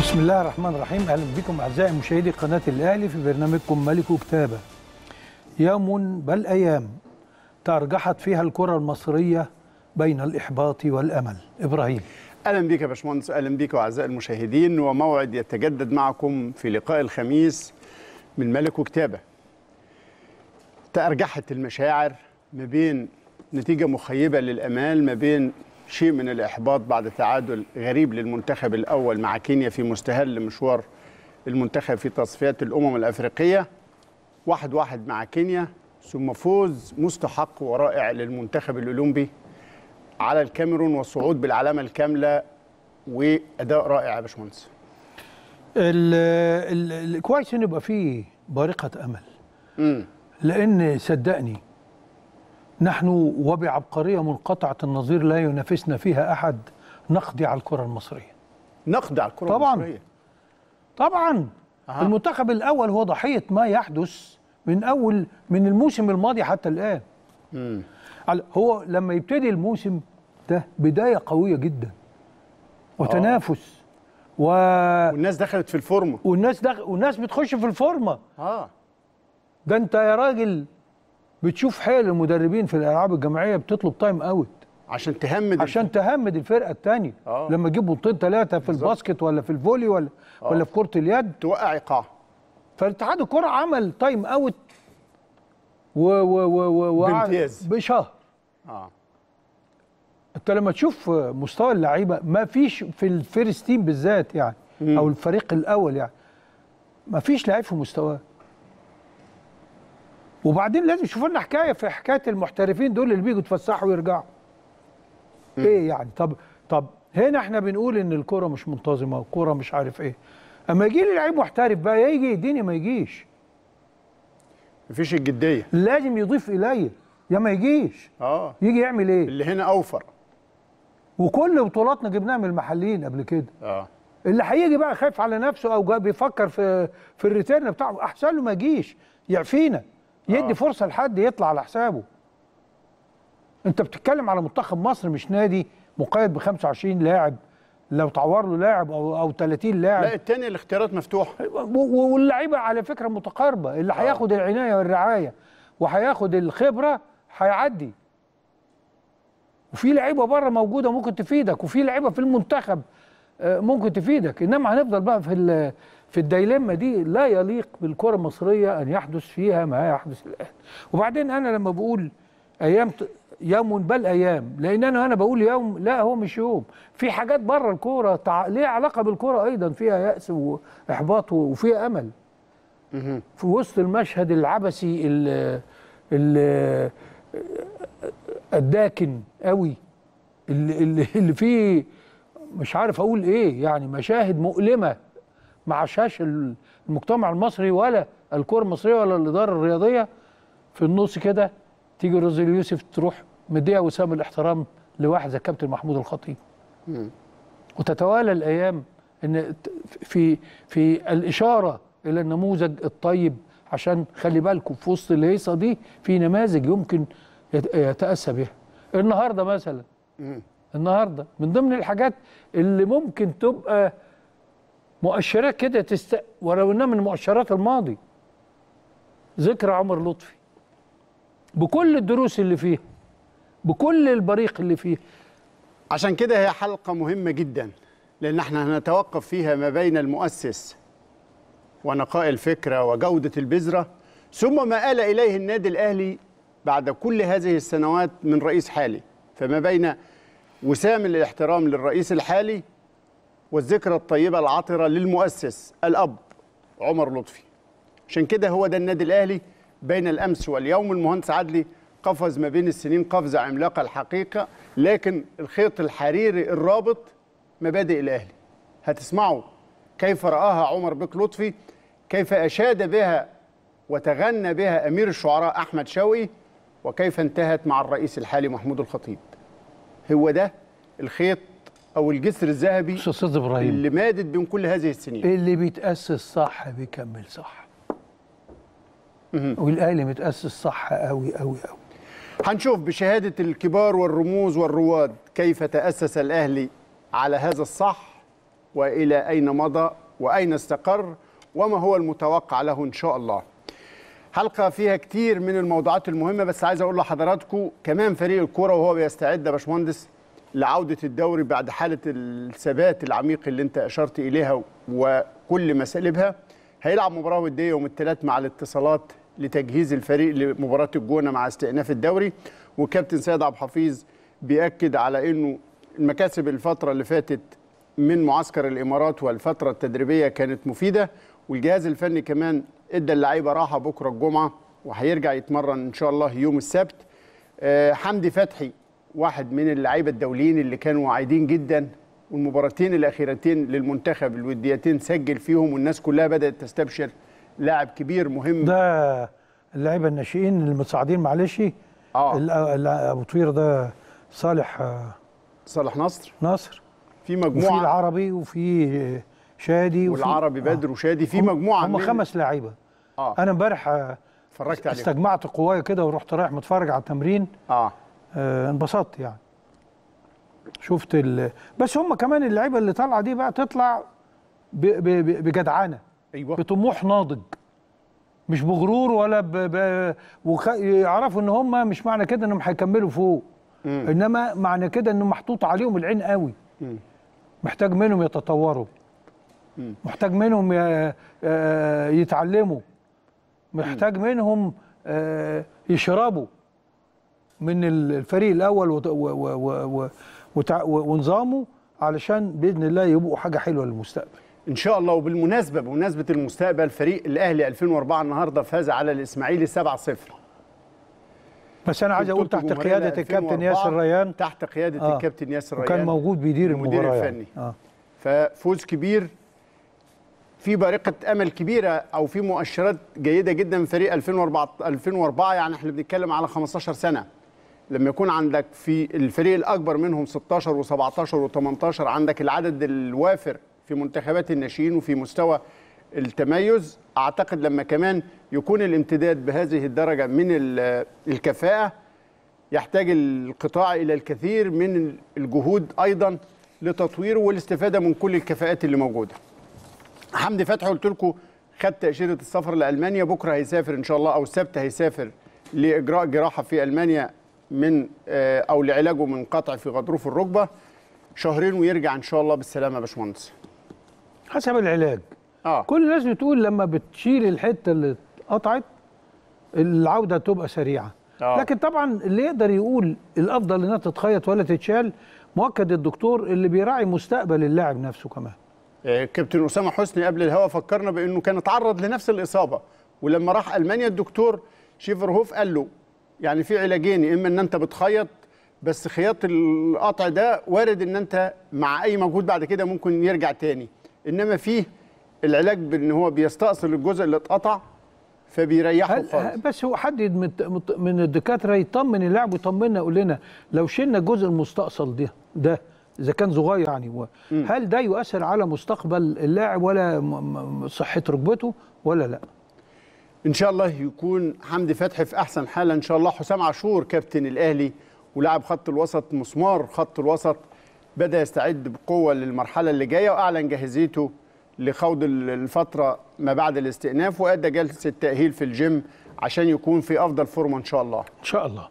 بسم الله الرحمن الرحيم اهلا بكم اعزائي مشاهدي قناه الاهلي في برنامجكم ملك كتابه يوم بل ايام تارجحت فيها الكره المصريه بين الاحباط والامل ابراهيم اهلا بك يا باشمهندس اهلا بك واعزائي المشاهدين وموعد يتجدد معكم في لقاء الخميس من ملك وكتابه تأرجحت المشاعر ما بين نتيجه مخيبه للامال ما بين شيء من الاحباط بعد تعادل غريب للمنتخب الاول مع كينيا في مستهل مشوار المنتخب في تصفيات الامم الافريقيه واحد واحد مع كينيا ثم فوز مستحق ورائع للمنتخب الاولمبي على الكاميرون والصعود بالعلامه الكامله واداء رائع يا باشمهندس ال- ال- ال- كويس ان يبقى فيه بارقه امل امم لان صدقني نحن وبعبقريه منقطعه النظير لا ينافسنا فيها احد نقضي على الكره المصريه نقد على الكره طبعاً. المصريه طبعا أها. المنتخب الاول هو ضحيه ما يحدث من اول من الموسم الماضي حتى الان امم على- هو لما يبتدي الموسم ده بدايه قويه جدا وتنافس و... والناس دخلت في الفورمه والناس دخ... والناس بتخش في الفورمه اه ده انت يا راجل بتشوف حيل المدربين في الالعاب الجماعيه بتطلب تايم اوت عشان تهمد عشان تهمد الفرقه الثانيه آه. لما تجيب بطولتين ثلاثه في بالظبط. الباسكت ولا في الفولي ولا ولا في كره اليد توقع ايقاع فالاتحاد الكره عمل تايم اوت و و و و وقعد بامتياز. بشهر اه انت لما تشوف مستوى اللعيبه ما فيش في الفيرست تيم بالذات يعني مم. او الفريق الاول يعني ما فيش لعيب في مستواه وبعدين لازم يشوفوا لنا حكايه في حكايه المحترفين دول اللي بيجوا يتفسحوا ويرجعوا ايه يعني طب طب هنا احنا بنقول ان الكره مش منتظمه والكره مش عارف ايه اما يجي لي لعيب محترف بقى يا يجي يديني ما يجيش مفيش الجديه لازم يضيف الي يا ما يجيش اه يجي يعمل ايه اللي هنا اوفر وكل بطولاتنا جبناها من المحليين قبل كده اه اللي هيجي بقى خايف على نفسه او جا بيفكر في في الريتيرن بتاعه احسن له ما يجيش يعفينا يدي آه. فرصه لحد يطلع على حسابه انت بتتكلم على منتخب مصر مش نادي مقيد ب 25 لاعب لو تعور له لاعب او او 30 لا لاعب التاني الاختيارات مفتوحه و- و- واللعيبه على فكره متقاربه اللي هياخد العنايه والرعايه وهياخد الخبره هيعدي وفي لعيبه بره موجوده ممكن تفيدك وفي لعيبه في المنتخب آه، ممكن تفيدك انما هنفضل بقى في ال- في الديلمه دي لا يليق بالكره المصريه ان يحدث فيها ما يحدث الان وبعدين انا لما بقول ايام ت- يوم بل ايام لان انا انا بقول يوم لا هو مش يوم في حاجات بره الكوره تع... ليها علاقه بالكوره ايضا فيها ياس واحباط و- وفيها امل مهم. في وسط المشهد العبثي ال ال الداكن قوي اللي, اللي, اللي فيه مش عارف اقول ايه يعني مشاهد مؤلمه ما عاشهاش المجتمع المصري ولا الكره المصريه ولا الاداره الرياضيه في النص كده تيجي روزي يوسف تروح مديها وسام الاحترام لواحد زي كابتن محمود الخطيب مم. وتتوالى الايام ان ت- في في الاشاره الى النموذج الطيب عشان خلي بالكم في وسط الهيصه دي في نماذج يمكن يت- يتاسى بها النهارده مثلا مم. النهارده من ضمن الحاجات اللي ممكن تبقى مؤشرات كده تست ولو انها من مؤشرات الماضي ذكرى عمر لطفي بكل الدروس اللي فيها بكل البريق اللي فيها عشان كده هي حلقه مهمه جدا لان احنا هنتوقف فيها ما بين المؤسس ونقاء الفكره وجوده البذره ثم ما آل اليه النادي الاهلي بعد كل هذه السنوات من رئيس حالي فما بين وسام الاحترام للرئيس الحالي والذكرى الطيبه العطره للمؤسس الاب عمر لطفي عشان كده هو ده النادي الاهلي بين الامس واليوم المهندس عدلي قفز ما بين السنين قفزه عملاقه الحقيقه لكن الخيط الحريري الرابط مبادئ الاهلي هتسمعوا كيف راها عمر بك لطفي كيف اشاد بها وتغنى بها امير الشعراء احمد شوقي وكيف انتهت مع الرئيس الحالي محمود الخطيب هو ده الخيط او الجسر الذهبي استاذ ابراهيم اللي مادت بين كل هذه السنين اللي بيتأسس صح بيكمل صح والاهلي متأسس صح قوي قوي قوي هنشوف بشهادة الكبار والرموز والرواد كيف تأسس الأهلي على هذا الصح والى اين مضى واين استقر وما هو المتوقع له ان شاء الله حلقه فيها كتير من الموضوعات المهمه بس عايز اقول لحضراتكم كمان فريق الكوره وهو بيستعد يا باشمهندس لعوده الدوري بعد حاله الثبات العميق اللي انت اشرت اليها وكل مسالبها هيلعب مباراه وديه يوم الثلاث مع الاتصالات لتجهيز الفريق لمباراه الجونه مع استئناف الدوري وكابتن سيد عبد الحفيظ بياكد على انه المكاسب الفتره اللي فاتت من معسكر الامارات والفتره التدريبيه كانت مفيده والجهاز الفني كمان ادى اللعيبه راحه بكره الجمعه وهيرجع يتمرن ان شاء الله يوم السبت آه، حمدي فتحي واحد من اللعيبه الدوليين اللي كانوا واعدين جدا والمباراتين الاخيرتين للمنتخب الوديتين سجل فيهم والناس كلها بدات تستبشر لاعب كبير مهم ده اللعيبه الناشئين المتصاعدين معلش اه ال- ال- ابو طوير ده صالح آه، صالح نصر ناصر في وفي مجموعه العربي وفي شادي وفي- والعربي بدر آه. وشادي في هم- مجموعه هم من- خمس لعيبه اه انا امبارح آه، اتفرجت عليهم استجمعت قوايا كده ورحت رايح متفرج على التمرين اه آه، انبسطت يعني شفت ال... بس هم كمان اللعيبه اللي طالعه دي بقى تطلع ب... ب... ب- بجدعنه ايوه بطموح ناضج مش بغرور ولا ب... ب... وخ... يعرفوا ان هم مش معنى كده انهم هيكملوا فوق مم. انما معنى كده انه محطوط عليهم العين قوي مم. محتاج منهم يتطوروا مم. محتاج منهم ي... آه، يتعلموا محتاج منهم آه، يشربوا من الفريق الاول وت- و- و- و- و- وتع- و- ونظامه علشان باذن الله يبقوا حاجه حلوه للمستقبل ان شاء الله وبالمناسبه بمناسبه المستقبل فريق الاهلي 2004 النهارده فاز على الاسماعيلي 7-0 بس انا عايز اقول بطولة تحت الجمهورية قياده الكابتن 2004 ياسر ريان تحت قياده آه. الكابتن ياسر ريان وكان موجود بيدير المدير المباراه الفني. يعني. اه ففوز كبير في بارقه امل كبيره او في مؤشرات جيده جدا من فريق 2004 2004 يعني احنا بنتكلم على 15 سنه لما يكون عندك في الفريق الاكبر منهم 16 و17 و18 عندك العدد الوافر في منتخبات الناشئين وفي مستوى التميز اعتقد لما كمان يكون الامتداد بهذه الدرجه من ال- الكفاءه يحتاج القطاع الى الكثير من الجهود ايضا لتطويره والاستفاده من كل الكفاءات اللي موجوده. حمدي فتحي قلت لكم خد تاشيره السفر لالمانيا بكره هيسافر ان شاء الله او السبت هيسافر لاجراء جراحه في المانيا من آه، او لعلاجه من قطع في غضروف الركبه شهرين ويرجع ان شاء الله بالسلامه يا باشمهندس. حسب العلاج اه كل الناس بتقول لما بتشيل الحته اللي اتقطعت العوده تبقى سريعه آه. لكن طبعا اللي يقدر يقول الافضل انها تتخيط ولا تتشال مؤكد الدكتور اللي بيراعي مستقبل اللاعب نفسه كمان آه، كابتن اسامه حسني قبل الهوا فكرنا بانه كان اتعرض لنفس الاصابه ولما راح المانيا الدكتور شيفرهوف قال له يعني في علاجين يا اما ان انت بتخيط بس خياط القطع ده وارد ان انت مع اي مجهود بعد كده ممكن يرجع تاني انما فيه العلاج بان هو بيستأصل الجزء اللي اتقطع فبيريحه هل خالص بس هو حد من من- من الدكاتره يطمن اللاعب ويطمنا يقول لنا لو شلنا الجزء المستأصل ده ده اذا كان صغير يعني هو هل ده يؤثر على مستقبل اللاعب ولا م- م- صحه ركبته ولا لا؟ ان شاء الله يكون حمدي فتحي في احسن حاله ان شاء الله حسام عاشور كابتن الاهلي ولاعب خط الوسط مسمار خط الوسط بدا يستعد بقوه للمرحله اللي جايه واعلن جاهزيته لخوض ال- الفتره ما بعد الاستئناف وادى جلسه تاهيل في الجيم عشان يكون في افضل فورمه ان شاء الله ان شاء الله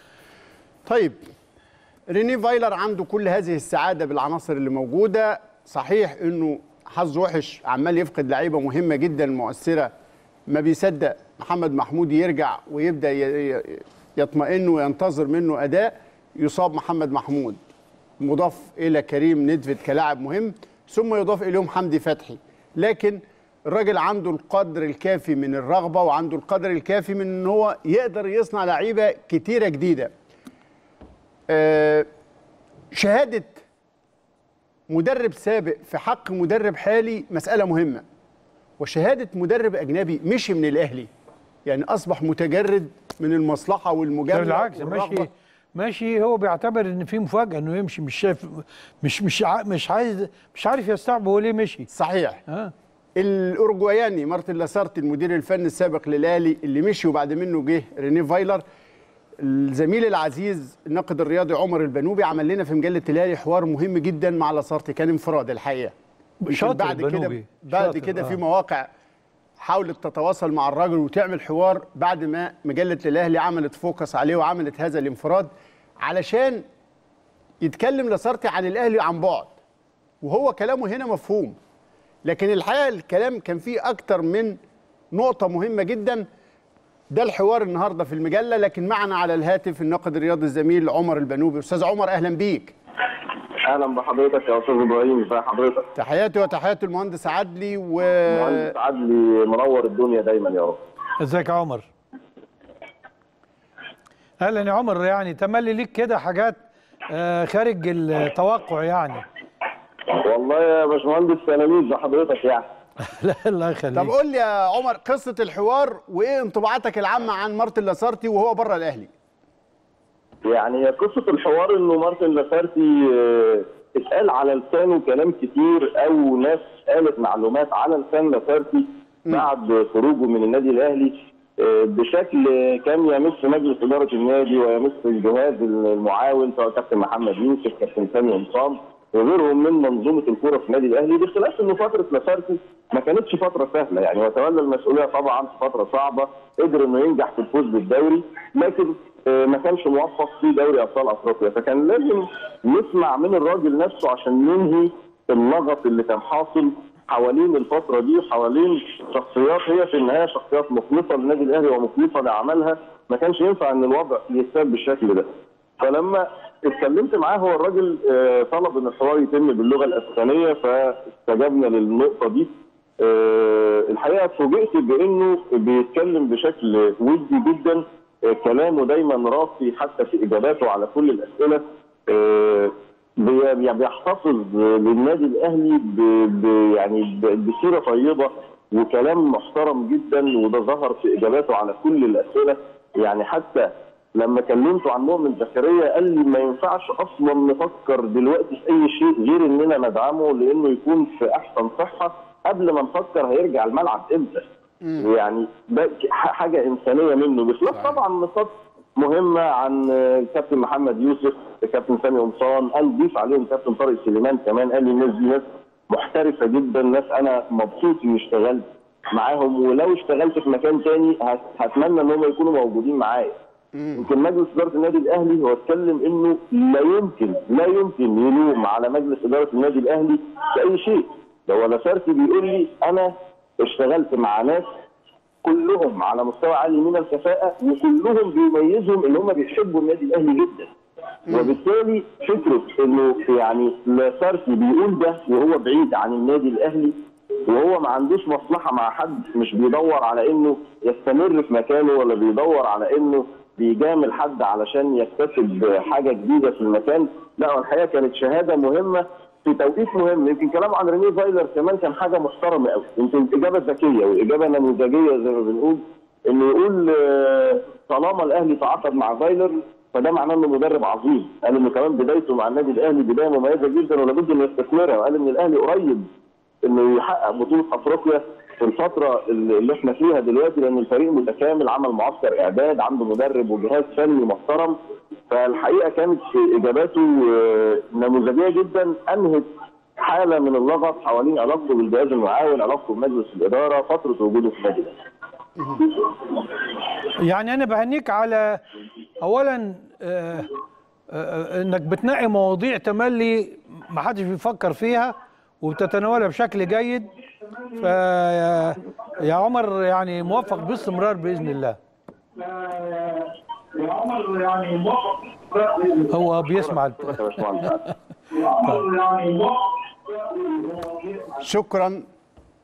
طيب ريني فايلر عنده كل هذه السعاده بالعناصر اللي موجوده صحيح انه حظ وحش عمال يفقد لعيبه مهمه جدا مؤثره ما بيصدق محمد محمود يرجع ويبدا ي- ي- يطمئن وينتظر منه اداء يصاب محمد محمود مضاف الى كريم ندفد كلاعب مهم ثم يضاف اليهم حمدي فتحي لكن الراجل عنده القدر الكافي من الرغبه وعنده القدر الكافي من ان هو يقدر يصنع لعيبه كتيره جديده آه، شهاده مدرب سابق في حق مدرب حالي مساله مهمه وشهاده مدرب اجنبي مشي من الاهلي يعني اصبح متجرد من المصلحه ده والمجامله بالعكس والرغبة. ماشي ماشي هو بيعتبر ان في مفاجاه انه يمشي مش شايف مش مش ع- مش عايز مش عارف يستوعب هو ليه مشي صحيح اه الاورجواياني مارتن لاسارتي المدير الفني السابق للاهلي اللي مشي وبعد منه جه ريني فايلر الزميل العزيز الناقد الرياضي عمر البنوبي عمل لنا في مجله الاهلي حوار مهم جدا مع لاسارتي كان انفراد الحقيقه يمكن شاطر بعد كده البنوبي. بعد شاطر، كده في آه. مواقع حاولت تتواصل مع الراجل وتعمل حوار بعد ما مجله الاهلي عملت فوكس عليه وعملت هذا الانفراد علشان يتكلم لاسارتي عن الاهلي عن بعد وهو كلامه هنا مفهوم لكن الحقيقه الكلام كان فيه اكتر من نقطه مهمه جدا ده الحوار النهارده في المجله لكن معنا على الهاتف الناقد الرياضي الزميل عمر البنوبي استاذ عمر اهلا بيك اهلا بحضرتك يا استاذ ابراهيم ازي حضرتك تحياتي وتحيات المهندس عدلي و مهندس عدلي منور الدنيا دايما يا رب ازيك يا عمر اهلا يا عمر يعني تملي ليك كده حاجات آه، خارج التوقع يعني والله يا باشمهندس تلاميذ لحضرتك يعني لا الله يخليك طب قول لي يا عمر قصه الحوار وايه انطباعاتك العامه عن مارتن لاسارتي وهو بره الاهلي يعني هي قصه الحوار انه مارتن لاسارتي آه، اتقال على لسانه كلام كتير او ناس قالت معلومات على لسان لاسارتي بعد خروجه من النادي الاهلي آه، بشكل كان يمس مجلس اداره النادي ويمس الجهاز المعاون سواء كابتن محمد يوسف كابتن سامي قمصان وغيرهم من منظومه الكوره في النادي الاهلي بخلاف انه فتره لاسارتي ما كانتش فتره سهله يعني وتولى المسؤوليه طبعا في فتره صعبه قدر انه ينجح في الفوز بالدوري لكن آه، ما كانش موفق في دوري ابطال افريقيا فكان لازم نسمع من الراجل نفسه عشان ننهي اللغط اللي كان حاصل حوالين الفتره دي حوالين شخصيات هي في النهايه شخصيات مخلصه للنادي الاهلي ومخلصه لعملها ما كانش ينفع ان الوضع يتساب بالشكل ده فلما اتكلمت معاه هو الراجل آه، طلب ان الحوار يتم باللغه الاسبانيه فاستجبنا للنقطه دي آه، الحقيقه فوجئت بانه بيتكلم بشكل ودي جدا آه، كلامه دايما راسي حتى في اجاباته على كل الاسئله آه، بي- بي- بيحتفظ للنادي الاهلي ب- ب- يعني ب- بسيره طيبه وكلام محترم جدا وده ظهر في اجاباته على كل الاسئله يعني حتى لما كلمته عن مؤمن زكريا قال لي ما ينفعش اصلا نفكر دلوقتي في اي شيء غير اننا ندعمه لانه يكون في احسن صحه قبل ما نفكر هيرجع الملعب امتى يعني ده ح- حاجه انسانيه منه بخلاف طبعا نقاط مهمه عن آه، كابتن محمد يوسف كابتن سامي قمصان قال ضيف عليهم كابتن طارق سليمان كمان قال لي الناس دي ناس محترفه جدا ناس انا مبسوط اني اشتغلت معاهم ولو اشتغلت في مكان تاني هت- هتمنى ان هم يكونوا موجودين معايا يمكن مجلس اداره النادي الاهلي هو اتكلم انه لا يمكن لا يمكن يلوم على مجلس اداره النادي الاهلي في اي شيء ده هو لاسارتي بيقول لي انا اشتغلت مع ناس كلهم على مستوى عالي من الكفاءه وكلهم بيميزهم ان هم بيحبوا النادي الاهلي جدا وبالتالي فكره انه يعني لاسارتي بيقول ده وهو بعيد عن النادي الاهلي وهو ما عندوش مصلحه مع حد مش بيدور على انه يستمر في مكانه ولا بيدور على انه بيجامل حد علشان يكتسب حاجه جديده في المكان لا الحقيقه كانت شهاده مهمه في توقيت مهم يمكن كلام عن رينيه فايلر كمان كان حاجه محترمه قوي يمكن اجابه ذكيه واجابه نموذجيه زي ما بنقول انه يقول آه، طالما الاهلي تعاقد مع فايلر فده معناه انه مدرب عظيم قال انه كمان بدايته مع النادي الاهلي بدايه مميزه جدا ولابد انه يستثمرها وقال ان الاهلي قريب انه يحقق بطوله افريقيا في الفتره اللي اللي احنا فيها دلوقتي لان الفريق متكامل عمل معسكر اعداد عنده مدرب وجهاز فني محترم فالحقيقه كانت اجاباته آه، نموذجيه جدا انهت حاله من اللغط حوالين علاقته بالجهاز المعاون علاقته بمجلس الاداره فتره وجوده في النادي الاهلي يعني انا بهنيك على اولا آه، آه، انك بتنقي مواضيع تملي ما حدش بيفكر فيها وبتتناولها بشكل جيد ف يا عمر يعني موفق باستمرار باذن الله هو بيسمع الت- شكرا يا باشمهندس شكرا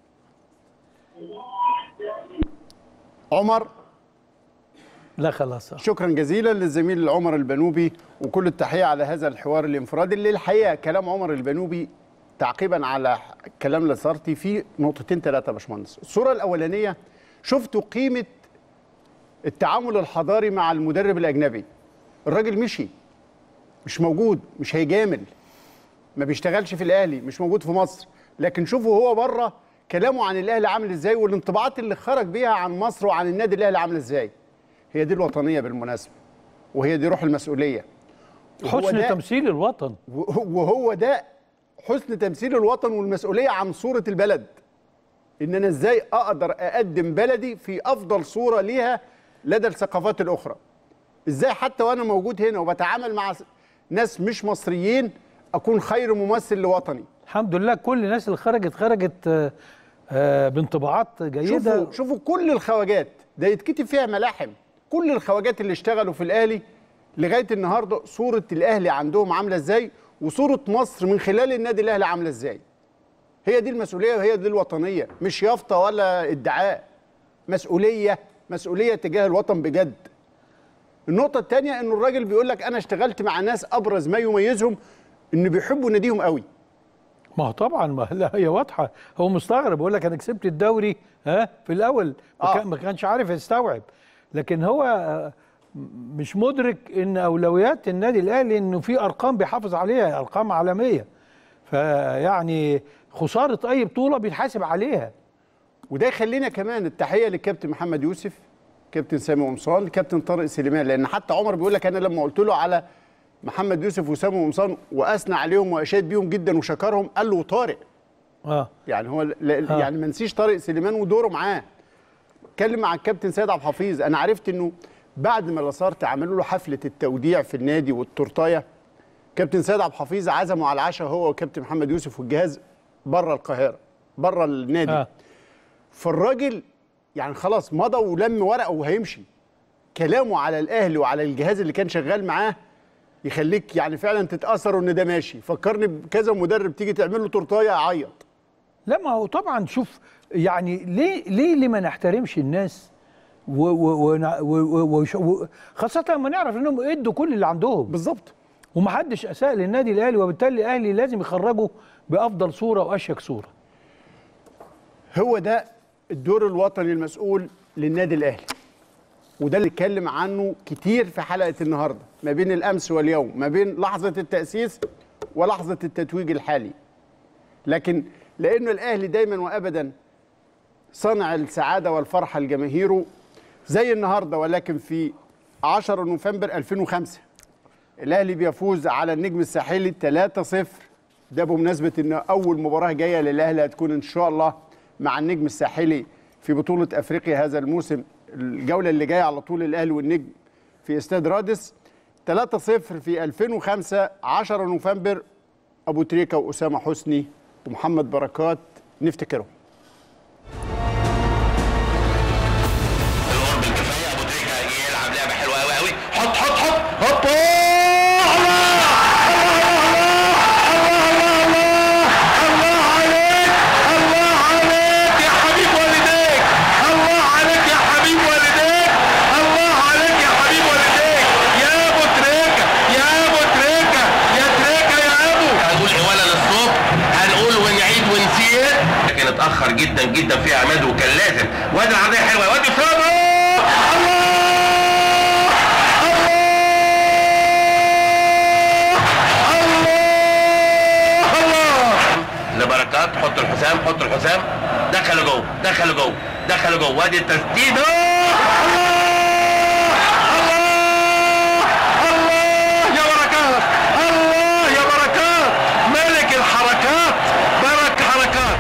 عمر لا خلاص شكرا جزيلا للزميل عمر البنوبي وكل التحيه على هذا الحوار الانفرادي اللي الحقيقه كلام عمر البنوبي تعقيبا على كلام لاسارتي في نقطتين ثلاثه يا باشمهندس الصوره الاولانيه شفتوا قيمه التعامل الحضاري مع المدرب الاجنبي الراجل مشي مش موجود مش هيجامل ما بيشتغلش في الاهلي مش موجود في مصر لكن شوفوا هو بره كلامه عن الاهلي عامل ازاي والانطباعات اللي خرج بيها عن مصر وعن النادي الاهلي عامله ازاي هي دي الوطنيه بالمناسبه وهي دي روح المسؤوليه وهو حسن ده- تمثيل الوطن وهو ده حسن تمثيل الوطن والمسؤوليه عن صوره البلد ان انا ازاي اقدر اقدم بلدي في افضل صوره ليها لدى الثقافات الاخرى ازاي حتى وانا موجود هنا وبتعامل مع ناس مش مصريين اكون خير ممثل لوطني الحمد لله كل الناس اللي خرجت خرجت آه، آه، بانطباعات جيده شوفوا شوفوا كل الخواجات ده يتكتب فيها ملاحم كل الخواجات اللي اشتغلوا في الاهلي لغايه النهارده صوره الاهلي عندهم عامله ازاي وصوره مصر من خلال النادي الاهلي عامله ازاي هي دي المسؤوليه وهي دي الوطنيه مش يافطه ولا ادعاء مسؤوليه مسؤوليه تجاه الوطن بجد النقطه الثانيه انه الراجل بيقول لك انا اشتغلت مع ناس ابرز ما يميزهم ان بيحبوا ناديهم قوي ما هو طبعا ما لا هي واضحه هو مستغرب بيقول لك انا كسبت الدوري ها في الاول ما آه. كان- ما كانش عارف يستوعب لكن هو آه، مش مدرك ان اولويات النادي الاهلي انه في ارقام بيحافظ عليها ارقام عالميه فيعني خساره اي بطوله بيتحاسب عليها وده يخلينا كمان التحيه للكابتن محمد يوسف كابتن سامي قمصان الكابتن طارق سليمان لان حتى عمر بيقول لك انا لما قلت له على محمد يوسف وسامي قمصان واثنى عليهم واشاد بيهم جدا وشكرهم قال له طارق اه يعني هو ل- آه. يعني ما نسيش طارق سليمان ودوره معاه اتكلم مع الكابتن سيد عبد الحفيظ انا عرفت انه بعد ما لاسارت عملوا له حفله التوديع في النادي والتورتايه كابتن سيد عبد الحفيظ عزمه على العشاء هو وكابتن محمد يوسف والجهاز بره القاهره بره النادي اه فالراجل يعني خلاص مضى ولم ورقه وهيمشي كلامه على الاهلي وعلى الجهاز اللي كان شغال معاه يخليك يعني فعلا تتاثر ان ده ماشي فكرني بكذا مدرب تيجي تعمل له تورتايه يعيط لا ما هو طبعا شوف يعني ليه ليه ليه ما نحترمش الناس و و و و و و خاصة لما نعرف انهم ادوا كل اللي عندهم بالظبط ومحدش اساء للنادي الاهلي وبالتالي الاهلي لازم يخرجه بافضل صورة واشيك صورة هو ده الدور الوطني المسؤول للنادي الاهلي وده اللي اتكلم عنه كتير في حلقه النهارده ما بين الامس واليوم ما بين لحظه التاسيس ولحظه التتويج الحالي لكن لانه الاهلي دايما وابدا صنع السعاده والفرحه لجماهيره زي النهارده ولكن في 10 نوفمبر 2005 الاهلي بيفوز على النجم الساحلي 3-0 ده بمناسبه ان اول مباراه جايه للاهلي هتكون ان شاء الله مع النجم الساحلي في بطوله افريقيا هذا الموسم الجوله اللي جايه على طول الاهلي والنجم في استاد رادس 3-0 في 2005 10 نوفمبر ابو تريكه واسامه حسني ومحمد بركات نفتكرهم القرب الكفايه ابو تريكه يلعب لعبه حلوه قوي قوي حط حط حط هوبا الله عليك يا حبيب والديك الله عليك يا حبيب والديك الله عليك يا حبيب والديك يا ابو تريكه يا ابو تريكه يا تريكه يا ابو هنقول ايه ولا للصبح هنقول ونعيد ونسير لكن اتاخر جدا جدا في عماد وكان لازم وادي العرضيه حلوه وادي فرادو الله الله الله لبركات حط الحسام حط الحسام دخلوا جوه دخلوا جوه دخلوا جوه وادي التسديد الله الله يا بركات الله يا بركات ملك الحركات برك حركات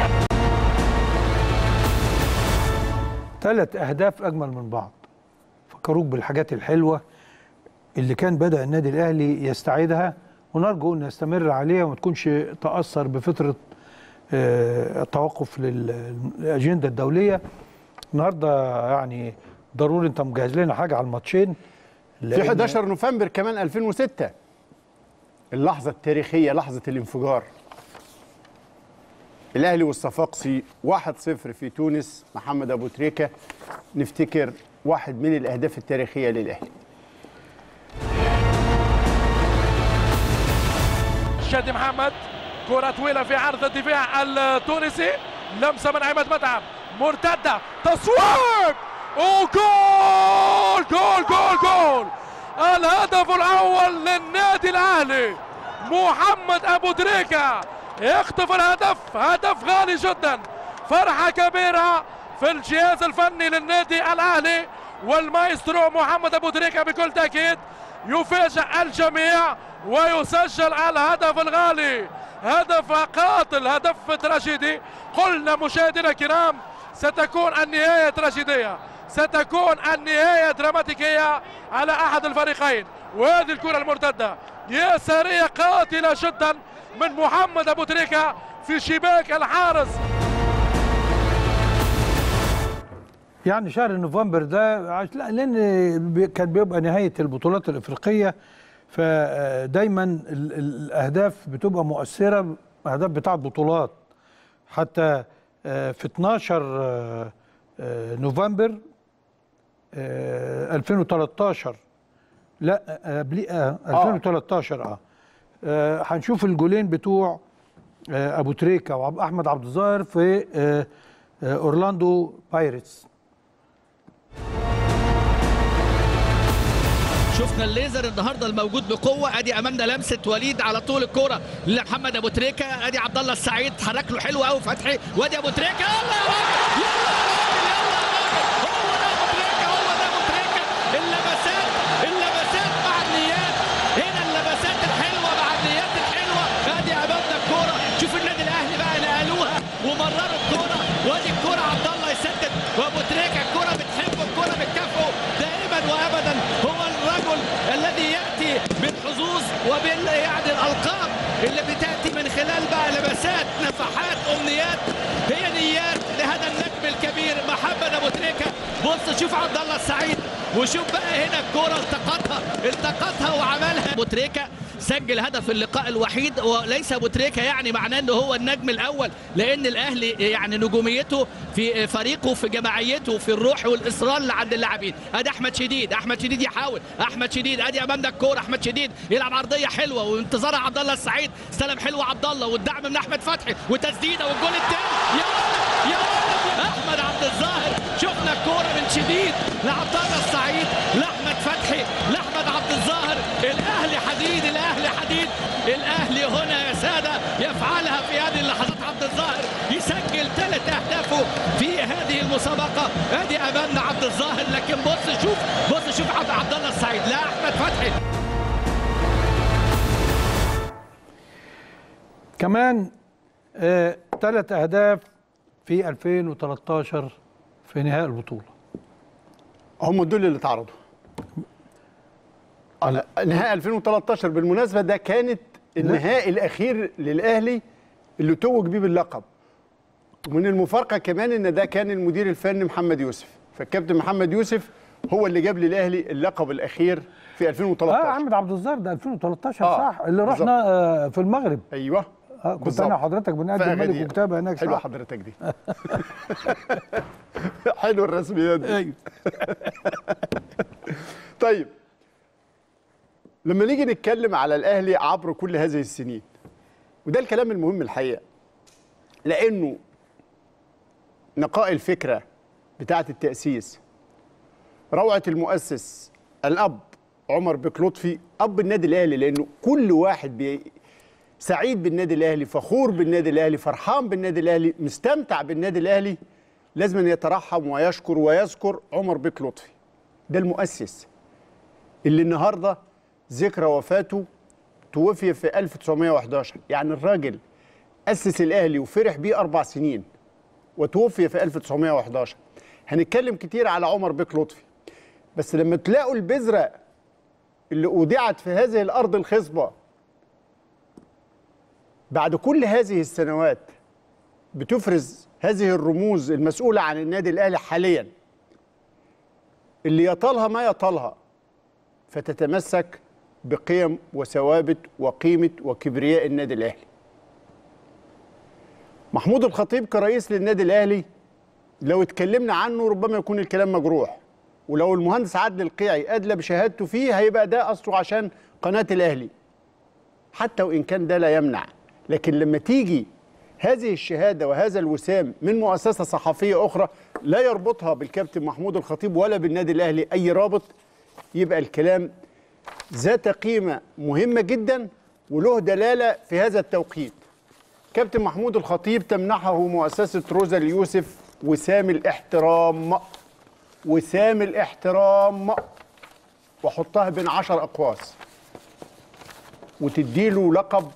ثلاث اهداف اجمل من بعض فكروك بالحاجات الحلوه اللي كان بدا النادي الاهلي يستعيدها ونرجو ان يستمر عليها وما تكونش تاثر بفتره آه، التوقف لل- للاجنده الدوليه النهارده يعني ضروري انت مجهز لنا حاجه على الماتشين في لأن- 11 نوفمبر كمان 2006 اللحظة التاريخية لحظة الانفجار الأهلي والصفاقسي 1-0 في تونس محمد أبو تريكة نفتكر واحد من الأهداف التاريخية للأهلي شادي محمد كرة طويلة في عرض الدفاع التونسي لمسة من عماد متعب مرتدة تصويب وجول جول جول جول الهدف الأول للنادي الأهلي محمد أبو تريكة يخطف الهدف هدف غالي جدا فرحة كبيرة في الجهاز الفني للنادي الأهلي والمايسترو محمد أبو تريكة بكل تأكيد يفاجئ الجميع ويسجل الهدف الغالي هدف قاتل هدف تراجيدي قلنا مشاهدينا الكرام ستكون النهاية تراجيدية ستكون النهاية دراماتيكية على أحد الفريقين وهذه الكرة المرتدة يسارية قاتلة جدا من محمد أبو تريكة في شباك الحارس يعني شهر نوفمبر ده عش- لا لان بي- كان بيبقى نهايه البطولات الافريقيه فدايما ال- ال- الاهداف بتبقى مؤثره اهداف بتاعه بطولات حتى آه، في 12 آه، آه، نوفمبر آه، 2013 لا آه، قبل آه، 2013 اه آه، هنشوف الجولين بتوع آه، ابو تريكه واحمد عبد الظاهر في آه، آه، اورلاندو بايرتس شفنا الليزر النهارده الموجود بقوه ادي امامنا لمسه وليد على طول الكوره لمحمد ابو تريكه ادي عبد الله السعيد حرك له حلو قوي فتحي وادي ابو تريكه يلا يا راجل يلا يا راجل يلا يا راجل هو ده ابو تريكه هو ده ابو تريكه اللمسات اللمسات مع النيات هنا اللمسات الحلوه مع النيات الحلوه ادي امامنا الكوره شوف النادي الاهلي بقى نقلوها ومرروا الكوره وادي الكوره عبد الله يسدد وابو تريكه الكوره بتحبه الكوره بتكافئه دائما وابدا هو الرجل الذي ياتي بالحظوظ وبال يعني الالقاب اللي بتاتي من خلال بقى لمسات نفحات امنيات هي نيات لهذا النجم الكبير محمد ابو تريكه بص شوف عبد الله السعيد وشوف بقى هنا الكوره التقطها التقطها وعملها ابو تريكه سجل هدف اللقاء الوحيد وليس ابو تريكه يعني معناه انه هو النجم الاول لان الاهلي يعني نجوميته في فريقه في جماعيته في الروح والاصرار اللي عند اللاعبين ادي احمد شديد احمد شديد يحاول احمد شديد ادي امامنا الكوره احمد شديد يلعب عرضيه حلوه وانتظارها عبد الله السعيد استلم حلو عبد الله والدعم من احمد فتحي وتسديده والجول الثاني يا ولد يا ولد احمد عبد الظاهر شفنا الكوره من شديد لعبد الله السعيد لاحمد فتحي لاحمد عبد الظاهر الاهلي حديد الاهلي حديد الاهلي هنا يا ساده يفعلها في هذه اللحظات عبد الظاهر يسجل ثلاث اهدافه في هذه المسابقه ادي امامنا عبد الظاهر لكن بص شوف بص شوف عبد عبد الله السعيد لا احمد فتحي كمان آه، ثلاث اهداف في 2013 في نهائي البطوله هم دول اللي اتعرضوا نهائي 2013 بالمناسبه ده كانت النهائي الاخير للاهلي اللي توج بيه باللقب ومن المفارقه كمان ان ده كان المدير الفني محمد يوسف فالكابتن محمد يوسف هو اللي جاب للاهلي اللقب الاخير في اه 2013 احمد عبد الظاهر ده 2013 آه، صح اللي بالظبط. رحنا آه في المغرب ايوه آه كنت بالظبط. انا وحضرتك بنقدم ملك فأغادير. وكتابه هناك حلوه صح حضرتك دي حلو الرسميات دي ايوه طيب لما نيجي نتكلم على الاهلي عبر كل هذه السنين وده الكلام المهم الحقيقه لانه نقاء الفكره بتاعه التاسيس روعه المؤسس الاب عمر بك لطفي اب النادي الاهلي لانه كل واحد بي سعيد بالنادي الاهلي فخور بالنادي الاهلي فرحان بالنادي الاهلي مستمتع بالنادي الاهلي لازم أن يترحم ويشكر ويذكر عمر بك لطفي ده المؤسس اللي النهارده ذكرى وفاته توفي في 1911 يعني الراجل أسس الأهلي وفرح بيه أربع سنين وتوفي في 1911 هنتكلم كتير على عمر بك لطفي بس لما تلاقوا البذرة اللي أودعت في هذه الأرض الخصبة بعد كل هذه السنوات بتفرز هذه الرموز المسؤولة عن النادي الأهلي حاليا اللي يطالها ما يطالها فتتمسك بقيم وثوابت وقيمة وكبرياء النادي الأهلي محمود الخطيب كرئيس للنادي الأهلي لو اتكلمنا عنه ربما يكون الكلام مجروح ولو المهندس عادل القيعي أدلى بشهادته فيه هيبقى ده أصله عشان قناة الأهلي حتى وإن كان ده لا يمنع لكن لما تيجي هذه الشهادة وهذا الوسام من مؤسسة صحفية أخرى لا يربطها بالكابتن محمود الخطيب ولا بالنادي الأهلي أي رابط يبقى الكلام ذات قيمة مهمة جدا وله دلالة في هذا التوقيت كابتن محمود الخطيب تمنحه مؤسسة روزا اليوسف وسام الاحترام وسام الاحترام وحطها بين عشر أقواس وتديله لقب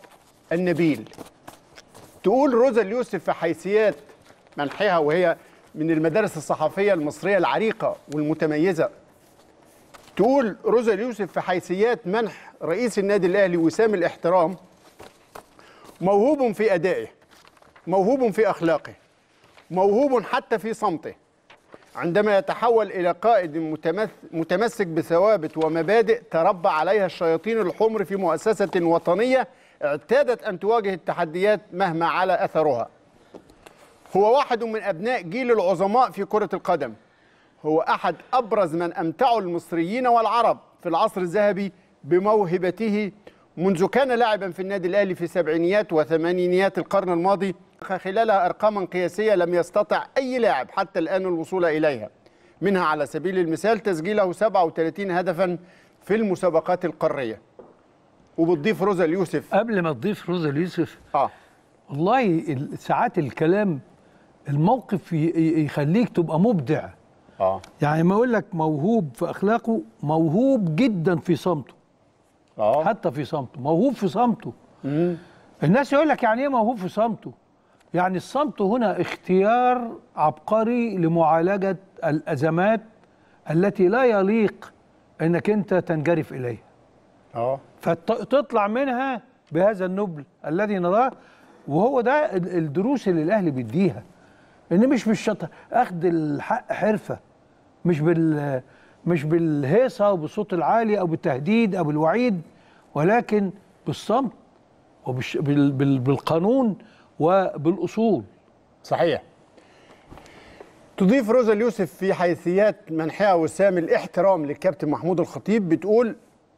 النبيل تقول روزا اليوسف في حيثيات منحها وهي من المدارس الصحفية المصرية العريقة والمتميزة تقول روزا اليوسف في حيثيات منح رئيس النادي الأهلي وسام الاحترام موهوب في أدائه موهوب في أخلاقه موهوب حتى في صمته عندما يتحول إلى قائد متمث- متمسك بثوابت ومبادئ تربى عليها الشياطين الحمر في مؤسسة وطنية اعتادت أن تواجه التحديات مهما على أثرها هو واحد من أبناء جيل العظماء في كرة القدم هو أحد أبرز من أمتعوا المصريين والعرب في العصر الذهبي بموهبته منذ كان لاعبا في النادي الأهلي في سبعينيات وثمانينيات القرن الماضي خلالها أرقاما قياسية لم يستطع أي لاعب حتى الآن الوصول إليها منها على سبيل المثال تسجيله 37 هدفا في المسابقات القارية وبتضيف روزا اليوسف قبل ما تضيف روزا اليوسف آه والله ال- ساعات الكلام الموقف ي- ي- يخليك تبقى مبدع آه يعني ما اقول لك موهوب في اخلاقه موهوب جدا في صمته آه حتى في صمته موهوب في صمته الناس يقول لك يعني ايه موهوب في صمته يعني الصمت هنا اختيار عبقري لمعالجة الأزمات التي لا يليق أنك أنت تنجرف إليها آه فتطلع منها بهذا النبل الذي نراه وهو ده ال- الدروس اللي الأهلي بيديها إن مش بالشطر أخذ الحق حرفة مش بال مش بالهيصة وبالصوت العالي أو بالتهديد أو بالوعيد ولكن بالصمت وبالقانون وبالأصول صحيح تضيف روزا اليوسف في حيثيات منحها وسام الاحترام للكابتن محمود الخطيب بتقول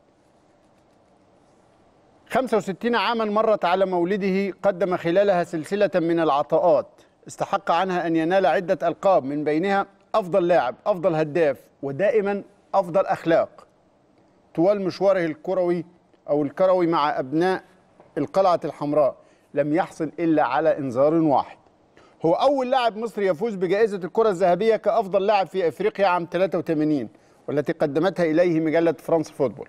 65 عاما مرت على مولده قدم خلالها سلسلة من العطاءات استحق عنها أن ينال عدة ألقاب من بينها أفضل لاعب أفضل هداف ودائما أفضل أخلاق طوال مشواره الكروي أو الكروي مع أبناء القلعة الحمراء لم يحصل إلا على إنذار واحد هو أول لاعب مصري يفوز بجائزة الكرة الذهبية كأفضل لاعب في أفريقيا عام 83 والتي قدمتها إليه مجلة فرانس فوتبول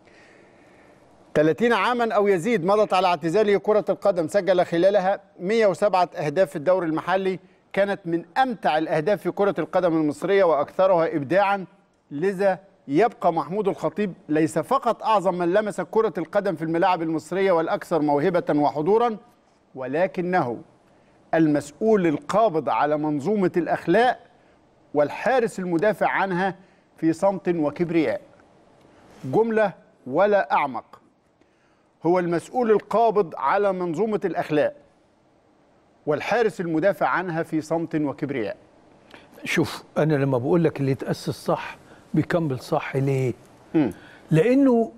30 عاما أو يزيد مضت على اعتزاله كرة القدم سجل خلالها 107 أهداف في الدوري المحلي كانت من أمتع الأهداف في كرة القدم المصرية وأكثرها إبداعا لذا يبقى محمود الخطيب ليس فقط أعظم من لمس كرة القدم في الملاعب المصرية والأكثر موهبة وحضورا ولكنه المسؤول القابض على منظومة الأخلاق والحارس المدافع عنها في صمت وكبرياء جملة ولا أعمق هو المسؤول القابض على منظومة الأخلاق والحارس المدافع عنها في صمت وكبرياء شوف أنا لما بقول لك اللي يتأسس صح بيكمل صح ليه؟ مم. لأنه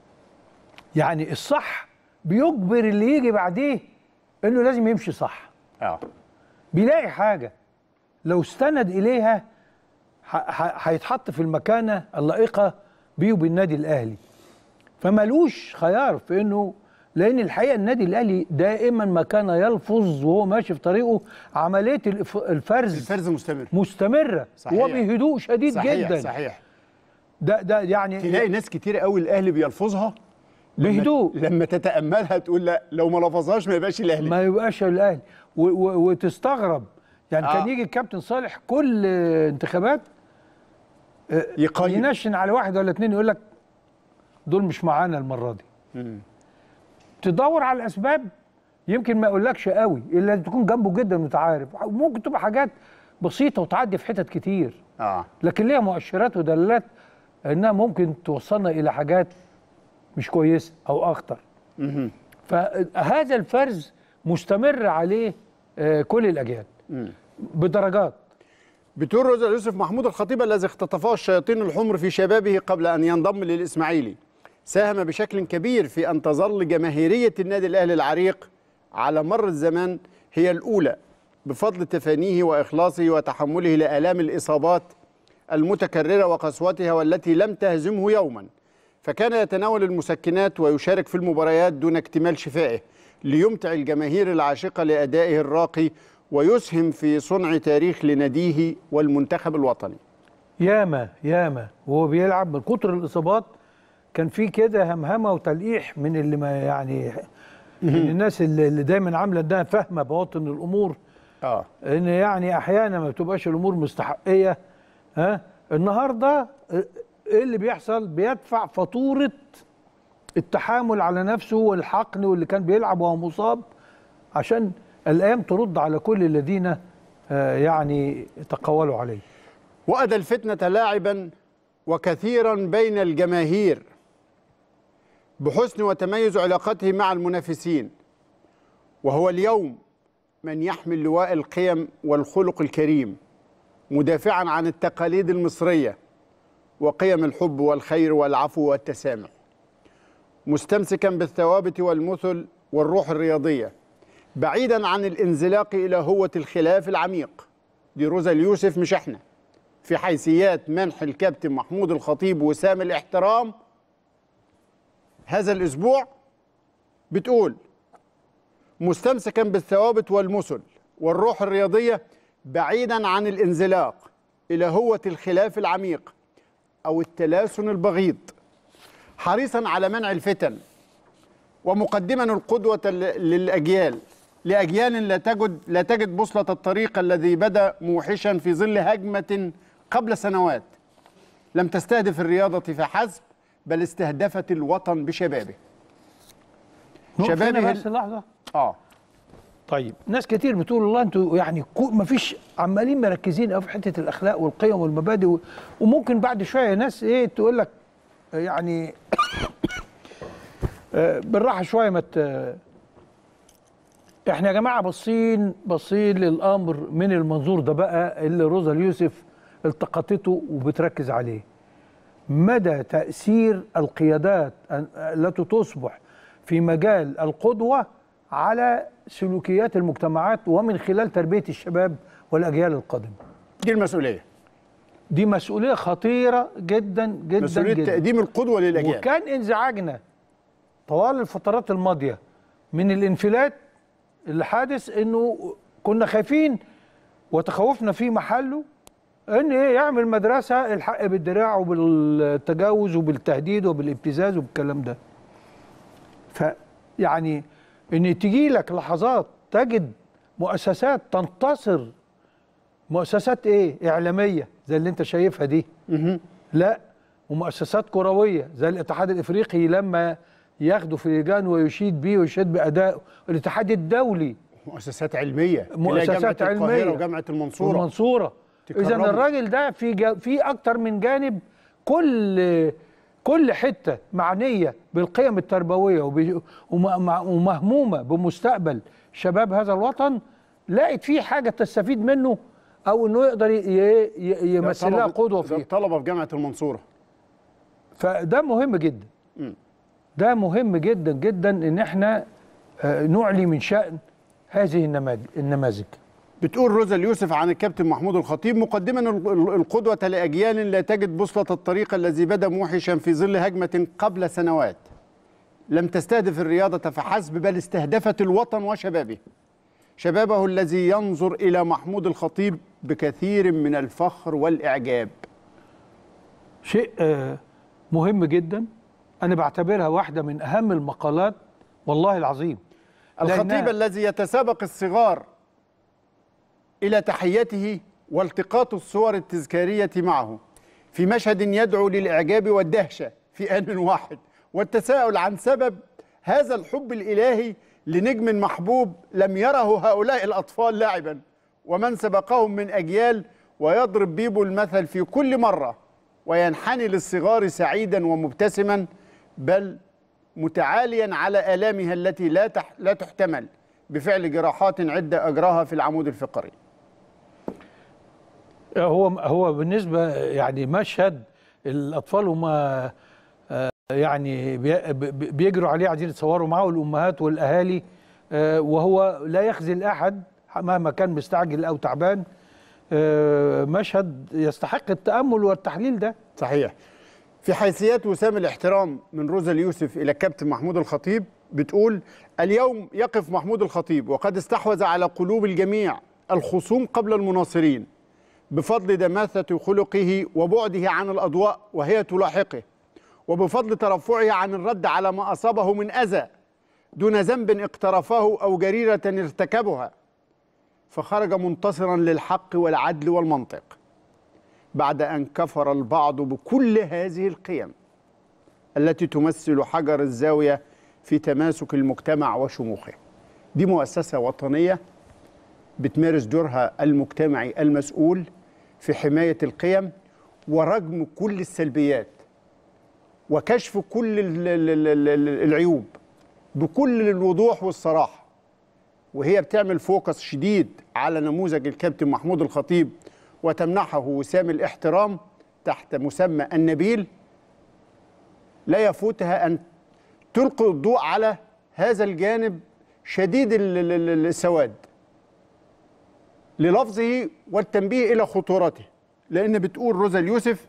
يعني الصح بيجبر اللي يجي بعديه إنه لازم يمشي صح آه. بيلاقي حاجة لو استند إليها ح- ح- هيتحط في المكانة اللائقة بيه وبالنادي الأهلي فملوش خيار في إنه لأن الحقيقة النادي الأهلي دائما ما كان يلفظ وهو ماشي في طريقه عملية الف- الفرز الفرز مستمر مستمرة صحيح. وبهدوء شديد صحيح جدا صحيح ده ده يعني تلاقي ناس كتير قوي الأهلي بيلفظها لما- بهدوء. لما تتأملها تقول لا لو ما لفظهاش ما يبقاش الأهلي ما يبقاش الاهلي و- و- وتستغرب يعني آه. كان يجي الكابتن صالح كل آه، انتخابات آه، يقيم. ينشن على واحد ولا اتنين يقول لك دول مش معانا المره دي تدور على الاسباب يمكن ما يقولكش قوي الا تكون جنبه جدا وانت عارف ممكن تبقى حاجات بسيطه وتعدي في حتت كتير آه. لكن ليها مؤشرات ودلالات انها ممكن توصلنا الى حاجات مش كويسه او اخطر فهذا الفرز مستمر عليه آه، كل الاجيال بدرجات بتقول روزا يوسف محمود الخطيب الذي اختطفه الشياطين الحمر في شبابه قبل أن ينضم للإسماعيلي ساهم بشكل كبير في أن تظل جماهيرية النادي الأهلي العريق على مر الزمان هي الأولى بفضل تفانيه وإخلاصه وتحمله لآلام الإصابات المتكررة وقسوتها والتي لم تهزمه يوما فكان يتناول المسكنات ويشارك في المباريات دون اكتمال شفائه ليمتع الجماهير العاشقة لأدائه الراقي ويسهم في صنع تاريخ لناديه والمنتخب الوطني ياما ياما وهو بيلعب من كتر الاصابات كان في كده همهمه وتلقيح من اللي ما يعني من الناس اللي اللي دايما عامله انها فاهمه بواطن الامور اه ان يعني احيانا ما بتبقاش الامور مستحقيه ها النهارده ايه اللي بيحصل بيدفع فاتوره التحامل على نفسه والحقن واللي كان بيلعب وهو مصاب عشان الايام ترد على كل الذين آه، يعني تقولوا عليه وأدى الفتنة لاعبا وكثيرا بين الجماهير بحسن وتميز علاقته مع المنافسين وهو اليوم من يحمل لواء القيم والخلق الكريم مدافعا عن التقاليد المصرية وقيم الحب والخير والعفو والتسامح مستمسكا بالثوابت والمثل والروح الرياضية بعيدا عن الانزلاق إلى هوة الخلاف العميق دي روزا اليوسف مش احنا في حيثيات منح الكابتن محمود الخطيب وسام الاحترام هذا الاسبوع بتقول مستمسكا بالثوابت والمثل والروح الرياضيه بعيدا عن الانزلاق الى هوه الخلاف العميق او التلاسن البغيض حريصا على منع الفتن ومقدما القدوه ل- للاجيال لاجيال لا تجد لا تجد بوصله الطريق الذي بدا موحشا في ظل هجمه قبل سنوات لم تستهدف الرياضه فحسب بل استهدفت الوطن بشبابه نقف شبابه هنا ال- بس لحظه اه طيب ناس كتير بتقول والله انتوا يعني ما فيش عمالين مركزين قوي في حته الاخلاق والقيم والمبادئ و- وممكن بعد شويه ناس ايه تقول لك يعني آه، بالراحه شويه ما ت- احنا يا جماعه باصين باصين للامر من المنظور ده بقى اللي روزا اليوسف التقطته وبتركز عليه مدى تأثير القيادات ال- التي تصبح في مجال القدوة على سلوكيات المجتمعات ومن خلال تربية الشباب والأجيال القادمة دي المسؤوليه دي مسؤولية خطيرة جدا جدا مسؤوليه جدا تقديم القدوه للاجيال وكان انزعاجنا طوال الفترات الماضية من الانفلات اللي حادث انه كنا خايفين وتخوفنا في محله ان ايه يعمل مدرسة الحق بالدراع وبالتجاوز وبالتهديد وبالابتزاز وبالكلام ده فيعني ان تجي لك لحظات تجد مؤسسات تنتصر مؤسسات ايه اعلاميه زي اللي انت شايفها دي لا ومؤسسات كرويه زي الاتحاد الافريقي لما ياخده في لجان ويشيد بيه ويشيد بادائه الاتحاد الدولي مؤسسات علميه تلاقي مؤسسات جامعة القاهرة علمية. وجامعه المنصوره والمنصوره اذا تكرمه. الراجل ده في جا في اكتر من جانب كل كل حته معنيه بالقيم التربويه وب- وم- مع- ومهمومه بمستقبل شباب هذا الوطن لقت فيه حاجه تستفيد منه او انه يقدر ي- ي- ي- يمثل لها طلبة- قدوه ده فيه طلبه في جامعه المنصوره فده مهم جدا ده مهم جدا جدا ان احنا آه، نعلي من شأن هذه النماذج النماذج بتقول روزا اليوسف عن الكابتن محمود الخطيب مقدما ال- ال- القدوة لأجيال لا تجد بوصلة الطريق الذي بدا موحشا في ظل هجمة قبل سنوات لم تستهدف الرياضة فحسب بل استهدفت الوطن وشبابه شبابه الذي ينظر إلى محمود الخطيب بكثير من الفخر والإعجاب شيء آه، مهم جدا انا بعتبرها واحده من اهم المقالات والله العظيم الخطيب لأنها- الذي يتسابق الصغار إلى تحيته والتقاط الصور التذكارية معه في مشهد يدعو للإعجاب والدهشة في آن واحد والتساؤل عن سبب هذا الحب الإلهي لنجم محبوب لم يره هؤلاء الأطفال لاعبا ومن سبقهم من أجيال ويضرب بيبو المثل في كل مرة وينحني للصغار سعيدا ومبتسما بل متعاليا على آلامها التي لا تح لا تحتمل بفعل جراحات عدة أجراها في العمود الفقري هو هو بالنسبه يعني مشهد الاطفال هم آه، يعني بي- بي- بيجروا عليه عايزين يتصوروا معاه الامهات والاهالي آه، وهو لا يخذل احد مهما كان مستعجل او تعبان آه، مشهد يستحق التامل والتحليل ده صحيح في حيثيات وسام الاحترام من روزا اليوسف إلى الكابتن محمود الخطيب بتقول اليوم يقف محمود الخطيب وقد استحوذ على قلوب الجميع الخصوم قبل المناصرين بفضل دماثة خلقه وبعده عن الأضواء وهي تلاحقه وبفضل ترفعه عن الرد على ما أصابه من أذى دون ذنب اقترفه أو جريرة ارتكبها فخرج منتصرا للحق والعدل والمنطق بعد أن كفر البعض بكل هذه القيم التي تمثل حجر الزاوية في تماسك المجتمع وشموخه دي مؤسسة وطنية بتمارس دورها المجتمعي المسؤول في حماية القيم ورجم كل السلبيات وكشف كل ال- ال- ال- ال- العيوب بكل الوضوح والصراحة وهي بتعمل فوكس شديد على نموذج الكابتن محمود الخطيب وتمنحه وسام الاحترام تحت مسمى النبيل لا يفوتها أن تلقي الضوء على هذا الجانب شديد ال- ال- ال- السواد للفظه والتنبيه إلى خطورته لأن بتقول روزا اليوسف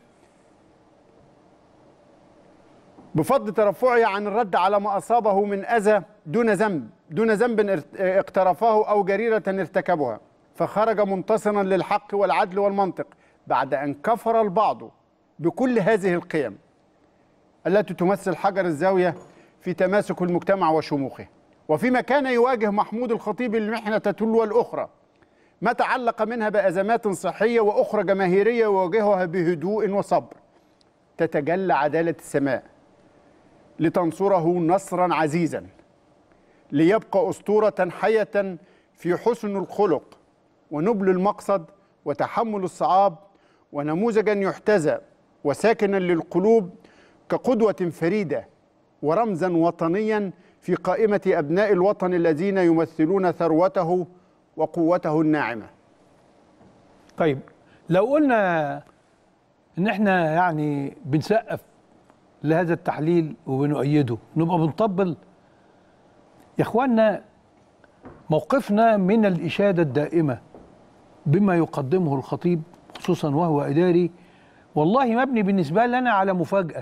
بفضل ترفعه عن الرد على ما أصابه من أذى دون ذنب دون ذنب ارت- اقترفه أو جريرة ارتكبها فخرج منتصرا للحق والعدل والمنطق بعد أن كفر البعض بكل هذه القيم التي تمثل حجر الزاوية في تماسك المجتمع وشموخه وفيما كان يواجه محمود الخطيب المحنة تلو الأخرى ما تعلق منها بأزمات صحية وأخرى جماهيرية يواجهها بهدوء وصبر تتجلى عدالة السماء لتنصره نصرا عزيزا ليبقى أسطورة حية في حسن الخلق ونبل المقصد وتحمل الصعاب ونموذجا يحتذى وساكنا للقلوب كقدوة فريدة ورمزا وطنيا في قائمة أبناء الوطن الذين يمثلون ثروته وقوته الناعمة طيب لو قلنا ان احنا يعني بنسقف لهذا التحليل وبنؤيده نبقى بنطبل يا اخوانا موقفنا من الاشاده الدائمه بما يقدمه الخطيب خصوصا وهو اداري والله مبني بالنسبه لنا على مفاجاه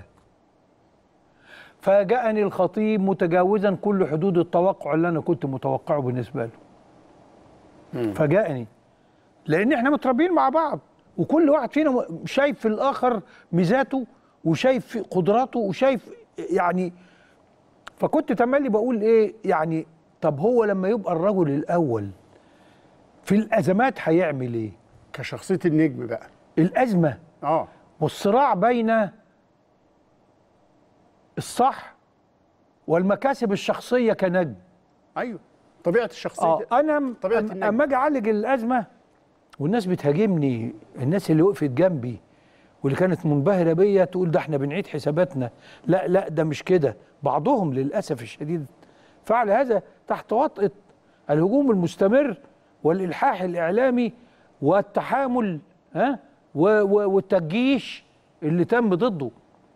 فاجأني الخطيب متجاوزا كل حدود التوقع اللي انا كنت متوقعه بالنسبه له فاجأني لان احنا متربيين مع بعض وكل واحد فينا م- شايف في الاخر ميزاته وشايف في قدراته وشايف يعني فكنت تملي بقول ايه يعني طب هو لما يبقى الرجل الاول في الازمات هيعمل ايه كشخصية النجم بقى الازمه اه والصراع بين الصح والمكاسب الشخصيه كنجم ايوه طبيعة الشخصية اه انا م- طبيعة أم- النجم. اما اجي اعالج الازمه والناس بتهاجمني الناس اللي وقفت جنبي واللي كانت منبهره بيا تقول ده احنا بنعيد حساباتنا لا لا ده مش كده بعضهم للاسف الشديد فعل هذا تحت وطأة الهجوم المستمر والالحاح الاعلامي والتحامل ها و- و- والتجيش اللي تم ضده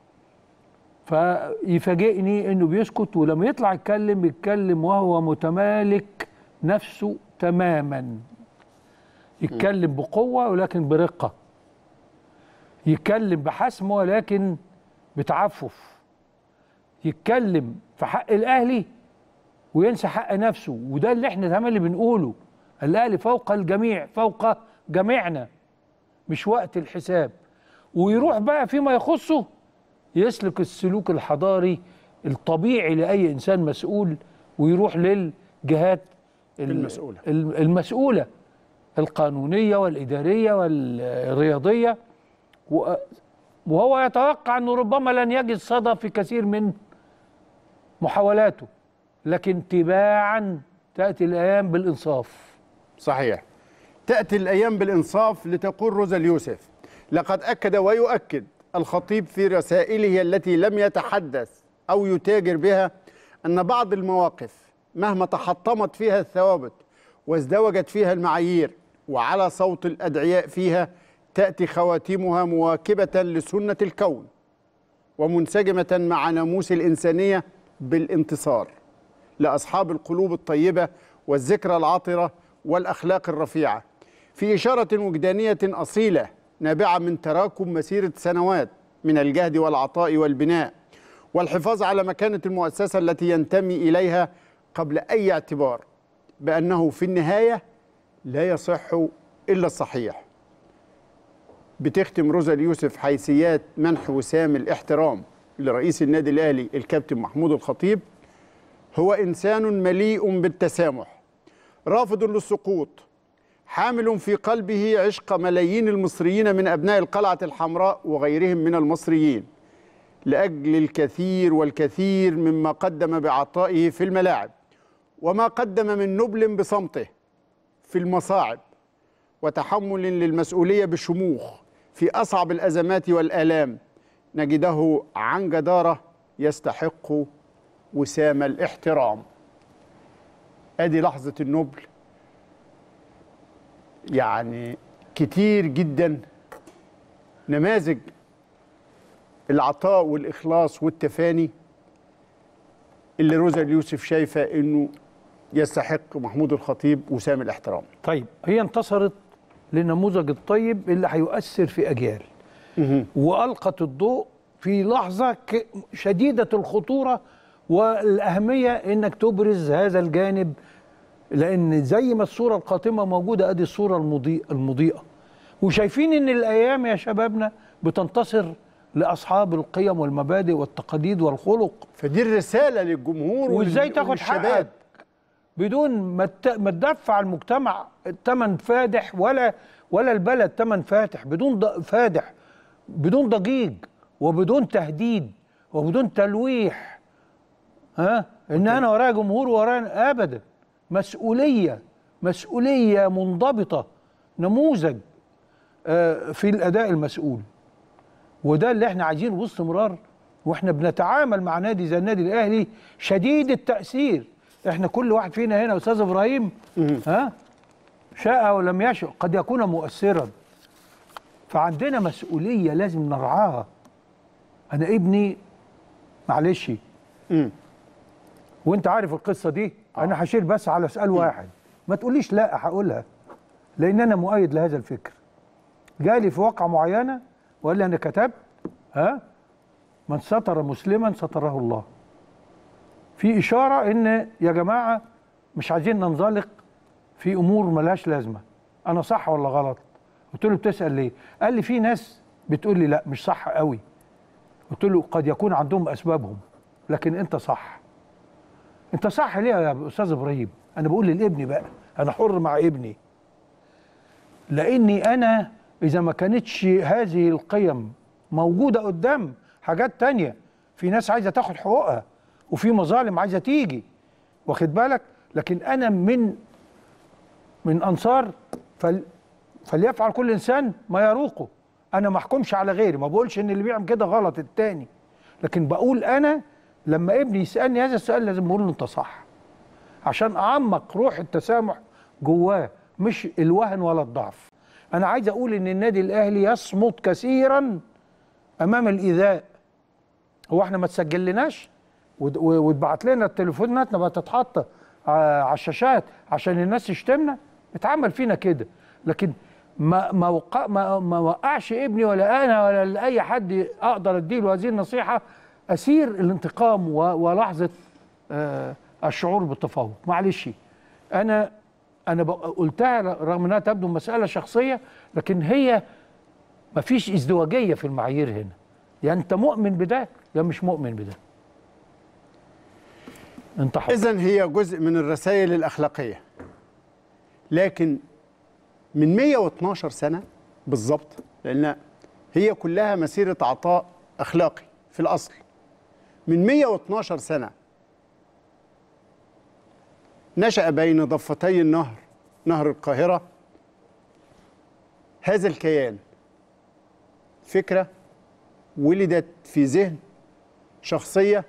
فيفاجئني انه بيسكت ولما يطلع يتكلم يتكلم وهو متمالك نفسه تماما يتكلم بقوه ولكن برقه يتكلم بحسم ولكن بتعفف يتكلم في حق الاهلي وينسى حق نفسه وده اللي احنا تمام اللي بنقوله الاهلي فوق الجميع فوق جميعنا مش وقت الحساب ويروح بقى فيما يخصه يسلك السلوك الحضاري الطبيعي لاي انسان مسؤول ويروح للجهات ال- المسؤولة. الم- المسؤوله القانونيه والاداريه والرياضيه و- وهو يتوقع انه ربما لن يجد صدى في كثير من محاولاته لكن تباعا تاتي الايام بالانصاف صحيح تأتي الأيام بالإنصاف لتقول روزا اليوسف لقد أكد ويؤكد الخطيب في رسائله التي لم يتحدث أو يتاجر بها أن بعض المواقف مهما تحطمت فيها الثوابت وازدوجت فيها المعايير وعلى صوت الأدعياء فيها تأتي خواتيمها مواكبة لسنة الكون ومنسجمة مع ناموس الإنسانية بالانتصار لأصحاب القلوب الطيبة والذكرى العطرة والأخلاق الرفيعة في إشارة وجدانية أصيلة نابعة من تراكم مسيرة سنوات من الجهد والعطاء والبناء والحفاظ على مكانة المؤسسة التي ينتمي إليها قبل أي اعتبار بأنه في النهاية لا يصح إلا الصحيح بتختم روزا اليوسف حيثيات منح وسام الاحترام لرئيس النادي الأهلي الكابتن محمود الخطيب هو إنسان مليء بالتسامح رافض للسقوط حامل في قلبه عشق ملايين المصريين من أبناء القلعة الحمراء وغيرهم من المصريين لأجل الكثير والكثير مما قدم بعطائه في الملاعب وما قدم من نبل بصمته في المصاعب وتحمل للمسؤولية بشموخ في أصعب الأزمات والآلام نجده عن جدارة يستحق وسام الاحترام ادي لحظة النبل يعني كتير جدا نماذج العطاء والإخلاص والتفاني اللي روزا اليوسف شايفة انه يستحق محمود الخطيب وسام الاحترام طيب هي انتصرت للنموذج الطيب اللي هيؤثر في اجيال والقت الضوء في لحظه ك- شديده الخطوره والاهميه انك تبرز هذا الجانب لان زي ما الصوره القاتمه موجوده ادي الصوره المضيء المضيئه وشايفين ان الايام يا شبابنا بتنتصر لاصحاب القيم والمبادئ والتقاليد والخلق فدي الرسالة للجمهور وازاي وال- تاخد والشباب. حقك بدون ما ت- ما تدفع المجتمع ثمن فادح ولا ولا البلد ثمن فاتح بدون ض- فادح بدون ضجيج وبدون تهديد وبدون تلويح ها ان انا ورايا جمهور ورايا ابدا مسؤوليه مسؤوليه منضبطه نموذج آه، في الاداء المسؤول وده اللي احنا عايزينه باستمرار واحنا بنتعامل مع نادي زي النادي الاهلي شديد التاثير احنا كل واحد فينا هنا استاذ ابراهيم ها شاء او لم يشاء قد يكون مؤثرا فعندنا مسؤوليه لازم نرعاها انا ابني معلش وانت عارف القصه دي انا هشير بس على سؤال واحد ما تقوليش لا هقولها لان انا مؤيد لهذا الفكر جالي في واقعه معينه وقال لي انا كتبت ها من ستر مسلما ستره الله في اشاره ان يا جماعه مش عايزين ننزلق في امور ملهاش لازمه انا صح ولا غلط قلت له بتسال ليه قال لي في ناس بتقول لي لا مش صح قوي قلت له قد يكون عندهم اسبابهم لكن انت صح انت صح ليه يا استاذ ابراهيم انا بقول للابن بقى انا حر مع ابني لاني انا اذا ما كانتش هذه القيم موجوده قدام حاجات تانية في ناس عايزه تاخد حقوقها وفي مظالم عايزه تيجي واخد بالك لكن انا من من انصار فل فليفعل كل انسان ما يروقه انا ما احكمش على غيري ما بقولش ان اللي بيعمل كده غلط التاني لكن بقول انا لما ابني يسالني هذا السؤال لازم اقول له انت صح عشان اعمق روح التسامح جواه مش الوهن ولا الضعف انا عايز اقول ان النادي الاهلي يصمت كثيرا امام الايذاء هو احنا ما تسجلناش ود- و- وتبعت لنا التليفوناتنا بقى تتحط ع- على الشاشات عشان الناس تشتمنا اتعمل فينا كده لكن ما ما وقع ما, ما وقعش ابني ولا انا ولا اي حد اقدر اديله هذه النصيحه اسير الانتقام و- ولحظه آه الشعور بالتفوق معلش انا انا بق- قلتها رغم انها تبدو مساله شخصيه لكن هي ما فيش ازدواجيه في المعايير هنا يا انت مؤمن بده يا مش مؤمن بده انت حر إذا هي جزء من الرسائل الأخلاقية لكن من 112 سنة بالظبط لأن هي كلها مسيرة عطاء أخلاقي في الأصل من 112 سنة نشأ بين ضفتي النهر نهر القاهرة هذا الكيان فكرة ولدت في ذهن شخصية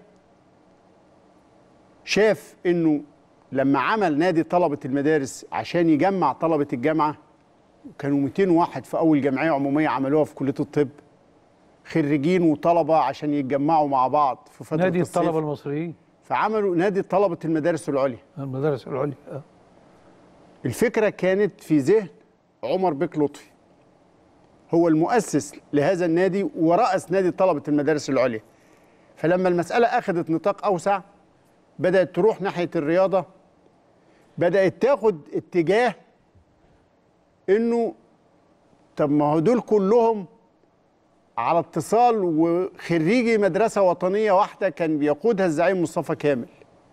شاف انه لما عمل نادي طلبة المدارس عشان يجمع طلبة الجامعة كانوا 200 واحد في أول جمعية عمومية عملوها في كلية الطب خريجين وطلبة عشان يتجمعوا مع بعض في فترة نادي الصيف. الطلبه المصريين فعملوا نادي طلبة المدارس العليا المدارس العليا آه. الفكرة كانت في ذهن عمر بك لطفي هو المؤسس لهذا النادي ورأس نادي طلبة المدارس العليا فلما المسألة أخذت نطاق أوسع بدأت تروح ناحية الرياضة بدأت تاخد اتجاه إنه طب ما هو دول كلهم على اتصال وخريجي مدرسة وطنية واحدة كان بيقودها الزعيم مصطفى كامل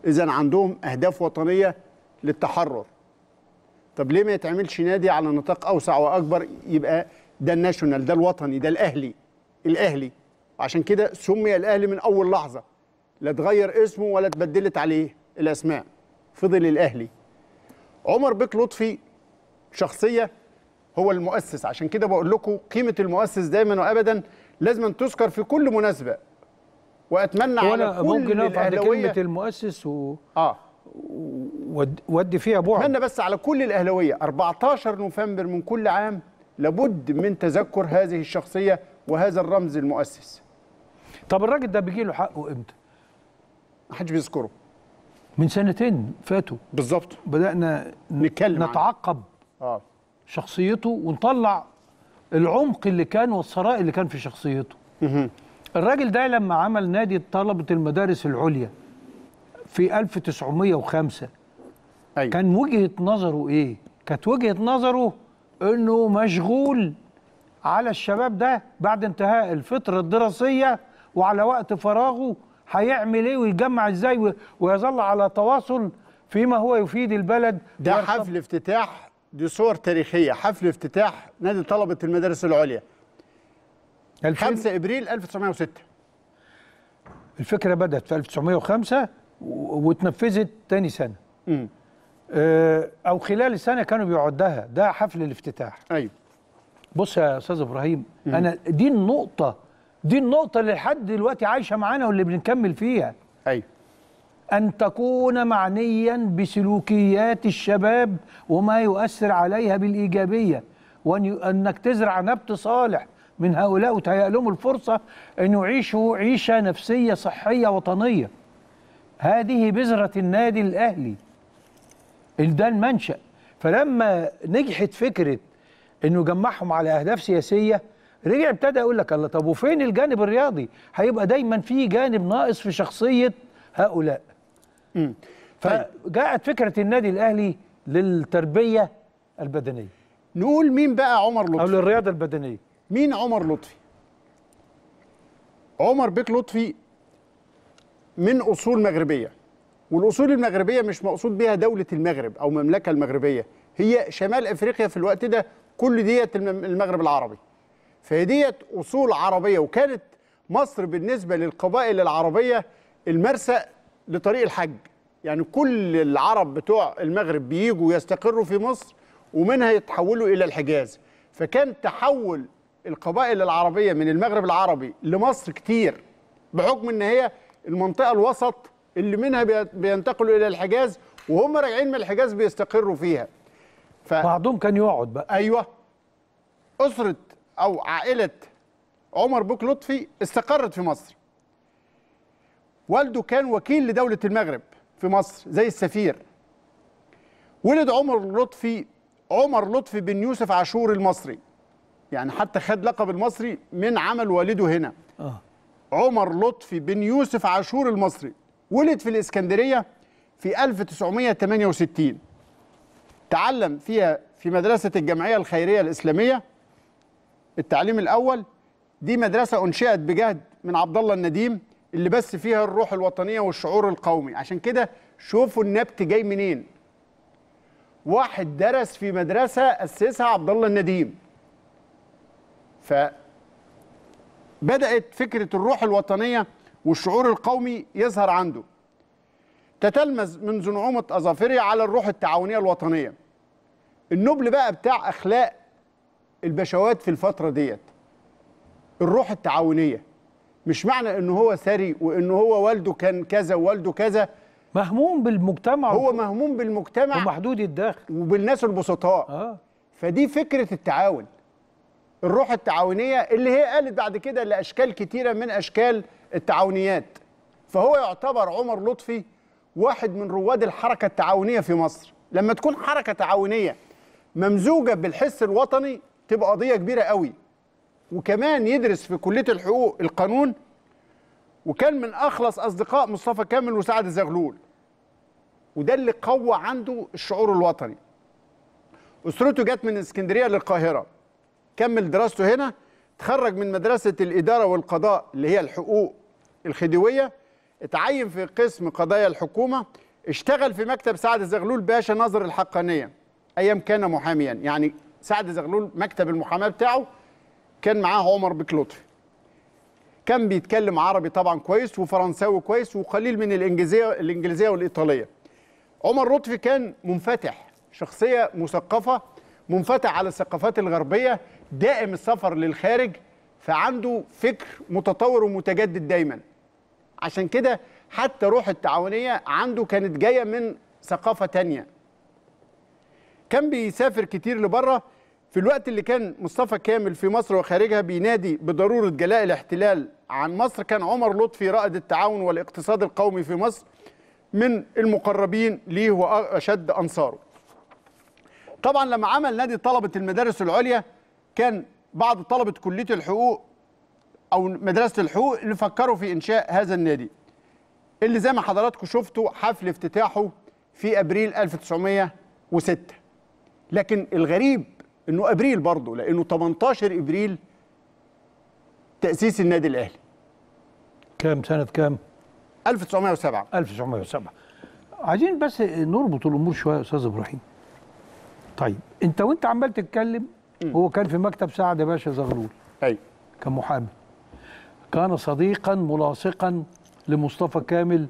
اذا عندهم اهداف وطنيه للتحرر طب ليه ما يتعملش نادي على نطاق اوسع واكبر يبقى ده الناشونال ده الوطني ده الاهلي الاهلي عشان كده سمي الاهلي من اول لحظه لا اتغير اسمه ولا اتبدلت عليه الاسماء فضل الاهلي عمر بيك لطفي شخصيه هو المؤسس عشان كده بقول لكم قيمه المؤسس دايما وابدا لازم أن تذكر في كل مناسبه واتمنى على وانا كل ممكن اقف عند كلمه الاهلاويه المؤسس و- اه ود- ودي فيها بعد اتمنى بس على كل الاهلاويه 14 نوفمبر من كل عام لابد من تذكر هذه الشخصيه وهذا الرمز المؤسس طب الراجل ده بيجي له حقه امتى؟ ما حدش بيذكره من سنتين فاتوا بالظبط بدانا ن- نتكلم عنه. نتعقب اه شخصيته ونطلع العمق اللي كان والثراء اللي كان في شخصيته الراجل ده لما عمل نادي طلبة المدارس العليا في 1905 ايوه كان وجهة نظره ايه كانت وجهة نظره انه مشغول على الشباب ده بعد انتهاء الفترة الدراسية وعلى وقت فراغه هيعمل ايه ويجمع ازاي و- ويظل على تواصل فيما هو يفيد البلد ده ويرتبط- حفل افتتاح دي صور تاريخيه حفل افتتاح نادي طلبه المدارس العليا 2000 5 ابريل 1906 الفكرة بدأت في 1905 و- واتنفذت تاني سنة امم آه، أو خلال السنة كانوا بيعدها ده حفل الافتتاح ايوه بص يا أستاذ إبراهيم أنا دي النقطة دي النقطة اللي لحد دلوقتي عايشة معانا واللي بنكمل فيها ايوه أن تكون معنيا بسلوكيات الشباب وما يؤثر عليها بالإيجابية وأنك تزرع نبت صالح من هؤلاء وتهيأ لهم الفرصة أن يعيشوا عيشة نفسية صحية وطنية هذه بذرة النادي الأهلي ده المنشأ فلما نجحت فكرة أنه يجمعهم على أهداف سياسية رجع ابتدى يقول لك الله طب وفين الجانب الرياضي هيبقى دايما في جانب ناقص في شخصية هؤلاء امم طيب فجاءت فكرة النادي الأهلي للتربية البدنية نقول مين بقى عمر أو لطفي للرياضة البدنية مين عمر لطفي عمر بيك لطفي من اصول مغربيه والاصول المغربيه مش مقصود بها دوله المغرب او المملكه المغربيه هي شمال افريقيا في الوقت ده كل ديت الم- المغرب العربي فهي ديت اصول عربيه وكانت مصر بالنسبه للقبائل العربيه المرسى لطريق الحج يعني كل العرب بتوع المغرب بيجوا يستقروا في مصر ومنها يتحولوا الى الحجاز فكان تحول القبائل العربيه من المغرب العربي لمصر كتير بحكم ان هي المنطقه الوسط اللي منها بي- بينتقلوا الى الحجاز وهم راجعين من الحجاز بيستقروا فيها ف... بعضهم كان يقعد بقى ايوه اسره او عائله عمر بوك لطفي استقرت في مصر والده كان وكيل لدوله المغرب في مصر زي السفير ولد عمر لطفي عمر لطفي بن يوسف عاشور المصري يعني حتى خد لقب المصري من عمل والده هنا آه. عمر لطفي بن يوسف عاشور المصري ولد في الإسكندرية في 1968 تعلم فيها في مدرسة الجمعية الخيرية الإسلامية التعليم الأول دي مدرسة أنشئت بجهد من عبد الله النديم اللي بث فيها الروح الوطنية والشعور القومي عشان كده شوفوا النبت جاي منين واحد درس في مدرسة أسسها عبد الله النديم ف بدأت فكرة الروح الوطنية والشعور القومي يظهر عنده تتلمذ منذ نعومة أظافره على الروح التعاونية الوطنية النبل بقى بتاع أخلاق البشوات في الفترة ديت الروح التعاونية مش معنى انه هو ثري وانه هو والده كان كذا ووالده كذا مهموم بالمجتمع هو مهموم بالمجتمع ومحدود الدخل وبالناس البسطاء اه فدي فكرة التعاون الروح التعاونية اللي هي قالت بعد كده لأشكال كتيرة من أشكال التعاونيات فهو يعتبر عمر لطفي واحد من رواد الحركة التعاونية في مصر لما تكون حركة تعاونية ممزوجة بالحس الوطني تبقى قضية كبيرة قوي وكمان يدرس في كلية الحقوق القانون وكان من أخلص أصدقاء مصطفى كامل وسعد الزغلول وده اللي قوى عنده الشعور الوطني أسرته جت من اسكندرية للقاهرة كمل دراسته هنا تخرج من مدرسة الإدارة والقضاء اللي هي الحقوق الخديوية اتعين في قسم قضايا الحكومه اشتغل في مكتب سعد زغلول باشا ناظر الحقانيه ايام كان محاميا يعني سعد زغلول مكتب المحاماه بتاعه كان معاه عمر بك لطفي كان بيتكلم عربي طبعا كويس وفرنساوي كويس وقليل من الانجليزيه الانجليزيه والايطاليه عمر لطفي كان منفتح شخصيه مثقفه منفتح على الثقافات الغربيه دائم السفر للخارج فعنده فكر متطور ومتجدد دايما عشان كده حتى روح التعاونيه عنده كانت جايه من ثقافه تانية كان بيسافر كتير لبره في الوقت اللي كان مصطفى كامل في مصر وخارجها بينادي بضروره جلاء الاحتلال عن مصر كان عمر لطفي رائد التعاون والاقتصاد القومي في مصر من المقربين ليه واشد انصاره. طبعا لما عمل نادي طلبه المدارس العليا كان بعض طلبه كليه الحقوق او مدرسه الحقوق اللي فكروا في انشاء هذا النادي. اللي زي ما حضراتكم شفتوا حفل افتتاحه في ابريل 1906. لكن الغريب انه ابريل برضه لانه 18 ابريل تاسيس النادي الاهلي كام سنه كام 1907 1907 عايزين بس نربط الامور شويه يا استاذ ابراهيم طيب انت وانت عمال تتكلم هو كان في مكتب سعد باشا زغلول ايوه كان محامي كان صديقا ملاصقا لمصطفى كامل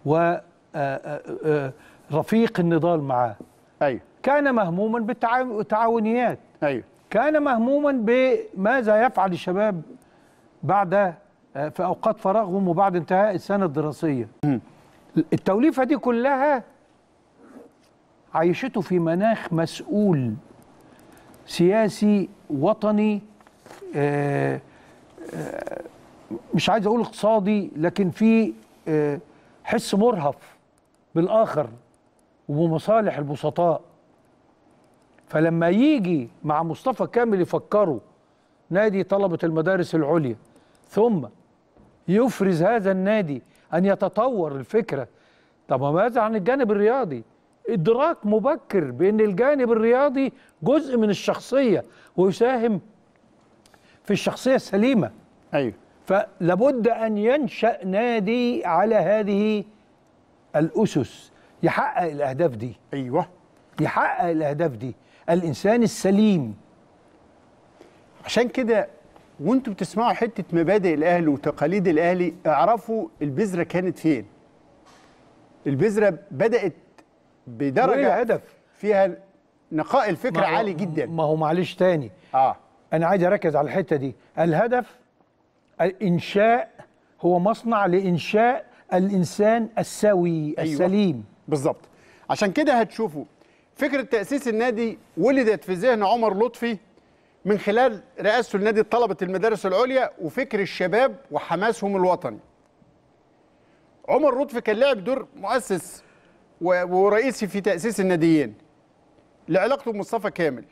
ورفيق النضال معاه ايوه كان مهموما بالتعاونيات ايوه كان مهموما بماذا يفعل الشباب بعد آه، في اوقات فراغهم وبعد انتهاء السنه الدراسيه التوليفه دي كلها عيشته في مناخ مسؤول سياسي وطني آه، آه، مش عايز اقول اقتصادي لكن في آه، حس مرهف بالاخر وبمصالح البسطاء فلما يجي مع مصطفى كامل يفكروا نادي طلبة المدارس العليا ثم يفرز هذا النادي أن يتطور الفكرة طب ماذا عن الجانب الرياضي إدراك مبكر بأن الجانب الرياضي جزء من الشخصية ويساهم في الشخصية السليمة ايوه فلابد أن ينشأ نادي على هذه الأسس يحقق الأهداف دي ايوه يحقق الأهداف دي الإنسان السليم عشان كده وانتوا بتسمعوا حته مبادئ الاهلي وتقاليد الاهلي اعرفوا البذره كانت فين البذره بدات وإيه بدرجه الهدف؟ فيها نقاء الفكر ما هو- عالي جدا ما هو معلش تاني اه انا عايز اركز على الحته دي الهدف الانشاء هو مصنع لانشاء الانسان السوي أيوة. السليم بالظبط عشان كده هتشوفوا فكره تاسيس النادي ولدت في ذهن عمر لطفي من خلال رئاسته لنادي طلبه المدارس العليا وفكر الشباب وحماسهم الوطني عمر لطفي كان لعب دور مؤسس و- ورئيسي في تاسيس الناديين لعلاقته بمصطفى كامل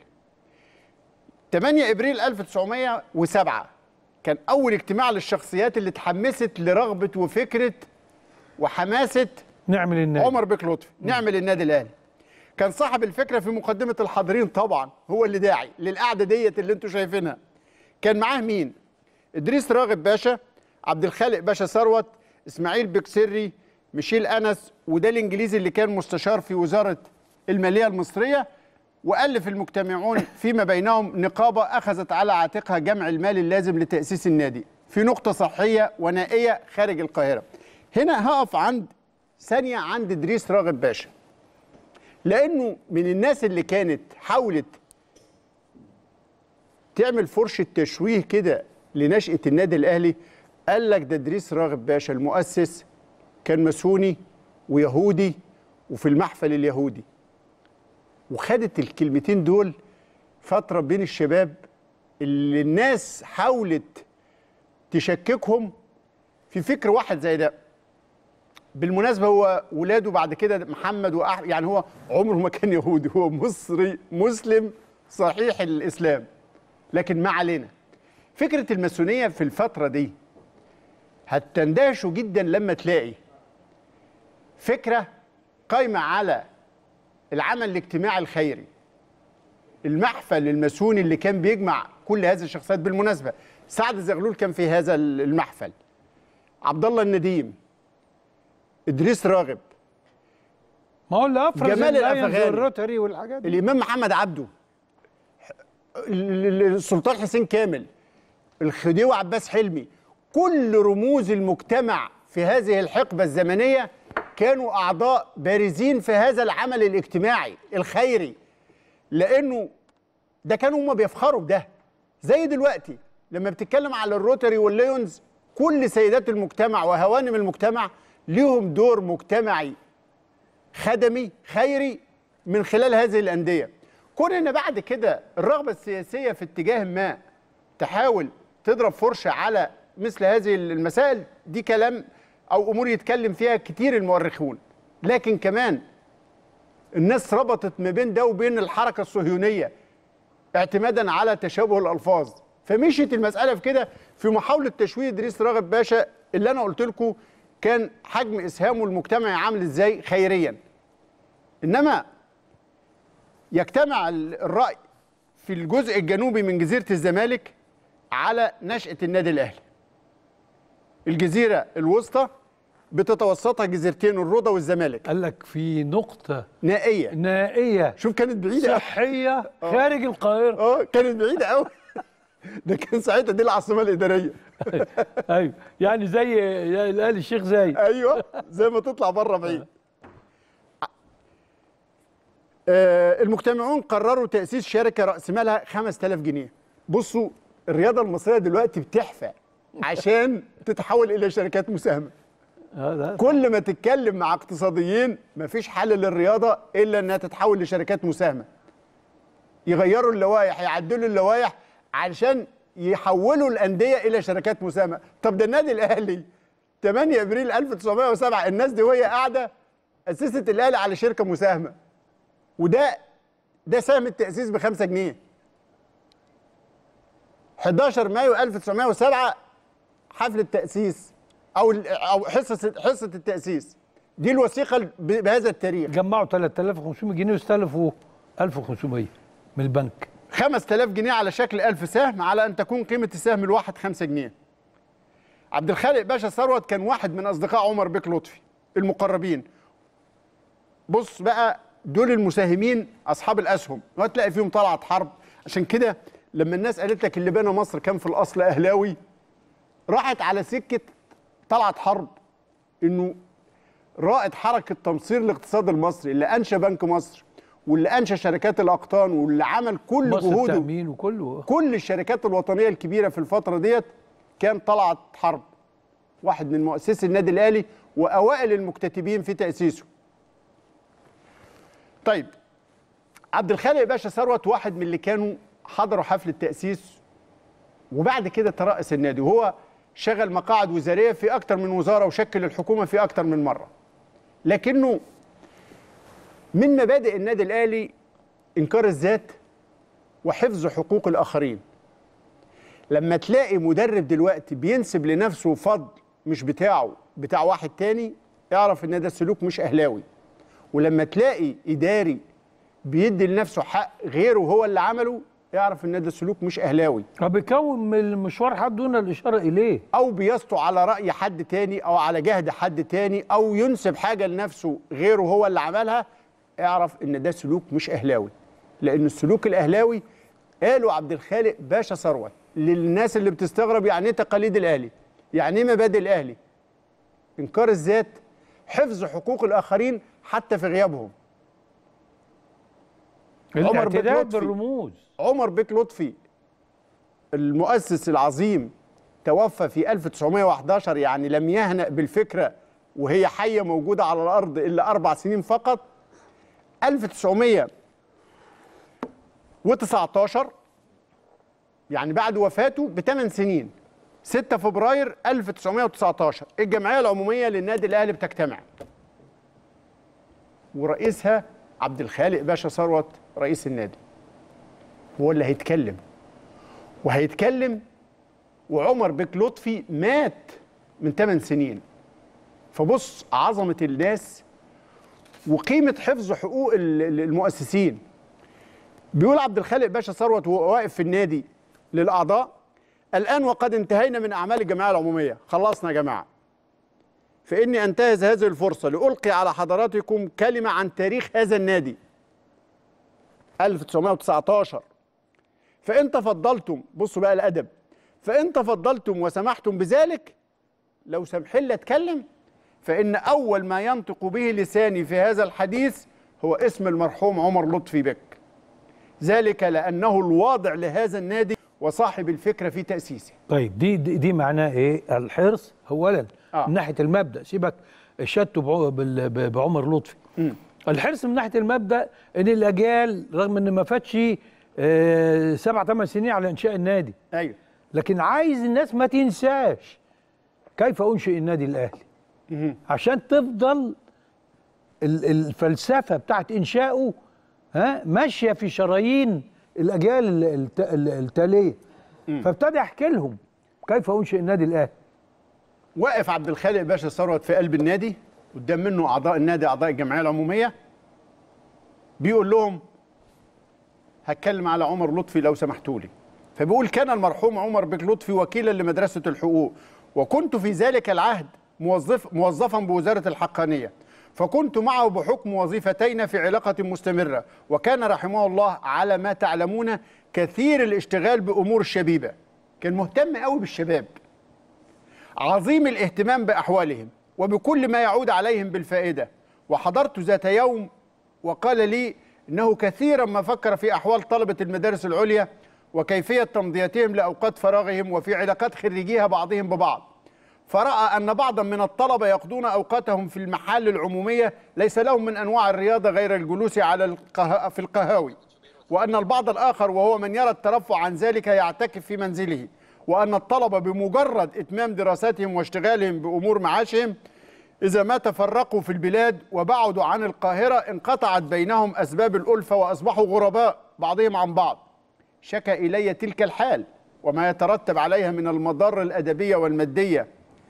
8 ابريل 1907 كان اول اجتماع للشخصيات اللي اتحمست لرغبه وفكره وحماسه نعمل النادي عمر بك لطفي نعمل النادي الاهلي كان صاحب الفكره في مقدمه الحاضرين طبعا هو اللي داعي للقعده ديت اللي انتم شايفينها كان معاه مين ادريس راغب باشا عبد الخالق باشا ثروت اسماعيل بكسري ميشيل انس وده الانجليزي اللي كان مستشار في وزاره الماليه المصريه والف المجتمعون فيما بينهم نقابه اخذت على عاتقها جمع المال اللازم لتاسيس النادي في نقطه صحيه ونائيه خارج القاهره هنا هقف عند ثانيه عند ادريس راغب باشا لانه من الناس اللي كانت حاولت تعمل فرشه تشويه كده لنشاه النادي الاهلي قال لك ده ادريس راغب باشا المؤسس كان ماسوني ويهودي وفي المحفل اليهودي وخدت الكلمتين دول فتره بين الشباب اللي الناس حاولت تشككهم في فكر واحد زي ده بالمناسبه هو ولاده بعد كده محمد وأحمد يعني هو عمره ما كان يهودي هو مصري مسلم صحيح الاسلام لكن ما علينا فكره الماسونيه في الفتره دي هتندهشوا جدا لما تلاقي فكره قايمه على العمل الاجتماعي الخيري المحفل الماسوني اللي كان بيجمع كل هذه الشخصيات بالمناسبه سعد زغلول كان في هذا المحفل عبد الله النديم ادريس راغب ما هو اللي افرز جمال اللاينز الأفغاني. والروتري والحاجات دي الامام محمد عبده ال- ال- السلطان حسين كامل الخديوي عباس حلمي كل رموز المجتمع في هذه الحقبه الزمنيه كانوا اعضاء بارزين في هذا العمل الاجتماعي الخيري لانه ده كانوا هم بيفخروا بده زي دلوقتي لما بتتكلم على الروتري والليونز كل سيدات المجتمع وهوانم المجتمع ليهم دور مجتمعي خدمي خيري من خلال هذه الأندية كون ان بعد كده الرغبة السياسية في اتجاه ما تحاول تضرب فرشة على مثل هذه المسائل دي كلام او امور يتكلم فيها كتير المؤرخون لكن كمان الناس ربطت ما بين ده وبين الحركة الصهيونية اعتمادا على تشابه الالفاظ فمشيت المساله في كده في محاوله تشويه ادريس راغب باشا اللي انا قلت لكم كان حجم اسهامه المجتمعي عامل ازاي خيريا انما يجتمع ال- الراي في الجزء الجنوبي من جزيره الزمالك على نشاه النادي الاهلي الجزيره الوسطى بتتوسطها جزيرتين الروضه والزمالك قال لك في نقطة نائيه نائية شوف كانت بعيده أوي. صحية خارج القاهرة اه كانت بعيده قوي ده كان ساعتها دي العاصمه الاداريه ايوه يعني زي الاهلي الشيخ زايد ايوه زي ما تطلع بره بعيد آه المجتمعون قرروا تاسيس شركه راس مالها 5000 جنيه بصوا الرياضه المصريه دلوقتي بتحفى عشان تتحول الى شركات مساهمه اه ده كل ما تتكلم مع اقتصاديين مفيش حل للرياضه الا انها تتحول لشركات مساهمه يغيروا اللوائح يعدلوا اللوائح علشان يحولوا الانديه الى شركات مساهمه طب ده النادي الاهلي 8 ابريل 1907 الناس دي وهي قاعده اسست الاهلي على شركه مساهمه وده ده سهم التاسيس ب 5 جنيه 11 مايو 1907 حفل التاسيس او ال- او حصه حصه التاسيس دي الوثيقه ب- بهذا التاريخ جمعوا 3500 جنيه واستلفوا 1500 من البنك 5000 جنيه على شكل 1000 سهم على ان تكون قيمه السهم الواحد 5 جنيه عبد الخالق باشا ثروت كان واحد من اصدقاء عمر بيك لطفي المقربين بص بقى دول المساهمين اصحاب الاسهم وهتلاقي فيهم طلعت حرب عشان كده لما الناس قالت لك اللي بنى مصر كان في الاصل اهلاوي راحت على سكه طلعت حرب انه رائد حركه تمصير الاقتصاد المصري اللي انشا بنك مصر واللي انشا شركات الاقطان واللي عمل كل مصر جهوده التأمين وكله كل الشركات الوطنيه الكبيره في الفتره ديت كان طلعت حرب واحد من مؤسسي النادي الاهلي واوائل المكتتبين في تاسيسه طيب عبد الخالق باشا ثروت واحد من اللي كانوا حضروا حفل التاسيس وبعد كده ترأس النادي وهو شغل مقاعد وزاريه في اكتر من وزاره وشكل الحكومه في اكتر من مره لكنه من مبادئ النادي الاهلي انكار الذات وحفظ حقوق الاخرين لما تلاقي مدرب دلوقتي بينسب لنفسه فضل مش بتاعه بتاع واحد تاني اعرف ان ده سلوك مش اهلاوي ولما تلاقي اداري بيدي لنفسه حق غيره هو اللي عمله اعرف ان ده سلوك مش اهلاوي بيكون من المشوار حد دون الاشاره اليه او بيسطو على راي حد تاني او على جهد حد تاني او ينسب حاجه لنفسه غيره هو اللي عملها اعرف ان ده سلوك مش اهلاوي لان السلوك الاهلاوي قالوا عبد الخالق باشا ثروت للناس اللي بتستغرب يعني ايه تقاليد الاهلي يعني ايه مبادئ الاهلي انكار الذات حفظ حقوق الاخرين حتى في غيابهم عمر بن الاعتداد لطفي. بالرموز عمر بيك لطفي المؤسس العظيم توفى في 1911 يعني لم يهنأ بالفكرة وهي حية موجودة على الأرض إلا أربع سنين فقط 1919 يعني بعد وفاته بثمان سنين 6 فبراير 1919 الجمعية العمومية للنادي الأهلي بتجتمع ورئيسها عبد الخالق باشا ثروت رئيس النادي هو اللي هيتكلم وهيتكلم وعمر بك لطفي مات من 8 سنين فبص عظمة الناس وقيمة حفظ حقوق ال- ال- المؤسسين بيقول عبد الخالق باشا ثروت وهو واقف في النادي للأعضاء الآن وقد انتهينا من أعمال الجمعية العمومية خلصنا يا جماعة فإني أنتهز هذه الفرصة لألقي على حضراتكم كلمة عن تاريخ هذا النادي 1919 فإن تفضلتم بصوا بقى الأدب فإن تفضلتم وسمحتم بذلك لو سمحل لي أتكلم فإن أول ما ينطق به لساني في هذا الحديث هو اسم المرحوم عمر لطفي بك ذلك لأنه الواضع لهذا النادي وصاحب الفكرة في تأسيسه طيب دي دي, دي معناه ايه الحرص اولا آه. من ناحيه المبدا سيبك شته بعو- بال- ب- بعمر لطفي مم. الحرص من ناحيه المبدا ان الاجيال رغم ان ما فاتش آه، سبع ثمان سنين على انشاء النادي أيوه لكن عايز الناس ما تنساش كيف انشئ النادي الاهلي عشان تفضل ال- الفلسفه بتاعت انشائه ها ماشيه في شرايين الاجيال ال- الت- ال- التاليه فابتدى احكي لهم كيف انشئ النادي الاهلي واقف عبد الخالق باشا ثروت في قلب النادي قدام منه اعضاء النادي اعضاء الجمعيه العموميه بيقول لهم هتكلم على عمر لطفي لو سمحتوا لي فبيقول كان المرحوم عمر بك لطفي وكيلا لمدرسه الحقوق وكنت في ذلك العهد موظف موظفا بوزاره الحقانيه فكنت معه بحكم وظيفتين في علاقه مستمره وكان رحمه الله على ما تعلمون كثير الاشتغال بامور الشبيبه كان مهتم قوي بالشباب عظيم الاهتمام باحوالهم وبكل ما يعود عليهم بالفائده وحضرت ذات يوم وقال لي انه كثيرا ما فكر في احوال طلبه المدارس العليا وكيفيه تمضيتهم لاوقات فراغهم وفي علاقات خريجيها بعضهم ببعض فراى ان بعضا من الطلبه يقضون اوقاتهم في المحال العموميه ليس لهم من انواع الرياضه غير الجلوس على القه... في القهاوي وأن البعض الآخر وهو من يرى الترفع عن ذلك يعتكف في منزله وأن الطلبة بمجرد إتمام دراساتهم واشتغالهم بأمور معاشهم إذا ما تفرقوا في البلاد وبعدوا عن القاهرة انقطعت بينهم أسباب الألفة وأصبحوا غرباء بعضهم عن بعض شكى إلي تلك الحال وما يترتب عليها من المضار الأدبية والمادية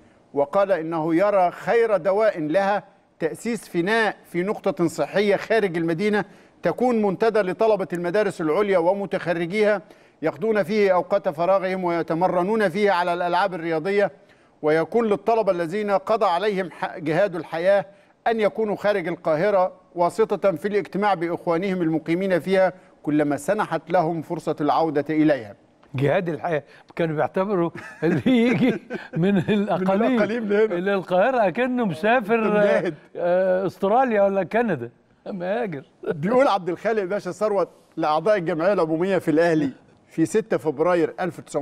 وقال إنه يرى خير دواء لها تأسيس فناء في نقطة صحية خارج المدينة تكون منتدى لطلبة المدارس العليا ومتخرجيها يقضون فيه أوقات فراغهم ويتمرنون فيه على الألعاب الرياضية ويكون للطلبة الذين قضى عليهم ح- جهاد الحياة أن يكونوا خارج القاهرة واسطة في الاجتماع بإخوانهم المقيمين فيها كلما سنحت لهم فرصة العودة إليها جهاد الحياه كانوا بيعتبروا اللي يجي من الاقاليم الأقاليم لهنا. الى القاهره كانه مسافر مجاهد. آه، استراليا ولا كندا مهاجر بيقول عبد الخالق باشا ثروت لاعضاء الجمعيه العموميه في الاهلي في 6 فبراير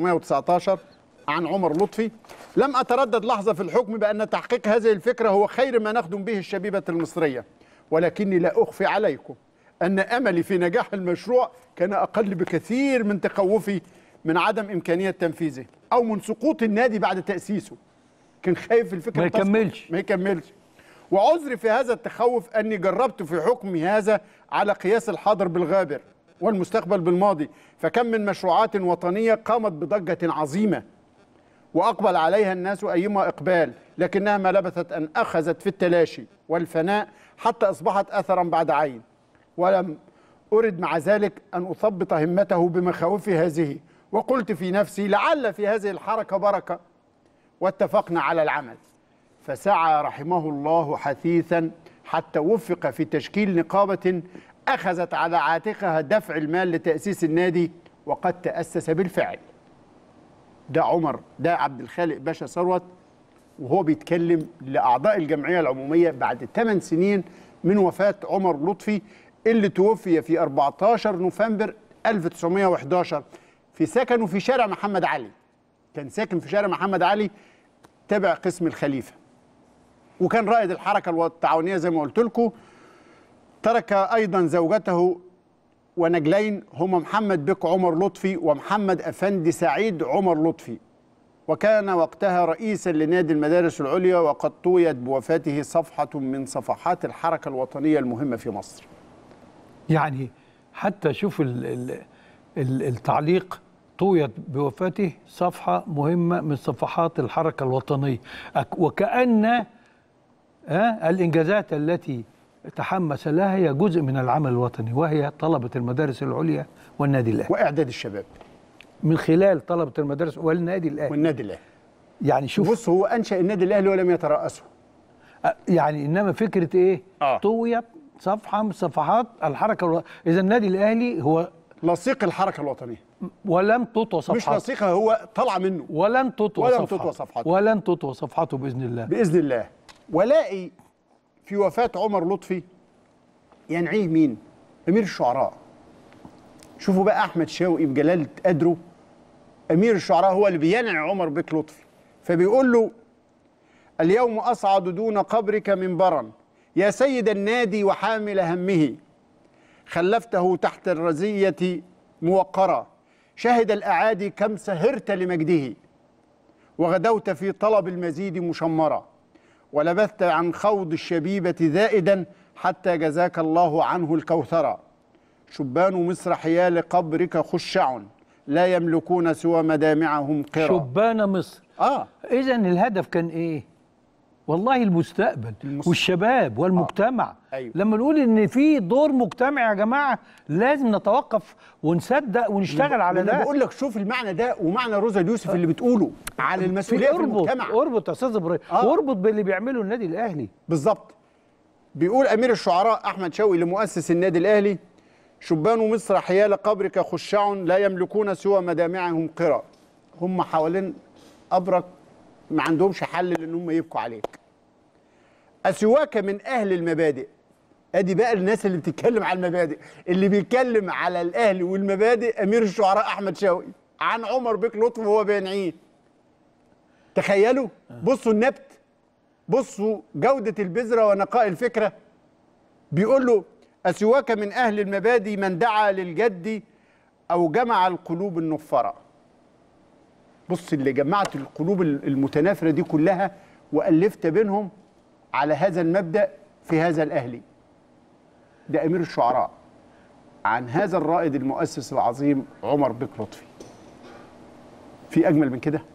1919 عن عمر لطفي لم اتردد لحظه في الحكم بان تحقيق هذه الفكره هو خير ما نخدم به الشبيبه المصريه ولكني لا اخفي عليكم ان املي في نجاح المشروع كان اقل بكثير من تخوفي من عدم امكانيه تنفيذه او من سقوط النادي بعد تاسيسه كان خايف الفكره ما تسقط. يكملش. ما يكملش وعذري في هذا التخوف أني جربت في حكمي هذا على قياس الحاضر بالغابر والمستقبل بالماضي فكم من مشروعات وطنية قامت بضجة عظيمة وأقبل عليها الناس أيما إقبال لكنها ما لبثت أن أخذت في التلاشي والفناء حتى أصبحت أثرا بعد عين ولم أرد مع ذلك أن أثبط همته بمخاوفي هذه وقلت في نفسي لعل في هذه الحركة بركة واتفقنا على العمل فسعى رحمه الله حثيثا حتى وفق في تشكيل نقابة أخذت على عاتقها دفع المال لتأسيس النادي وقد تأسس بالفعل ده عمر ده عبد الخالق باشا ثروت وهو بيتكلم لأعضاء الجمعية العمومية بعد 8 سنين من وفاة عمر لطفي اللي توفي في 14 نوفمبر 1911 في سكنه في شارع محمد علي كان ساكن في شارع محمد علي تبع قسم الخليفة وكان رائد الحركة التعاونية زي ما قلت لكم ترك أيضا زوجته ونجلين هما محمد بك عمر لطفي ومحمد أفندي سعيد عمر لطفي وكان وقتها رئيسا لنادي المدارس العليا وقد طويت بوفاته صفحة من صفحات الحركة الوطنية المهمة في مصر يعني حتى شوف ال ال ال التعليق طويت بوفاته صفحة مهمة من صفحات الحركة الوطنية أك- وكأن آه الإنجازات التي تحمس لها هي جزء من العمل الوطني وهي طلبة المدارس العليا والنادي الأهلي وإعداد الشباب من خلال طلبة المدارس والنادي الأهلي والنادي الأهلي يعني شوف بص هو أنشأ النادي الأهلي ولم يترأسه أ- يعني انما فكره ايه آه. طويت صفحه من صفحات الحركه الو... اذا النادي الاهلي هو لصيق الحركه الوطنيه ولن تطوى مش صفحاته لصيقها هو طالعه منه ولن تطوى ولن صفحته تطوى صفحته. ولن تطوى صفحته باذن الله باذن الله ولاقي في وفاه عمر لطفي ينعيه مين؟ امير الشعراء شوفوا بقى احمد شوقي بجلاله قدره امير الشعراء هو اللي بينعي عمر بك لطفي فبيقول له اليوم اصعد دون قبرك منبرا يا سيد النادي وحامل همه خلفته تحت الرزيه موقرا شهد الاعادي كم سهرت لمجده وغدوت في طلب المزيد مشمرا ولبثت عن خوض الشبيبة ذائدا حتى جزاك الله عنه الكوثرا شبان مصر حيال قبرك خشع لا يملكون سوى مدامعهم قرا شبان مصر اه اذا الهدف كان ايه والله المستقبل المست- والشباب والمجتمع أيوة. لما نقول ان في دور مجتمع يا جماعه لازم نتوقف ونصدق ونشتغل على انا ده بقول لك شوف المعنى ده ومعنى روزا اليوسف اللي بتقوله على المسؤوليه في اربط المجتمع اربط يا استاذ ابراهيم آه. اربط باللي بيعمله النادي الاهلي بالظبط بيقول امير الشعراء احمد شوقي لمؤسس النادي الاهلي شبان مصر حيال قبرك خشع لا يملكون سوى مدامعهم قرى هم حوالين قبرك ما عندهمش حل لان هم يبكوا عليك اسواك من اهل المبادئ ادي بقى الناس اللي بتتكلم على المبادئ اللي بيتكلم على الاهلي والمبادئ امير الشعراء احمد شوقي عن عمر بك لطفي وهو بينعيه تخيلوا بصوا النبت بصوا جودة البذرة ونقاء الفكرة بيقول له أسواك من أهل المبادئ من دعا للجد أو جمع القلوب النفرة بص اللي جمعت القلوب المتنافرة دي كلها وألفت بينهم على هذا المبدأ في هذا الأهلي ده أمير الشعراء عن هذا الرائد المؤسس العظيم عمر بك لطفي في أجمل من كده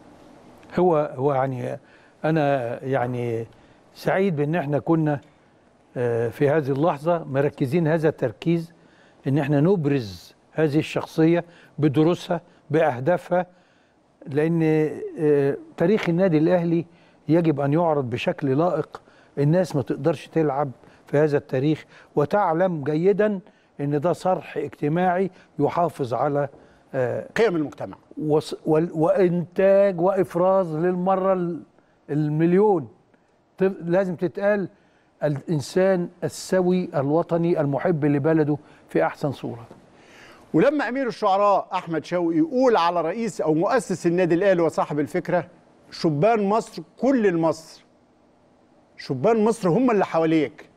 هو هو يعني انا يعني سعيد بان احنا كنا آه، في هذه اللحظه مركزين هذا التركيز ان احنا نبرز هذه الشخصيه بدروسها باهدافها لان آه، تاريخ النادي الاهلي يجب ان يعرض بشكل لائق الناس ما تقدرش تلعب في هذا التاريخ وتعلم جيدا ان ده صرح اجتماعي يحافظ على آه، قيم المجتمع وص- وال- وانتاج وافراز للمره ال- المليون ت- لازم تتقال الانسان السوي الوطني المحب لبلده في احسن صوره ولما امير الشعراء احمد شوقي يقول على رئيس او مؤسس النادي الاهلي وصاحب الفكره شبان مصر كل المصر شبان مصر هم اللي حواليك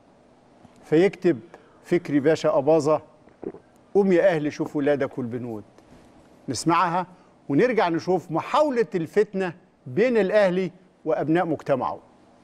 فيكتب فكري باشا اباظه قوم يا اهلي شوف ولادك والبنود نسمعها ونرجع نشوف محاوله الفتنه بين الاهلي وابناء مجتمعه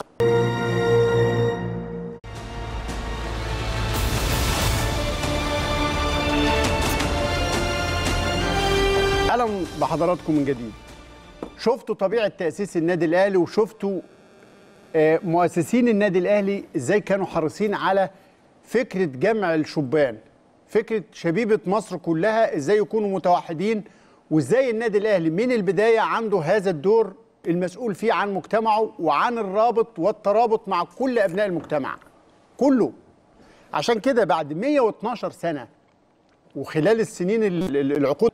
اهلا بحضراتكم من جديد شفتوا طبيعه تاسيس النادي الاهلي وشفتوا آه، مؤسسين النادي الاهلي ازاي كانوا حريصين على فكره جمع الشبان فكره شبيبه مصر كلها ازاي يكونوا متوحدين وازاي النادي الاهلي من البدايه عنده هذا الدور المسؤول فيه عن مجتمعه وعن الرابط والترابط مع كل ابناء المجتمع كله عشان كده بعد 112 سنه وخلال السنين ال- ال- العقود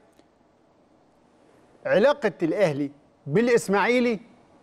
علاقة الأهلي بالإسماعيلي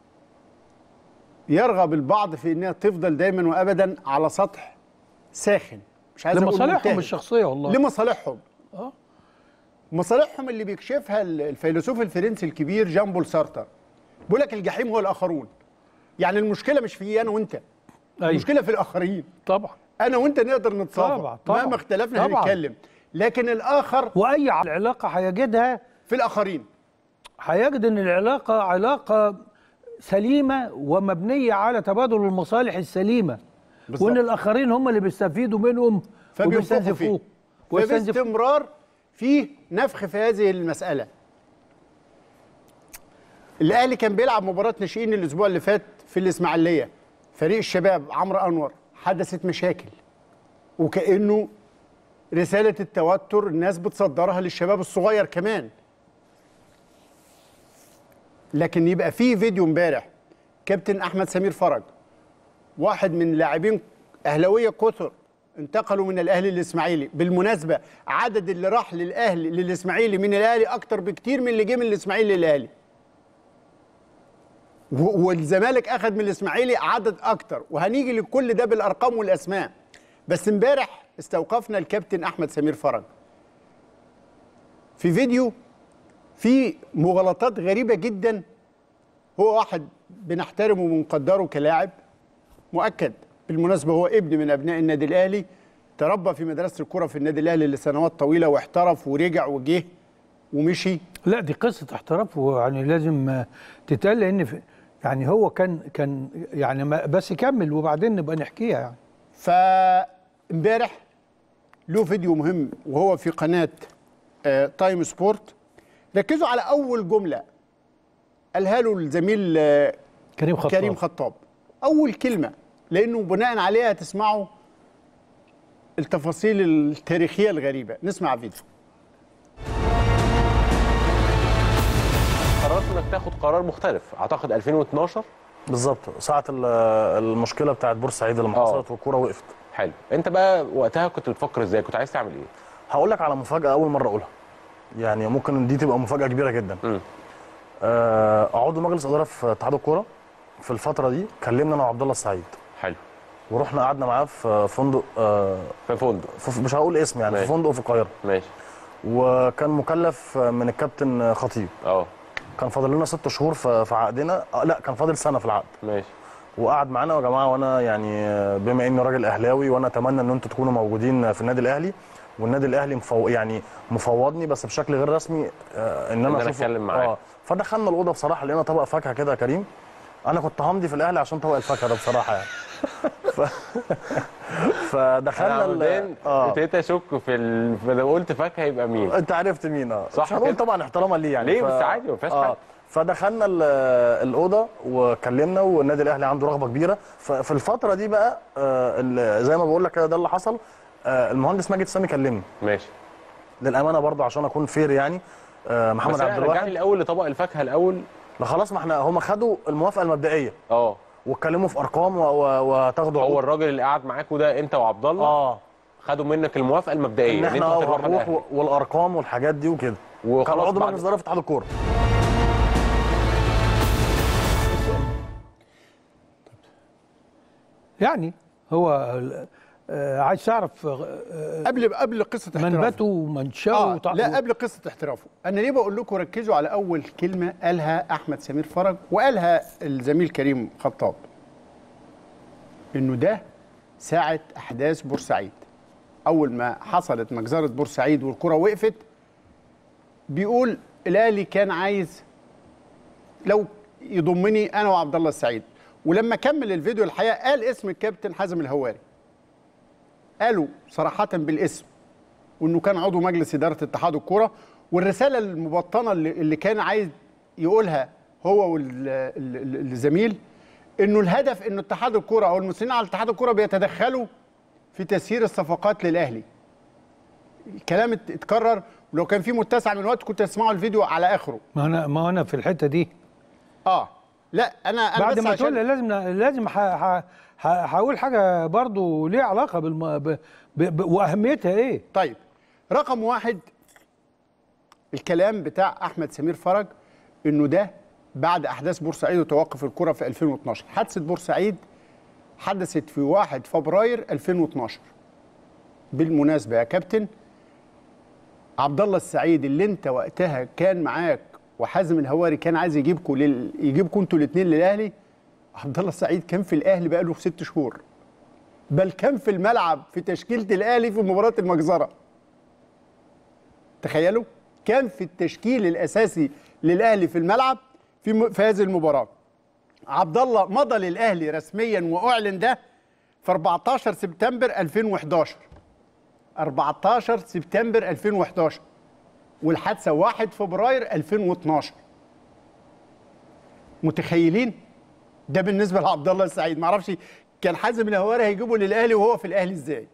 يرغب البعض في إنها تفضل دايما وأبدا على سطح ساخن مش عايز أقول لمصالحهم منتهي. الشخصيه والله لمصالحهم مصالحهم اللي بيكشفها ال- الفيلسوف الفرنسي الكبير جان بول سارتر بيقول لك الجحيم هو الآخرون يعني المشكلة مش في أنا وأنت أيوة. المشكلة في الآخرين طبعا أنا وأنت نقدر نتصافى طبعا، طبعا، مهما اختلفنا طبعا. هنتكلم لكن الآخر واي علاقه هيجدها في الآخرين هيجد ان العلاقه علاقه سليمه ومبنيه على تبادل المصالح السليمه بالظبط. وان الاخرين هم اللي بيستفيدوا منهم فبينفخوا فيه وبيستنزفوه ويستنزفوه فباستمرار في نفخ في هذه المسألة الأهلي كان بيلعب مباراة ناشئين الأسبوع اللي فات في الإسماعيلية فريق الشباب عمرو أنور حدثت مشاكل وكأنه رسالة التوتر الناس بتصدرها للشباب الصغير كمان لكن يبقى في فيديو امبارح كابتن أحمد سمير فرج واحد من لاعبين اهلاويه كثر انتقلوا من الاهلي للاسماعيلي بالمناسبه عدد اللي راح للاهلي للاسماعيلي من الاهلي اكتر بكتير من اللي جه من الاسماعيلي للاهلي و- والزمالك اخذ من الاسماعيلي عدد اكتر وهنيجي لكل ده بالارقام والاسماء بس امبارح استوقفنا الكابتن احمد سمير فرج في فيديو في مغالطات غريبه جدا هو واحد بنحترمه وبنقدره كلاعب مؤكد بالمناسبه هو ابن من ابناء النادي الاهلي تربى في مدرسه الكره في النادي الاهلي لسنوات طويله واحترف ورجع وجه ومشي لا دي قصه احتراف يعني لازم آه، تتقال لان في- يعني هو كان كان يعني ما- بس يكمل وبعدين نبقى نحكيها يعني فامبارح له فيديو مهم وهو في قناه آه، تايم سبورت ركزوا على اول جمله قالها له الزميل آه، كريم خطاب كريم خطاب اول كلمه لانه بناء عليها تسمعوا التفاصيل التاريخيه الغريبه نسمع فيديو قررت انك تاخد قرار مختلف اعتقد 2012 بالظبط ساعة ال- المشكلة بتاعت بورسعيد لما آه. حصلت والكورة وقفت حلو انت بقى وقتها كنت بتفكر ازاي كنت عايز تعمل ايه هقول لك على مفاجأة أول مرة أقولها يعني ممكن دي تبقى مفاجأة كبيرة جدا مم. آه، عضو مجلس إدارة في اتحاد الكورة في الفترة دي كلمنا أنا وعبد الله السعيد حلو ورحنا قعدنا معاه في فندق آه، في فندق في مش هقول اسم يعني في ماشي. فندق في القاهرة ماشي وكان مكلف من الكابتن خطيب اه كان فاضل لنا ست شهور في في عقدنا آه، لا كان فاضل سنة في العقد ماشي وقعد معانا يا جماعه وانا يعني بما اني راجل اهلاوي وانا اتمنى ان انتوا تكونوا موجودين في النادي الاهلي والنادي الاهلي مفو يعني مفوضني بس بشكل غير رسمي آه، ان انا أنا أشوف- أتكلم معاك. اه فدخلنا الاوضه بصراحه لقينا طبق فاكهه كده يا كريم انا كنت همضي في الاهلي عشان طبق الفاكهه ده بصراحه يعني ف... فدخلنا انا ال- بعدين اه ابتديت اشك في ال... لو قلت فاكهه يبقى مين انت عرفت مين اه صح مش هنقول كده؟ طبعا احتراما ليه يعني ليه؟ بس عادي، ما فيهاش حاجة. فدخلنا ال- الاوضه وكلمنا والنادي الاهلي عنده رغبه كبيره ففي الفتره دي بقى آه، ال- زي ما بقول لك كده ده اللي حصل آه، المهندس ماجد سامي كلمني ماشي للامانه برضه عشان اكون فير يعني آه، محمد بس عبد لا رجعني الواحد الاول لطبق الفاكهه الاول لا خلاص ما احنا هم خدوا الموافقه المبدئيه اه واتكلموا في ارقام و- و- وتاخدوا هو عقود. الراجل اللي قاعد معاكوا ده انت وعبد الله اه خدوا منك الموافقه المبدئيه ان احنا انتوا هتروحوا هنروح الأهلي. و- والارقام والحاجات دي وكده كان وخلاص عضو بعد- مجلس اداره في اتحاد الكوره يعني هو آه، عايز تعرف آه، قبل قبل قصه احترافه منبته ومنشاه آه وطع- لا قبل قصه احترافه انا ليه بقول لكم ركزوا على اول كلمه قالها احمد سمير فرج وقالها الزميل كريم خطاب انه ده ساعه احداث بورسعيد اول ما حصلت مجزره بورسعيد والكره وقفت بيقول الاهلي كان عايز لو يضمني انا وعبد الله السعيد ولما كمل الفيديو الحقيقه قال اسم الكابتن حازم الهواري قالوا صراحه بالاسم وانه كان عضو مجلس اداره اتحاد الكوره والرساله المبطنه اللي, اللي كان عايز يقولها هو والزميل انه الهدف انه اتحاد الكوره او المسؤولين على اتحاد الكوره بيتدخلوا في تسيير الصفقات للاهلي الكلام ات- اتكرر ولو كان في متسع من الوقت كنت اسمعوا الفيديو على اخره ما انا ما انا في الحته دي اه لا انا انا بعد بس ما عشان- تقول لي لازم لازم ح- ح- ح- هقول حاجه برضو ليها علاقه بالم... ب... ب... ب... واهميتها ايه طيب رقم واحد الكلام بتاع احمد سمير فرج انه ده بعد احداث بورسعيد وتوقف الكره في 2012 حادثه بورسعيد حدثت في 1 فبراير 2012 بالمناسبه يا كابتن عبد الله السعيد اللي انت وقتها كان معاك وحازم الهواري كان عايز يجيبكم لل... يجيبكم انتوا الاثنين للاهلي عبد الله السعيد كان في الاهلي بقاله ست شهور بل كان في الملعب في تشكيله الاهلي في مباراه المجزره تخيلوا كان في التشكيل الاساسي للاهلي في الملعب في م- في هذه المباراه عبد الله مضى للاهلي رسميا واعلن ده في 14 سبتمبر 2011 14 سبتمبر 2011 والحادثه 1 فبراير 2012 متخيلين ده بالنسبه لعبد الله السعيد ما اعرفش كان حازم الهواري هيجيبه للاهلي وهو في الاهلي ازاي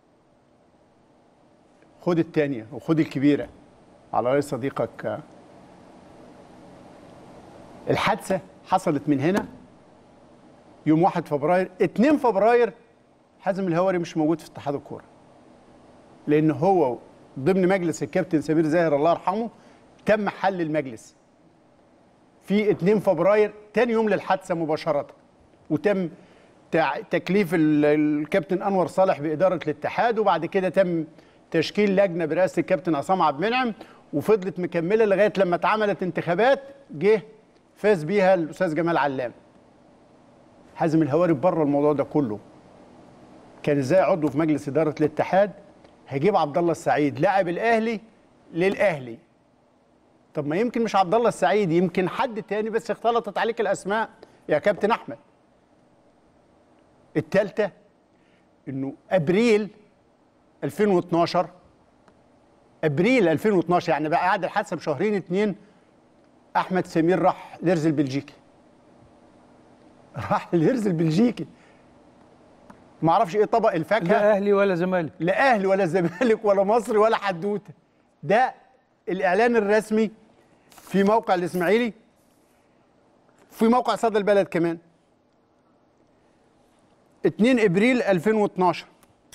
خد الثانيه وخد الكبيره على رأي صديقك آه. الحادثه حصلت من هنا يوم 1 فبراير 2 فبراير حازم الهواري مش موجود في اتحاد الكوره لان هو ضمن مجلس الكابتن سمير زاهر الله يرحمه تم حل المجلس في 2 فبراير تاني يوم للحادثه مباشره وتم تع- تكليف ال- الكابتن انور صالح باداره الاتحاد وبعد كده تم تشكيل لجنه برئاسه الكابتن عصام عبد المنعم وفضلت مكمله لغايه لما اتعملت انتخابات جه فاز بيها الاستاذ جمال علام حازم الهواري بره الموضوع ده كله كان ازاي عضو في مجلس اداره الاتحاد هيجيب عبد الله السعيد لاعب الاهلي للاهلي طب ما يمكن مش عبد الله السعيد يمكن حد تاني بس اختلطت عليك الاسماء يا كابتن احمد الثالثه انه ابريل 2012 ابريل 2012 يعني بقى قاعد الحادثه بشهرين اتنين احمد سمير راح ليرز البلجيكي راح ليرز البلجيكي ما اعرفش ايه طبق الفاكهه لا اهلي ولا زمالك لا اهلي ولا زمالك ولا مصري ولا حدوته ده الاعلان الرسمي في موقع الاسماعيلي في موقع صدى البلد كمان 2 ابريل 2012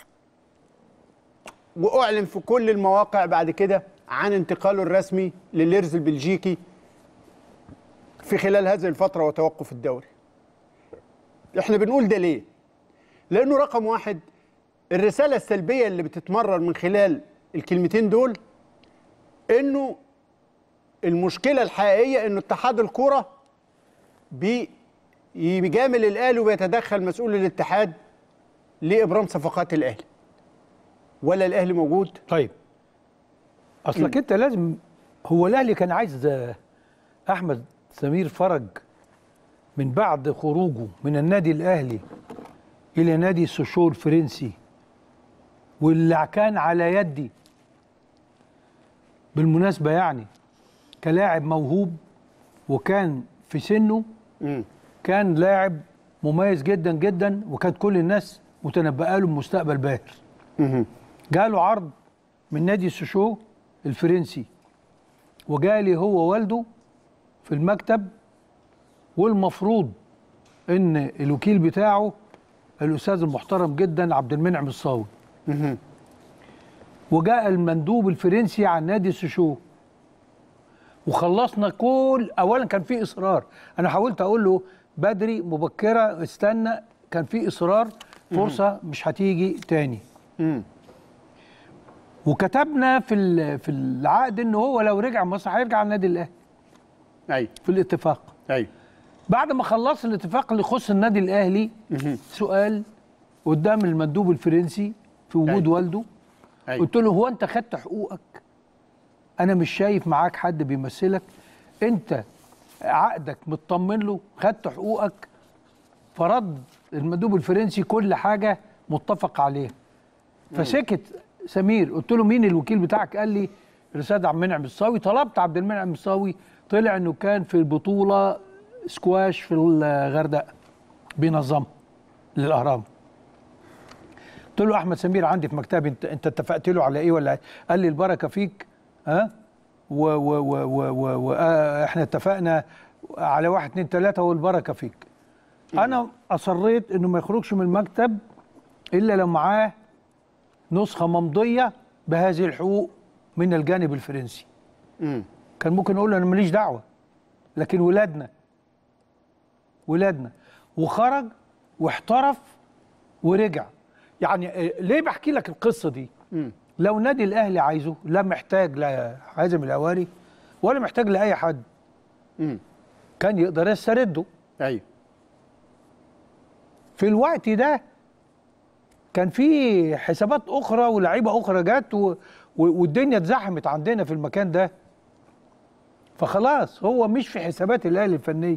واعلن في كل المواقع بعد كده عن انتقاله الرسمي لليرز البلجيكي في خلال هذه الفتره وتوقف الدوري احنا بنقول ده ليه لانه رقم واحد الرساله السلبيه اللي بتتمرر من خلال الكلمتين دول انه المشكله الحقيقيه انه اتحاد الكوره بي بيجامل الاهلي وبيتدخل مسؤول الاتحاد لابرام صفقات الاهلي ولا الاهلي موجود طيب اصلك انت لازم هو الاهلي كان عايز آه، احمد سمير فرج من بعد خروجه من النادي الاهلي الى نادي سوشو الفرنسي واللي كان على يدي بالمناسبه يعني كلاعب موهوب وكان في سنه مم. كان لاعب مميز جدا جدا وكانت كل الناس متنبئه له بمستقبل باهر مهم. جاله عرض من نادي سوشو الفرنسي وجالي هو والده في المكتب والمفروض ان الوكيل بتاعه الاستاذ المحترم جدا عبد المنعم الصاوي مهم. وجاء المندوب الفرنسي عن نادي سوشو وخلصنا كل اولا كان في اصرار انا حاولت اقول له بدري مبكره استنى كان في اصرار فرصه مش هتيجي تاني مم. وكتبنا في ال- في العقد ان هو لو رجع مصر هيرجع النادي الاهلي ايوه في الاتفاق ايوه بعد ما خلص الاتفاق اللي يخص النادي الاهلي سؤال قدام المندوب الفرنسي في وجود أيوة. والده ايوه قلت له هو انت خدت حقوقك انا مش شايف معاك حد بيمثلك انت عقدك مطمن له خدت حقوقك فرد المندوب الفرنسي كل حاجه متفق عليها فسكت سمير قلت له مين الوكيل بتاعك قال لي الاستاذ عبد المنعم الصاوي طلبت عبد المنعم الصاوي طلع انه كان في البطوله سكواش في الغردقه بينظمها للاهرام قلت له احمد سمير عندي في مكتبي انت انت اتفقت له على ايه ولا إيه؟ قال لي البركه فيك ها و و و و و و آه احنا اتفقنا على واحد اتنين تلاته والبركه فيك انا اصريت انه ما يخرجش من المكتب الا لو معاه نسخه ممضيه بهذه الحقوق من الجانب الفرنسي مم. كان ممكن اقول له انا ماليش دعوه لكن ولادنا ولادنا وخرج واحترف ورجع يعني آه، ليه بحكي لك القصه دي مم. لو نادي الاهلي عايزه لا محتاج لحازم الهواري ولا محتاج لاي حد مم. كان يقدر يسترده ايوه في الوقت ده كان في حسابات اخرى ولاعيبه اخرى جت و... و... والدنيا اتزحمت عندنا في المكان ده فخلاص هو مش في حسابات الاهلي الفنيه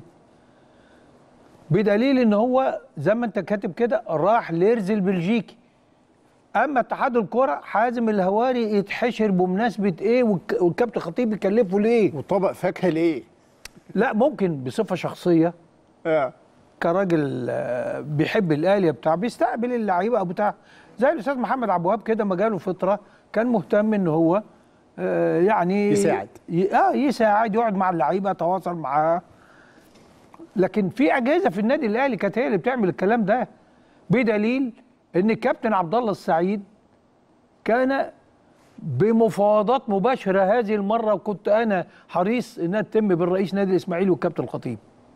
بدليل ان هو زي ما انت كاتب كده راح ليرز البلجيكي اما اتحاد الكره حازم الهواري يتحشر بمناسبه ايه والك... والكابتن خطيب يكلفه ليه وطبق فاكهه ليه؟ لا ممكن بصفه شخصيه اه كراجل آه، بيحب الاهلي بتاع بيستقبل اللعيبه او بتاع زي الاستاذ محمد عبد الوهاب كده ما جاله فتره كان مهتم ان هو آه، يعني يساعد. ي... اه يساعد يقعد مع اللعيبه يتواصل معاه لكن في اجهزه في النادي الاهلي كانت هي اللي بتعمل الكلام ده بدليل ان الكابتن عبد الله السعيد كان بمفاوضات مباشره هذه المره وكنت انا حريص انها تتم بالرئيس نادي الاسماعيلي والكابتن الخطيب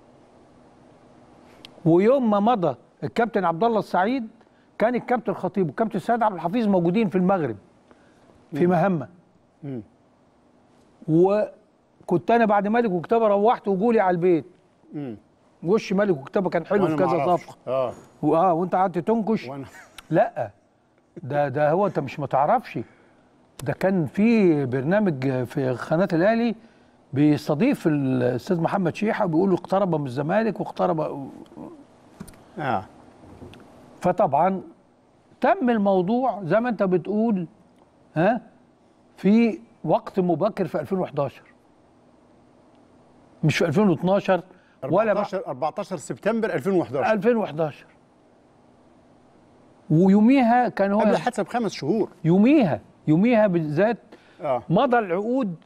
ويوم ما مضى الكابتن عبد الله السعيد كان الكابتن الخطيب والكابتن سيد عبد الحفيظ موجودين في المغرب في مهمه وكنت انا بعد ملك وكتابه روحت وجولي على البيت وش ملك وكتابه كان حلو في وأنا كذا معرفش. صفقه اه واه وانت قعدت تنكش وانا لا ده ده هو انت مش متعرفش ده كان في برنامج في قناه الاهلي بيستضيف الاستاذ محمد شيحه بيقول له اقترب من الزمالك واقترب اه فطبعا تم الموضوع زي ما انت بتقول ها في وقت مبكر في 2011 مش في 2012 ولا بعد 14 14 سبتمبر 2011 2011 ويوميها كان هو قبل الحادثه بخمس شهور يوميها يوميها بالذات اه مضى العقود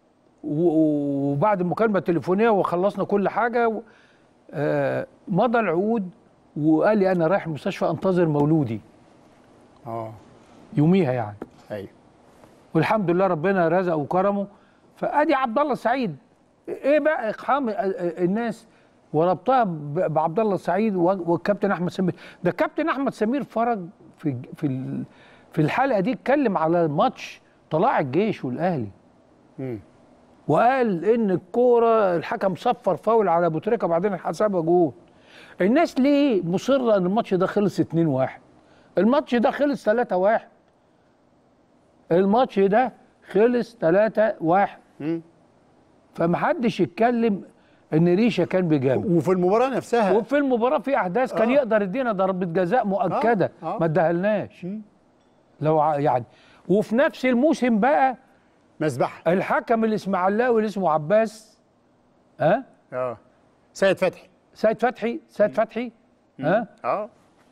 و- وبعد المكالمه التليفونيه وخلصنا كل حاجه و- آه، مضى العقود وقال لي انا رايح المستشفى انتظر مولودي اه يوميها يعني ايوه والحمد لله ربنا رزقه وكرمه فادي عبد الله السعيد ايه بقى اقحام ال- ال- الناس وربطها ب- بعبد الله السعيد و- والكابتن احمد سمير ده الكابتن احمد سمير فرج في في ال- في الحلقه دي اتكلم على ماتش طلائع الجيش والاهلي مم. وقال ان الكوره الحكم صفر فاول على ابو تريكه وبعدين حسبها جول الناس ليه مصره ان الماتش ده خلص 2-1 الماتش ده خلص 3-1 الماتش ده خلص 3-1 مم. فمحدش يتكلم ان ريشه كان بيجامل وفي المباراه نفسها وفي المباراه في احداث كان آه. يقدر يدينا ضربه جزاء مؤكده آه، آه. ما اداهالناش لو ع- يعني وفي نفس الموسم بقى مذبحه الحكم الاسماعيلاوي اللي اسمه عباس ها اه سيد فتحي سيد فتحي سيد فتحي ها اه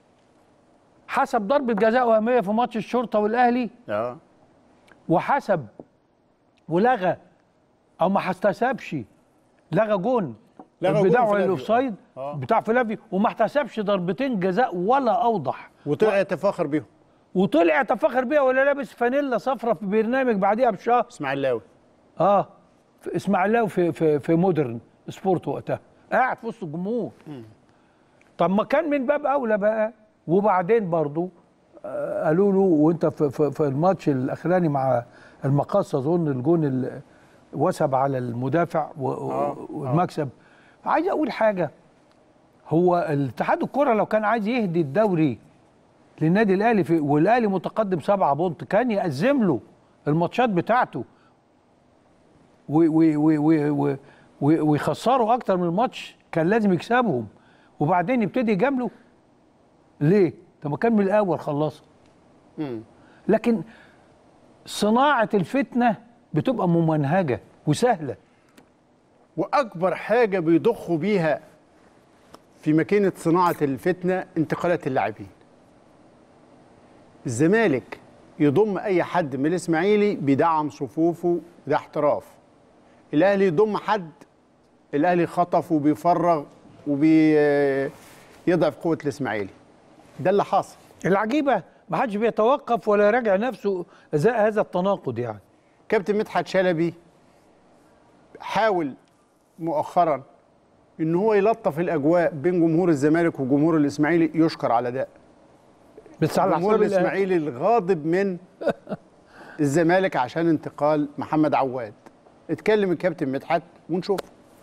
حسب ضربه جزاء وهميه في ماتش الشرطه والاهلي اه وحسب ولغى او ما احتسبش لغى جون لغى جون بتاع فلافيو. الاوفسايد آه. بتاع فلافي وما احتسبش ضربتين جزاء ولا اوضح وطلع يتفاخر بيهم وطلع يتفاخر بيها ولا لابس فانيلا صفرة في برنامج بعديها بشهر اسماعيلاوي اه في اسماعيلاوي في في في مودرن سبورت وقتها قاعد في وسط الجمهور طب ما كان من باب اولى بقى وبعدين برضو آه قالوا له وانت في, في, في الماتش الاخراني مع المقاصه اظن الجون اللي وثب على المدافع و- و- والمكسب عايز اقول حاجه هو الاتحاد الكره لو كان عايز يهدي الدوري للنادي الاهلي في والاهلي متقدم سبعة بونت كان يأزم له الماتشات بتاعته و- و- و- و- و- و- ويخسروا اكتر من الماتش كان لازم يكسبهم وبعدين يبتدي يجامله ليه؟ طب ما كان من الاول خلصها لكن صناعه الفتنه بتبقى ممنهجه وسهله واكبر حاجه بيضخوا بيها في ماكينه صناعه الفتنه انتقالات اللاعبين الزمالك يضم اي حد من الاسماعيلي بيدعم صفوفه ده احتراف الاهلي يضم حد الاهلي خطف وبيفرغ وبيضعف قوه الاسماعيلي ده اللي حاصل العجيبه ما حدش بيتوقف ولا يراجع نفسه ازاء هذا التناقض يعني كابتن مدحت شلبي حاول مؤخرا ان هو يلطف الاجواء بين جمهور الزمالك وجمهور الاسماعيلي يشكر على ده بس على الجمهور حساب الأهلي. الاسماعيلي الغاضب من الزمالك عشان انتقال محمد عواد اتكلم الكابتن مدحت ونشوف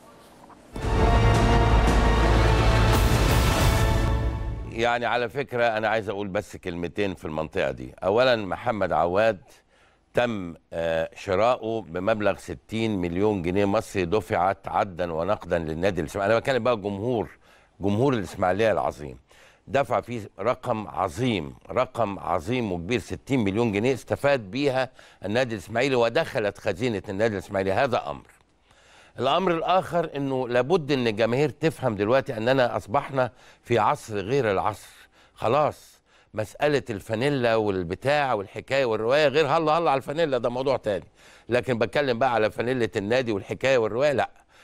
يعني على فكرة أنا عايز أقول بس كلمتين في المنطقة دي أولا محمد عواد تم آه، شراؤه بمبلغ 60 مليون جنيه مصري دفعت عدا ونقدا للنادي الإسماعيلي أنا بتكلم بقى جمهور جمهور الإسماعيلية العظيم دفع فيه رقم عظيم رقم عظيم وكبير 60 مليون جنيه استفاد بيها النادي الإسماعيلي ودخلت خزينة النادي الإسماعيلي هذا أمر الامر الاخر انه لابد ان الجماهير تفهم دلوقتي اننا اصبحنا في عصر غير العصر خلاص مساله الفانيلا والبتاع والحكايه والروايه غير هلا هلا على الفانيلا ده موضوع تاني لكن بتكلم بقى على فانيله النادي والحكايه والروايه لا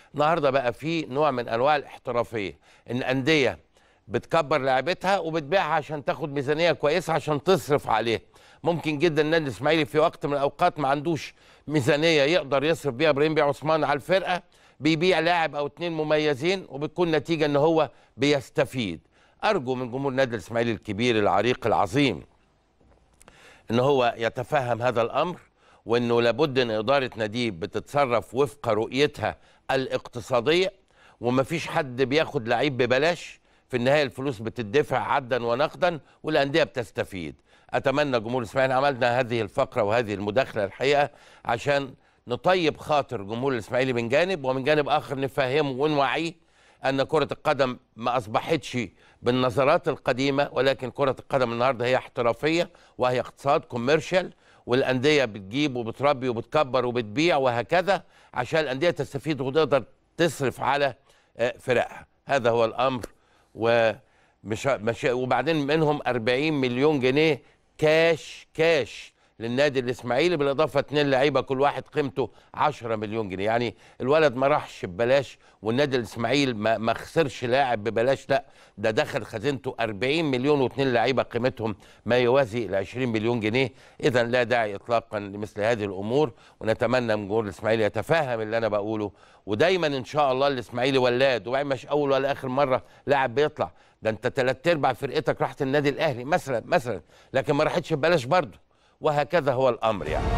النهارده بقى في نوع من انواع الاحترافيه ان انديه بتكبر لعبتها وبتبيعها عشان تاخد ميزانيه كويسه عشان تصرف عليها ممكن جدا النادي الاسماعيلي في وقت من الاوقات ما عندوش ميزانيه يقدر يصرف بيها ابراهيم بيع عثمان على الفرقه بيبيع لاعب او اتنين مميزين وبتكون نتيجه ان هو بيستفيد ارجو من جمهور النادي الاسماعيلي الكبير العريق العظيم ان هو يتفهم هذا الامر وانه لابد ان اداره ناديه بتتصرف وفق رؤيتها الاقتصاديه ومفيش حد بياخد لعيب ببلاش في النهايه الفلوس بتدفع عدا ونقدا والانديه بتستفيد اتمنى جمهور الاسماعيلي عملنا هذه الفقره وهذه المداخله الحقيقه عشان نطيب خاطر جمهور الاسماعيلي من جانب ومن جانب اخر نفهمه ونوعيه ان كره القدم ما اصبحتش بالنظرات القديمه ولكن كره القدم النهارده هي احترافيه وهي اقتصاد كوميرشال والانديه بتجيب وبتربي وبتكبر وبتبيع وهكذا عشان الانديه تستفيد وتقدر تصرف على آه، فرقها هذا هو الامر ومش مش وبعدين منهم 40 مليون جنيه كاش كاش للنادي الاسماعيلي بالاضافه اتنين لعيبه كل واحد قيمته 10 مليون جنيه يعني الولد ما راحش ببلاش والنادي الاسماعيلي ما, ما خسرش لاعب ببلاش لا ده دخل خزينته 40 مليون واثنين لعيبه قيمتهم ما يوازي ال 20 مليون جنيه اذا لا داعي اطلاقا لمثل هذه الامور ونتمنى من جمهور الاسماعيلي يتفهم اللي انا بقوله ودايما ان شاء الله الاسماعيلي ولاد وبعدين مش اول ولا اخر مره لاعب بيطلع ده انت ثلاث ارباع فرقتك راحت النادي الاهلي مثلا مثلا لكن ما راحتش ببلاش برضه وهكذا هو الامر يعني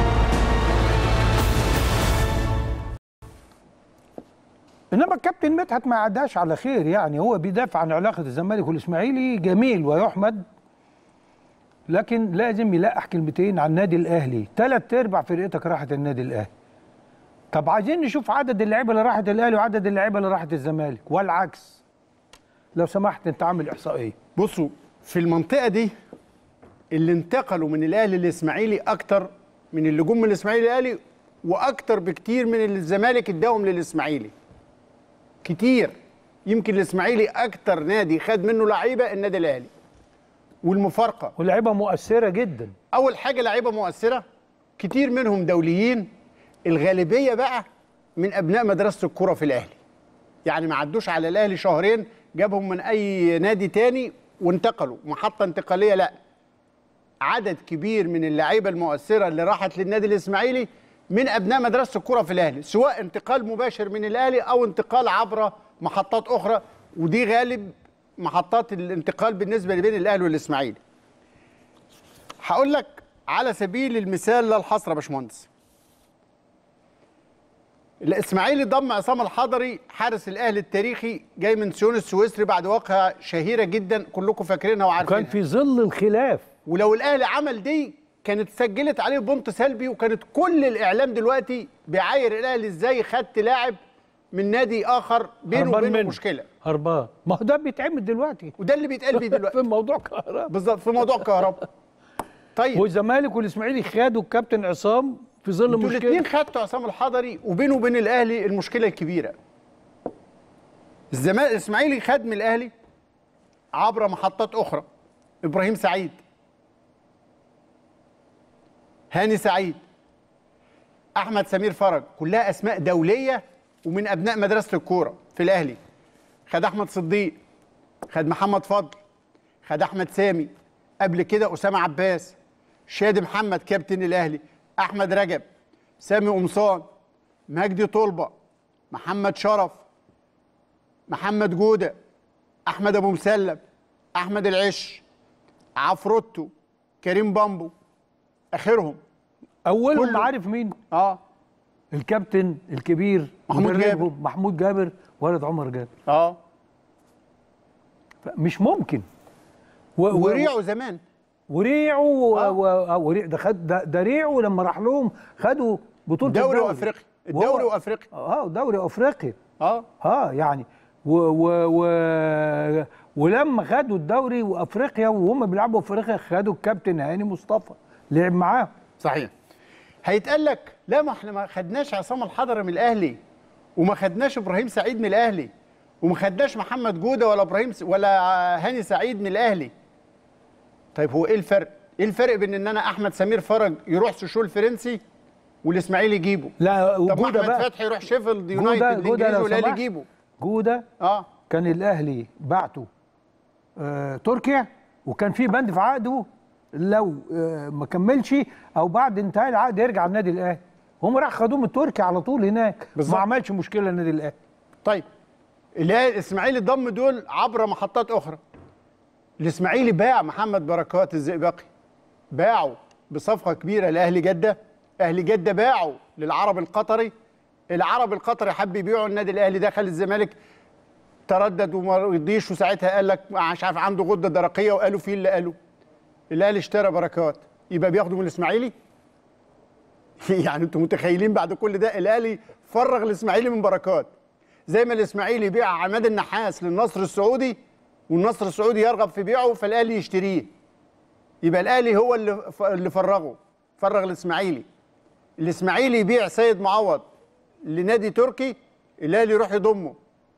انما الكابتن مدحت ما عداش على خير يعني هو بيدافع عن علاقه الزمالك والاسماعيلي جميل ويحمد لكن لازم يلقح كلمتين عن النادي الاهلي ثلاث ارباع فرقتك راحت النادي الاهلي طب عايزين نشوف عدد اللعيبه اللي راحت الاهلي وعدد اللعيبه اللي راحت الزمالك والعكس لو سمحت انت عامل احصائيه بصوا في المنطقه دي اللي انتقلوا من الاهلي للاسماعيلي اكتر من اللي جم من الاسماعيلي للاهلي واكتر بكتير من اللي الزمالك اداهم للاسماعيلي كتير يمكن الاسماعيلي اكتر نادي خد منه لعيبه النادي الاهلي والمفارقه ولعيبه مؤثره جدا اول حاجه لعيبه مؤثره كتير منهم دوليين الغالبيه بقى من ابناء مدرسه الكره في الاهلي يعني ما عدوش على الاهلي شهرين جابهم من اي نادي تاني وانتقلوا محطه انتقاليه لا عدد كبير من اللعيبه المؤثره اللي راحت للنادي الاسماعيلي من ابناء مدرسه الكره في الاهلي سواء انتقال مباشر من الاهلي او انتقال عبر محطات اخرى ودي غالب محطات الانتقال بالنسبه بين الاهلي والاسماعيلي هقول لك على سبيل المثال لا الحصر يا باشمهندس الاسماعيلي ضم عصام الحضري حارس الاهلي التاريخي جاي من سيون السويسري بعد واقعه شهيره جدا كلكم فاكرينها وعارفينها وكان في ظل الخلاف ولو الاهلي عمل دي كانت سجلت عليه بونت سلبي وكانت كل الاعلام دلوقتي بيعاير الاهلي ازاي خدت لاعب من نادي اخر بينه هربان وبينه منه. مشكله هربان ما هو ده بيتعمل دلوقتي وده اللي بيتقال بيه دلوقتي في موضوع كهرباء بالظبط في موضوع كهرباء طيب والزمالك والاسماعيلي خدوا الكابتن عصام في ظل انتوا مشكله الاثنين خدتوا عصام الحضري وبينه وبين الاهلي المشكله الكبيره الزمالك الاسماعيلي خد من الاهلي عبر محطات اخرى ابراهيم سعيد هاني سعيد احمد سمير فرج كلها اسماء دوليه ومن ابناء مدرسه الكوره في الاهلي خد احمد صديق خد محمد فضل خد احمد سامي قبل كده اسامه عباس شادي محمد كابتن الاهلي احمد رجب سامي قمصان مجدي طلبه محمد شرف محمد جوده احمد ابو مسلم احمد العش عفروتو كريم بامبو اخرهم اولهم كله. عارف مين اه الكابتن الكبير محمود مدربهم جابر. محمود جابر ولد عمر جابر اه مش ممكن و... و- وريعوا زمان وريعه و... آه. و... آه، وريع ده خد ده, ده ريعه لما راح لهم خدوا بطوله دوري الدوري وافريقيا الدوري وهو- وافريقيا اه دوري افريقيا اه اه يعني و و و ولما خدوا الدوري وافريقيا وهم بيلعبوا افريقيا خدوا الكابتن هاني مصطفى لعب معاهم صحيح هيتقال لك لا ما احنا ما خدناش عصام الحضري من الاهلي وما خدناش ابراهيم سعيد من الاهلي وما خدناش محمد جوده ولا ابراهيم س... ولا هاني سعيد من الاهلي طيب هو ايه الفرق ايه الفرق بين ان انا احمد سمير فرج يروح سوشو الفرنسي والاسماعيلي يجيبه لا طب ما وجوده احمد بقى فتحي يروح شيفيلد جودة- يونايتد جودة الانجليزي لو والاهلي سمحت. يجيبه جوده اه كان الاهلي بعته آه تركيا وكان في بند في عقده لو آه ما كملش او بعد انتهاء العقد يرجع النادي الاهلي هم راح خدوه من تركيا على طول هناك بالظبط. ما عملش مشكله النادي الاهلي طيب الاهلي الاسماعيلي ضم دول عبر محطات اخرى الاسماعيلي باع محمد بركات الزئبقي باعه بصفقه كبيره لاهلي جده اهلي جده باعه للعرب القطري العرب القطري حب يبيعه النادي الاهلي دخل الزمالك تردد وما رضيش وساعتها قال لك مش عارف عنده غده درقيه وقالوا فيه اللي قالوا الاهلي اشترى بركات يبقى بياخده من الاسماعيلي يعني انتوا متخيلين بعد كل ده الاهلي فرغ الاسماعيلي من بركات زي ما الاسماعيلي يبيع عماد النحاس للنصر السعودي والنصر السعودي يرغب في بيعه فالاهلي يشتريه يبقى الاهلي هو اللي ف- اللي فرغه فرغ الاسماعيلي الاسماعيلي يبيع سيد معوض لنادي تركي الاهلي يروح يضمه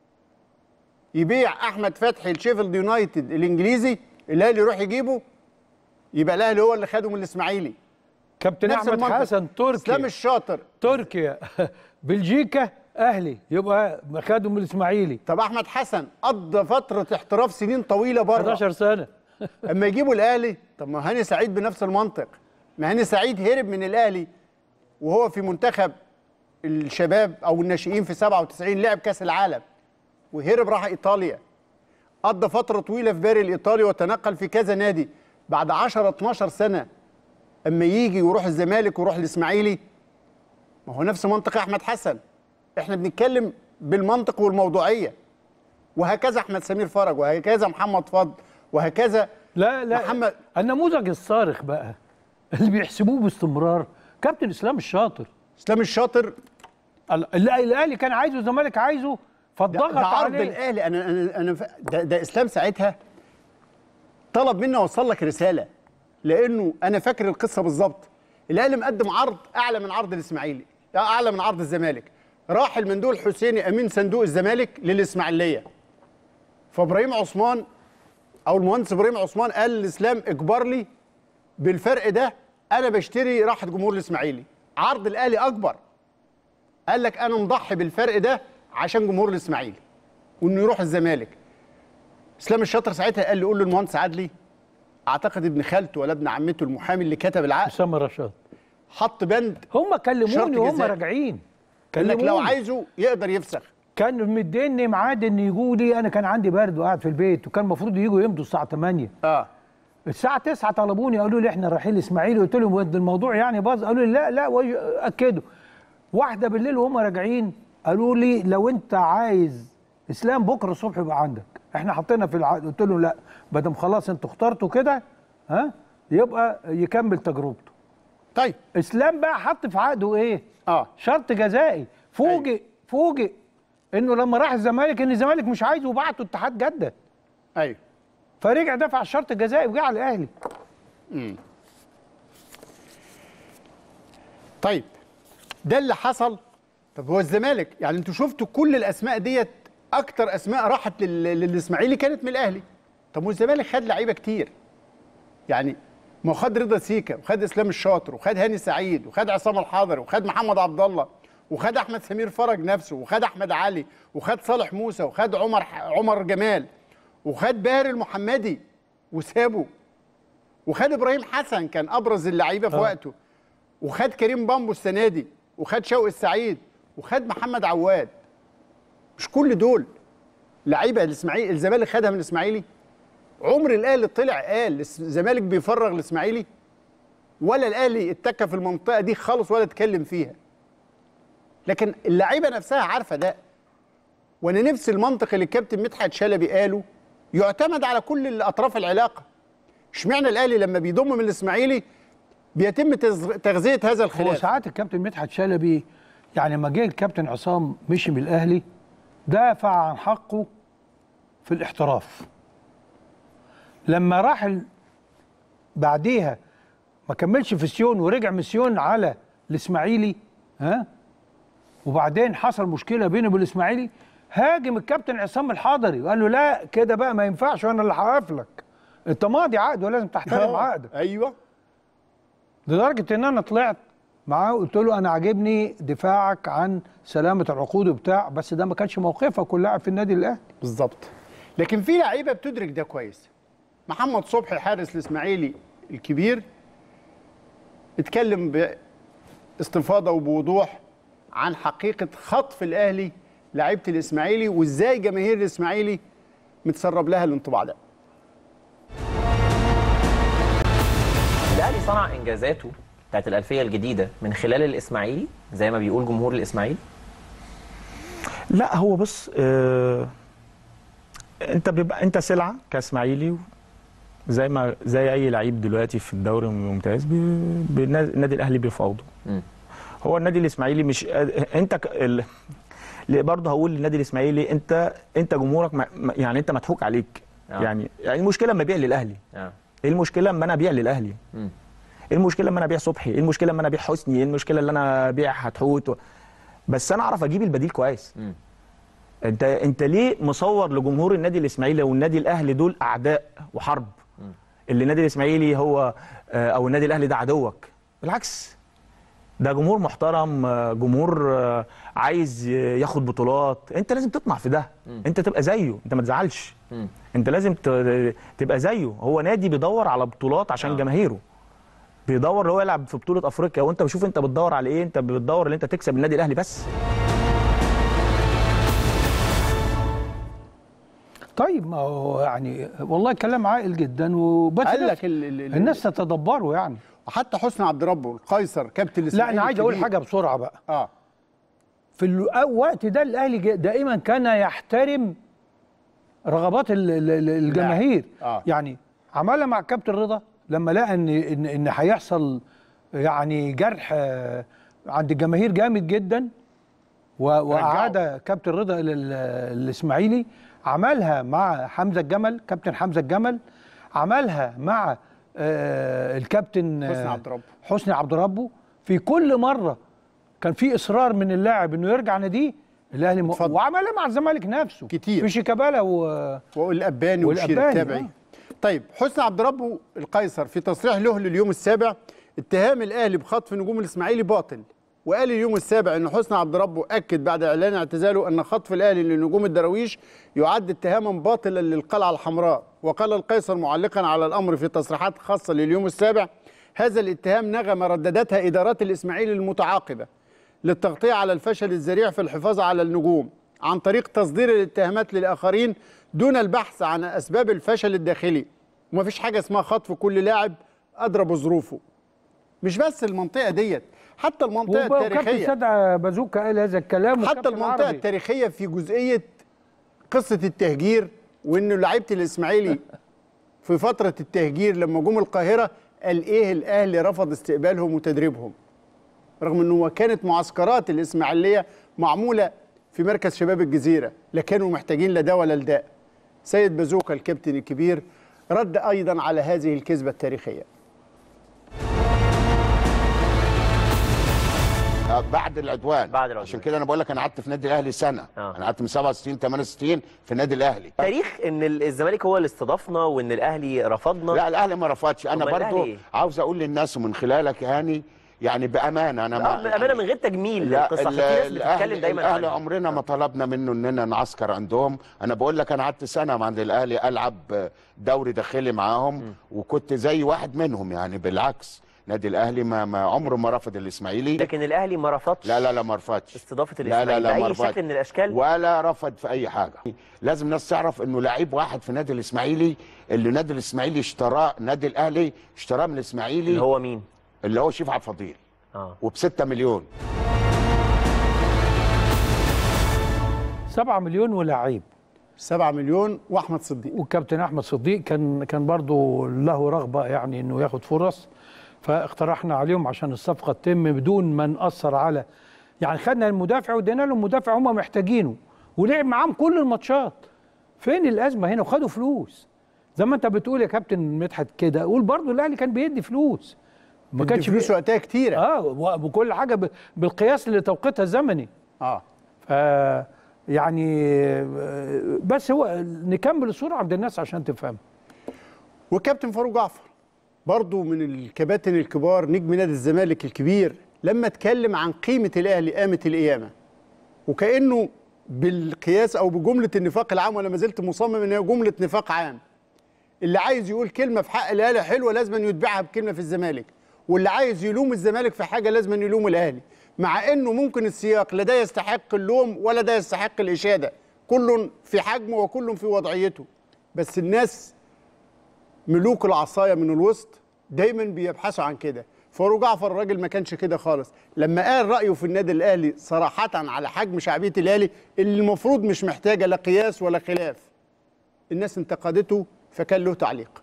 يبيع احمد فتحي لشيفيلد يونايتد الانجليزي الاهلي يروح يجيبه يبقى الاهلي هو اللي خده من الاسماعيلي كابتن نفس احمد المنطق. حسن اسلام تركيا الشاطر تركيا بلجيكا اهلي يبقى خدوا من الاسماعيلي طب احمد حسن قضى فتره احتراف سنين طويله بره 11 سنه اما يجيبوا الاهلي طب ما هاني سعيد بنفس المنطق ما هاني سعيد هرب من الاهلي وهو في منتخب الشباب او الناشئين في 97 لعب كاس العالم وهرب راح ايطاليا قضى فتره طويله في باري الايطالي وتنقل في كذا نادي بعد 10 12 سنه اما يجي ويروح الزمالك ويروح الاسماعيلي ما هو نفس منطق احمد حسن احنا بنتكلم بالمنطق والموضوعيه وهكذا احمد سمير فرج وهكذا محمد فضل وهكذا لا لا محمد النموذج الصارخ بقى اللي بيحسبوه باستمرار كابتن اسلام الشاطر اسلام الشاطر ال- اللي الاهلي كان عايزه الزمالك عايزه ده, فالضغط ده عرض عليه الاهلي انا انا انا ف- ده, ده اسلام ساعتها طلب مني اوصل لك رساله لانه انا فاكر القصه بالظبط الاهلي مقدم عرض اعلى من عرض الاسماعيلي اعلى من عرض الزمالك راح المندوب حسيني امين صندوق الزمالك للاسماعيليه فابراهيم عثمان او المهندس ابراهيم عثمان قال لاسلام اجبر لي بالفرق ده انا بشتري راحه جمهور الاسماعيلي عرض الاهلي اكبر قال لك انا مضحي بالفرق ده عشان جمهور الاسماعيلي وانه يروح الزمالك اسلام الشاطر ساعتها قال لي قول للمهندس عدلي اعتقد ابن خالته ولا ابن عمته المحامي اللي كتب العقد اسامه رشاد حط بند هم شرط كلموني وهم جزائي. راجعين قال لك لو كلموني. عايزه يقدر يفسخ كانوا مديني ميعاد ان يجوا لي انا كان عندي برد وقاعد في البيت وكان المفروض يجوا يمضوا الساعه 8 اه الساعه 9 طلبوني قالوا لي احنا رايحين الاسماعيلي قلت لهم ده الموضوع يعني باظ قالوا لي لا لا وج- اكدوا واحده بالليل وهم راجعين قالوا لي لو انت عايز اسلام بكره الصبح يبقى عندك احنا حطينا في العقد قلت لهم لا ما دام خلاص انتوا اخترتوا كده ها يبقى يكمل تجربته طيب اسلام بقى حط في عقده ايه اه شرط جزائي فوجئ فوجئ انه لما راح الزمالك ان الزمالك مش عايزه وبعته اتحاد جده ايوه فرجع دفع الشرط الجزائي وجه على الاهلي طيب ده اللي حصل طب هو الزمالك يعني انتوا شفتوا كل الاسماء ديت اكتر اسماء راحت لل- للاسماعيلي كانت من الاهلي طب والزمالك خد لعيبه كتير يعني ما هو خد رضا سيكا وخد اسلام الشاطر وخد هاني سعيد وخد عصام الحضري وخد محمد عبد الله وخد احمد سمير فرج نفسه وخد احمد علي وخد صالح موسى وخد عمر عمر جمال وخد باهر المحمدي وسابه وخد ابراهيم حسن كان ابرز اللعيبه في وقته وخد كريم بامبو السنه دي وخد شوقي السعيد وخد محمد عواد مش كل دول لعيبه الاسماعيلي الزمالك خدها من الاسماعيلي عمر الاهلي طلع قال الزمالك بيفرغ الاسماعيلي ولا الاهلي اتكى في المنطقه دي خالص ولا اتكلم فيها لكن اللعيبه نفسها عارفه ده وانا نفس المنطق اللي الكابتن مدحت شلبي قاله يعتمد على كل اطراف العلاقه اشمعنى الاهلي لما بيضم من الاسماعيلي بيتم تز- تغذيه هذا هو الخلاف ساعات الكابتن مدحت شلبي يعني لما جه الكابتن عصام مشي من الاهلي دافع عن حقه في الاحتراف لما راح ال... بعديها ما كملش في سيون ورجع من سيون على الاسماعيلي ها وبعدين حصل مشكله بينه وبين الاسماعيلي هاجم الكابتن عصام الحضري وقال له لا كده بقى ما ينفعش وانا اللي هوقف لك انت ماضي عقد ولازم تحترم عقدك ايوه لدرجه ان انا طلعت معاه قلت له انا عاجبني دفاعك عن سلامه العقود وبتاع بس ده ما كانش موقفك كل لاعب في النادي الاهلي بالظبط لكن في لعيبه بتدرك ده كويس محمد صبحي حارس الاسماعيلي الكبير اتكلم باستفاضه وبوضوح عن حقيقه خطف الاهلي لعيبه الاسماعيلي وازاي جماهير الاسماعيلي متسرب لها الانطباع ده الاهلي صنع انجازاته بتاعت الالفيه الجديده من خلال الاسماعيلي زي ما بيقول جمهور الاسماعيلي لا هو بص آه انت بيبقى انت سلعه كاسماعيلي زي ما زي اي لعيب دلوقتي في الدوري الممتاز بي- بالنادي- النادي الاهلي بيفاوضه مم. هو النادي الاسماعيلي مش قاد- انت ك... ال... اللي برضه هقول للنادي الاسماعيلي انت انت جمهورك م... م- يعني انت مضحوك عليك آه. يعني يعني المشكله لما ابيع للاهلي اه ايه المشكله اما انا ابيع للاهلي مم. ايه المشكله اما انا ابيع صبحي ايه المشكله اما انا ابيع حسني ايه المشكله اللي انا ابيع هتحوت و... بس انا اعرف اجيب البديل كويس مم. انت انت ليه مصور لجمهور النادي الاسماعيلي والنادي الاهلي دول اعداء وحرب اللي النادي الاسماعيلي هو آه، او النادي الاهلي ده عدوك بالعكس ده جمهور محترم آه، جمهور آه، عايز ي- ياخد بطولات انت لازم تطمع في ده انت تبقى زيه انت ما تزعلش مم. انت لازم ت- تبقى زيه هو نادي بيدور على بطولات عشان آه. جماهيره بيدور اللي هو يلعب في بطوله افريقيا وانت بشوف انت بتدور على ايه انت بتدور ان انت تكسب النادي الاهلي بس طيب ما هو يعني والله كلام عاقل جدا وبس قال الناس- لك ال- ال- ال- الناس تتدبروا يعني وحتى حسني عبد ربه القيصر كابتن لا الاسماعيلي انا عايز اقول الكبير. حاجه بسرعه بقى اه في الوقت ده الاهلي جا- دائما كان يحترم رغبات ال- ال- ال- الجماهير آه. يعني عملها مع كابتن رضا لما لقى ان ان ان هيحصل يعني جرح آه، عند الجماهير جامد جدا و- واعاد كابتن رضا الى ال- الاسماعيلي عملها مع حمزه الجمل كابتن حمزه الجمل عملها مع آه، الكابتن آه، حسني عبد ربه. حسني عبد ربه في كل مره كان في اصرار من اللاعب انه يرجع ناديه الاهلي م... اتفضل. وعملها مع الزمالك نفسه كتير. في شيكابالا و... والاباني وشير والأباني، التابعي آه. طيب حسني عبد ربه القيصر في تصريح له لليوم السابع اتهام الاهلي بخطف نجوم الاسماعيلي باطل وقال اليوم السابع ان حسني عبد ربه اكد بعد اعلان اعتزاله ان خطف الاهلي لنجوم الدراويش يعد اتهاما باطلا للقلعه الحمراء وقال القيصر معلقا على الامر في تصريحات خاصه لليوم السابع هذا الاتهام نغم رددتها ادارات الاسماعيلي المتعاقبه للتغطية على الفشل الذريع في الحفاظ على النجوم عن طريق تصدير الاتهامات للآخرين دون البحث عن أسباب الفشل الداخلي ومفيش حاجة اسمها خطف كل لاعب أدرى بظروفه مش بس المنطقة ديت حتى المنطقة وكابتن التاريخية سيد بازوكا قال هذا الكلام حتى وكابتن المنطقة عربي. التاريخية في جزئية قصة التهجير وإنه لعيبة الإسماعيلي في فترة التهجير لما جم القاهرة قال إيه الأهلي رفض استقبالهم وتدريبهم رغم إنه كانت معسكرات الإسماعيلية معمولة في مركز شباب الجزيرة لا كانوا محتاجين لا ده ولا لده سيد بازوكا الكابتن الكبير رد أيضا على هذه الكذبة التاريخية بعد العدوان بعد العدوان. عشان كده انا بقول لك انا قعدت في النادي الاهلي سنه آه. انا قعدت من 67 68 في النادي الاهلي تاريخ ان ال- الزمالك هو اللي استضافنا وان الاهلي رفضنا لا الاهلي ما رفضش انا أمال الأهلي برضو إيه؟ عاوز اقول للناس ومن خلالك يا هاني يعني بامانه انا لا بامانه من غير تجميل لا للقصه عشان في ناس بتتكلم الاهلي, دايما الأهلي عنها. عمرنا ما طلبنا منه اننا نعسكر عندهم انا بقول لك انا قعدت سنه عند الاهلي العب دوري داخلي معاهم وكنت زي واحد منهم يعني بالعكس نادي الاهلي ما, ما عمره ما رفض الاسماعيلي لكن الاهلي ما رفضش لا لا لا ما رفضش استضافه لا لا الاسماعيلي لا ما باي رفضش. شكل من الاشكال ولا رفض في اي حاجه لازم الناس تعرف انه لعيب واحد في نادي الاسماعيلي اللي نادي الاسماعيلي اشتراه نادي الاهلي اشتراه من الاسماعيلي اللي هو مين اللي هو شيف عبد الفضيل اه وب 6 مليون 7 مليون ولاعيب 7 مليون وأحمد صديق والكابتن احمد صديق كان كان برضه له رغبه يعني انه ياخد فرص فاقترحنا عليهم عشان الصفقه تتم بدون ما ناثر على يعني خدنا المدافع وادينا لهم مدافع هم محتاجينه ولعب معاهم كل الماتشات فين الازمه هنا وخدوا فلوس زي ما انت بتقول يا كابتن مدحت كده قول برضه الاهلي كان بيدي فلوس ما كانش كانش فلوس بي... وقتها كتيرة اه و- وكل حاجه ب... بالقياس لتوقيتها الزمني اه ف يعني آه، بس هو نكمل الصوره عند الناس عشان تفهم وكابتن فاروق جعفر برضو من الكباتن الكبار نجم نادي الزمالك الكبير لما اتكلم عن قيمه الاهلي قامت القيامه وكانه بالقياس او بجمله النفاق العام وانا ما زلت مصمم ان هي جمله نفاق عام اللي عايز يقول كلمه في حق الاهلي حلوه لازم يتبعها بكلمه في الزمالك واللي عايز يلوم الزمالك في حاجه لازم يلوم الاهلي مع انه ممكن السياق لا ده يستحق اللوم ولا ده يستحق الاشاده كل في حجمه وكل في وضعيته بس الناس ملوك العصايه من الوسط دايما بيبحثوا عن كده فاروق جعفر الراجل ما كانش كده خالص لما قال رايه في النادي الاهلي صراحه على حجم شعبيه الاهلي اللي المفروض مش محتاجه لا قياس ولا خلاف الناس انتقدته فكان له تعليق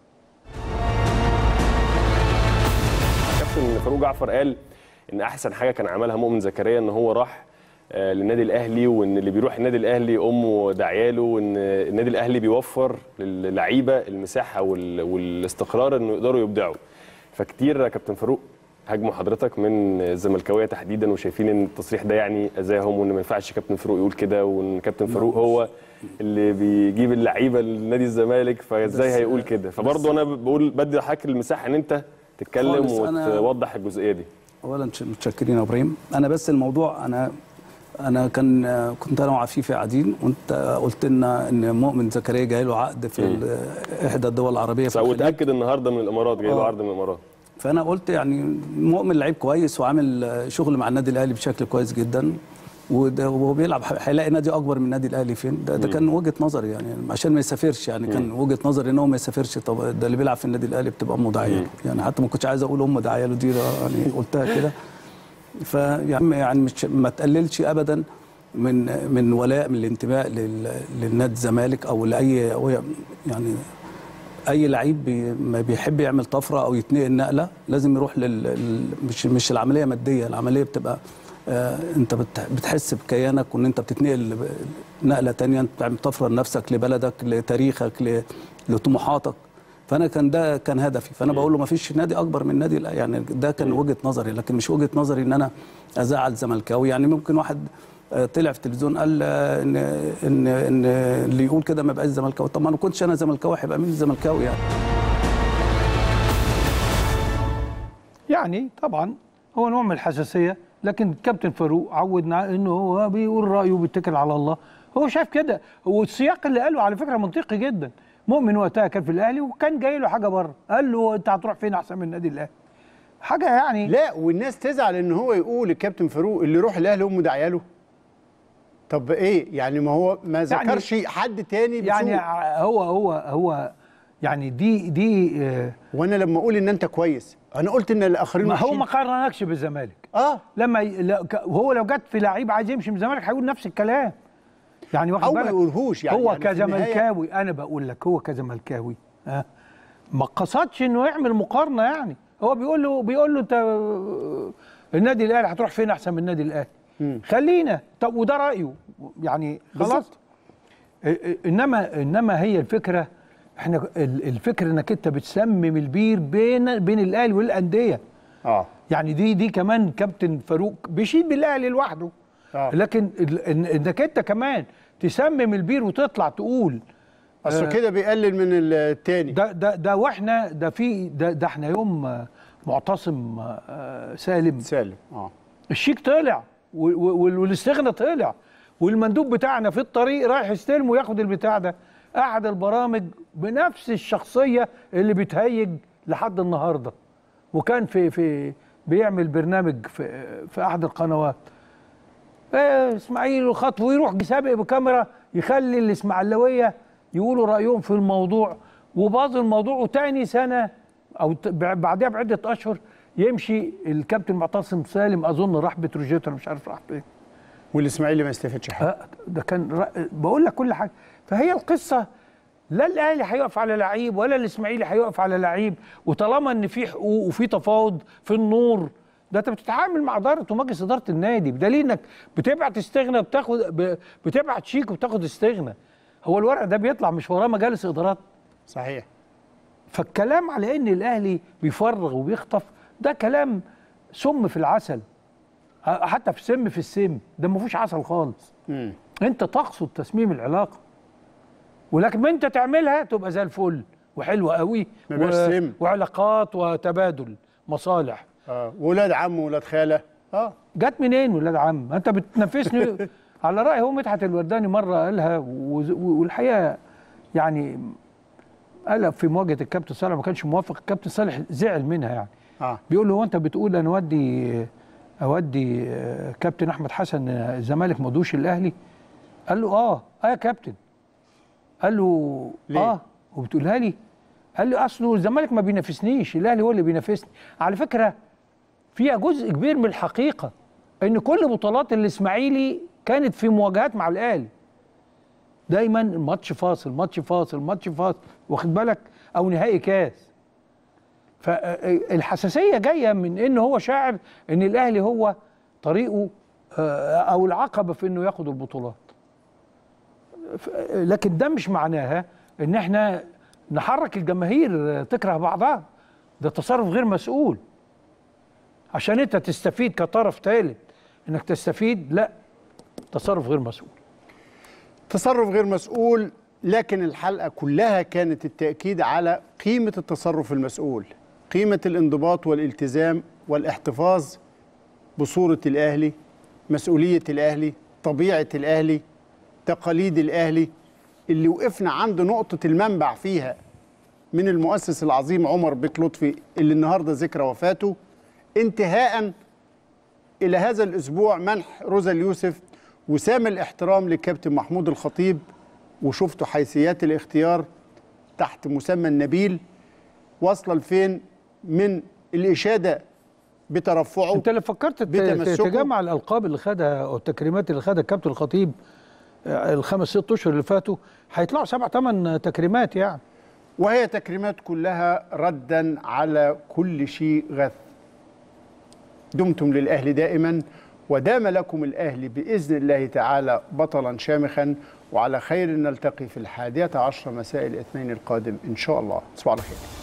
كابتن فاروق جعفر قال ان احسن حاجه كان عملها مؤمن زكريا ان هو راح آه، للنادي الاهلي وان اللي بيروح النادي الاهلي امه داعياله وان النادي الاهلي بيوفر للعيبه المساحه وال- والاستقرار انه يقدروا يبدعوا فكتير يا كابتن فاروق هاجموا حضرتك من الزملكاويه تحديدا وشايفين ان التصريح ده يعني اذاهم وان ما ينفعش كابتن فاروق يقول كده وان كابتن فاروق هو اللي بيجيب اللعيبه لنادي الزمالك فازاي بس- هيقول كده فبرضه انا بقول بدي حضرتك المساحه ان انت تتكلم خالص، أنا- وتوضح الجزئيه دي اولا متش- متشكرين يا ابراهيم انا بس الموضوع انا انا كان كنت انا وعفيفي قاعدين وانت قلت لنا ان مؤمن زكريا جاي له عقد في ال- احدى الدول العربيه في الخليج. وتاكد النهارده من الامارات جاي له آه. عرض من الامارات فانا قلت يعني مؤمن لعيب كويس وعامل شغل مع النادي الاهلي بشكل كويس جدا وده- وهو بيلعب هيلاقي نادي اكبر من النادي الاهلي فين ده, ده مم. كان وجهه نظري يعني عشان ما يسافرش يعني كان وجهه نظري ان هو ما يسافرش طب ده اللي بيلعب في النادي الاهلي بتبقى امه داعيه له. يعني حتى ما كنتش عايز اقول امه داعيه له دي يعني قلتها كده فيعني يعني مش ما تقللش ابدا من من ولاء من الانتماء لل- للنادي الزمالك او لاي أو يعني اي لعيب بي ما بيحب يعمل طفره او يتنقل نقله لازم يروح لل ال- مش مش العمليه ماديه العمليه بتبقى آه انت بت- بتحس بكيانك وان انت بتتنقل ل- نقله تانية انت بتعمل طفره لنفسك لبلدك لتاريخك ل- لطموحاتك فانا كان ده كان هدفي فانا بقول له ما فيش نادي اكبر من نادي الأهلي. يعني ده كان وجهه نظري لكن مش وجهه نظري ان انا ازعل زملكاوي يعني ممكن واحد آه، طلع في التلفزيون قال آه، ان ان ان اللي يقول كده ما بقاش زملكاوي طب ما انا كنتش انا زملكاوي هيبقى مين زملكاوي يعني يعني طبعا هو نوع من الحساسيه لكن كابتن فاروق عودنا انه هو بيقول رايه وبيتكل على الله هو شايف كده والسياق اللي قاله على فكره منطقي جدا مؤمن وقتها كان في الاهلي وكان جاي له حاجه بره قال له انت هتروح فين احسن من النادي الاهلي حاجه يعني لا والناس تزعل ان هو يقول الكابتن فاروق اللي يروح الاهلي امه داعيه له طب ايه يعني ما هو ما يعني- ذكرش حد تاني يعني بسوء. هو هو هو يعني دي دي آه وانا لما اقول ان انت كويس انا قلت ان الاخرين ما هو وحشين. ما قارنكش بالزمالك اه لما ي- لا- ك- وهو لو جت في لعيب عايز يمشي من الزمالك هيقول نفس الكلام يعني واخد أو ما بالك يقولهوش يعني- هو يعني في النهاية- كزملكاوي انا بقول لك هو كزملكاوي ها ما قصدش انه يعمل مقارنه يعني هو بيقول له بيقول له انت النادي الاهلي هتروح فين احسن من النادي الاهلي خلينا طب وده رايه يعني خلاص بالظبط. إ- إ- انما انما هي الفكره احنا ال- الفكره انك انت بتسمم البير بين بين الاهلي والانديه اه يعني دي دي كمان كابتن فاروق بيشيد بالاهلي لوحده آه. لكن ال- إن- انك انت كمان تسمم البير وتطلع تقول اصل آه، كده بيقلل من التاني ده ده ده واحنا ده في ده, ده احنا يوم آه، معتصم آه، سالم سالم اه الشيك طلع و- و- وال- والاستغنى طلع والمندوب بتاعنا في الطريق رايح يستلم وياخد البتاع ده قعد البرامج بنفس الشخصيه اللي بتهيج لحد النهارده وكان في في بيعمل برنامج في في احد القنوات إيه اسماعيل وخطف ويروح سابق بكاميرا يخلي الاسماعيلاويه يقولوا رايهم في الموضوع وباظ الموضوع وتاني سنه او ت- بع- بعدها بعده اشهر يمشي الكابتن معتصم سالم اظن راح بتروجيت أنا مش عارف راح فين والاسماعيلي ما استفادش حاجه آه، ده كان را- بقول لك كل حاجه فهي القصه لا الاهلي هيقف على لعيب ولا الاسماعيلي هيقف على لعيب وطالما ان في حقوق وفي تفاوض في النور ده انت بتتعامل مع اداره ومجلس اداره النادي بدليل انك بتبعت استغنى بتاخد ب- بتبعت شيك وبتاخد استغنى هو الورق ده بيطلع مش وراه مجالس ادارات صحيح فالكلام على ان الاهلي بيفرغ وبيخطف ده كلام سم في العسل ح- حتى في سم في السم ده ما فيهوش عسل خالص مم. انت تقصد تسميم العلاقه ولكن ما انت تعملها تبقى زي الفل وحلوه قوي ما بقاش سم. وعلاقات وتبادل مصالح اه ولاد عم وولاد خاله اه جت منين ولاد عم انت بتنافسني على راي هو مدحت الورداني مره قالها وز- والحقيقه يعني قالها في مواجهه الكابتن صالح ما كانش موافق الكابتن صالح زعل منها يعني اه بيقول له هو انت بتقول انا اودي اودي آه، كابتن احمد حسن آه، الزمالك ما ادوش الاهلي قال له اه اه يا كابتن قال له ليه؟ اه وبتقولها لي قال لي اصله الزمالك ما بينافسنيش الاهلي هو اللي بينافسني على فكره فيها جزء كبير من الحقيقه ان كل بطولات الاسماعيلي كانت في مواجهات مع الاهلي دايما الماتش فاصل ماتش فاصل ماتش فاصل واخد بالك او نهائي كاس فالحساسيه جايه من ان هو شاعر ان الاهلي هو طريقه آه، او العقبه في انه ياخد البطولات ف- لكن ده مش معناها ان احنا نحرك الجماهير آه، تكره بعضها ده تصرف غير مسؤول عشان انت تستفيد كطرف ثالث انك تستفيد لا تصرف غير مسؤول تصرف غير مسؤول لكن الحلقة كلها كانت التأكيد على قيمة التصرف المسؤول قيمة الانضباط والالتزام والاحتفاظ بصورة الأهلي مسؤولية الأهلي طبيعة الأهلي تقاليد الأهلي اللي وقفنا عند نقطة المنبع فيها من المؤسس العظيم عمر بيك لطفي اللي النهاردة ذكرى وفاته انتهاء إلى هذا الأسبوع منح روزا اليوسف وسام الاحترام للكابتن محمود الخطيب وشفتوا حيثيات الاختيار تحت مسمى النبيل واصله لفين من الإشادة بترفعه انت اللي فكرت ت- بتمسكه. تجمع الالقاب اللي خدها او التكريمات اللي خدها الكابتن الخطيب آه، الخمس ست اشهر اللي فاتوا هيطلعوا سبع ثمان تكريمات يعني وهي تكريمات كلها ردا على كل شيء غث دمتم للأهل دائما ودام لكم الأهل بإذن الله تعالى بطلا شامخا وعلى خير نلتقي في الحادية عشر مساء الاثنين القادم إن شاء الله تصبحوا على خير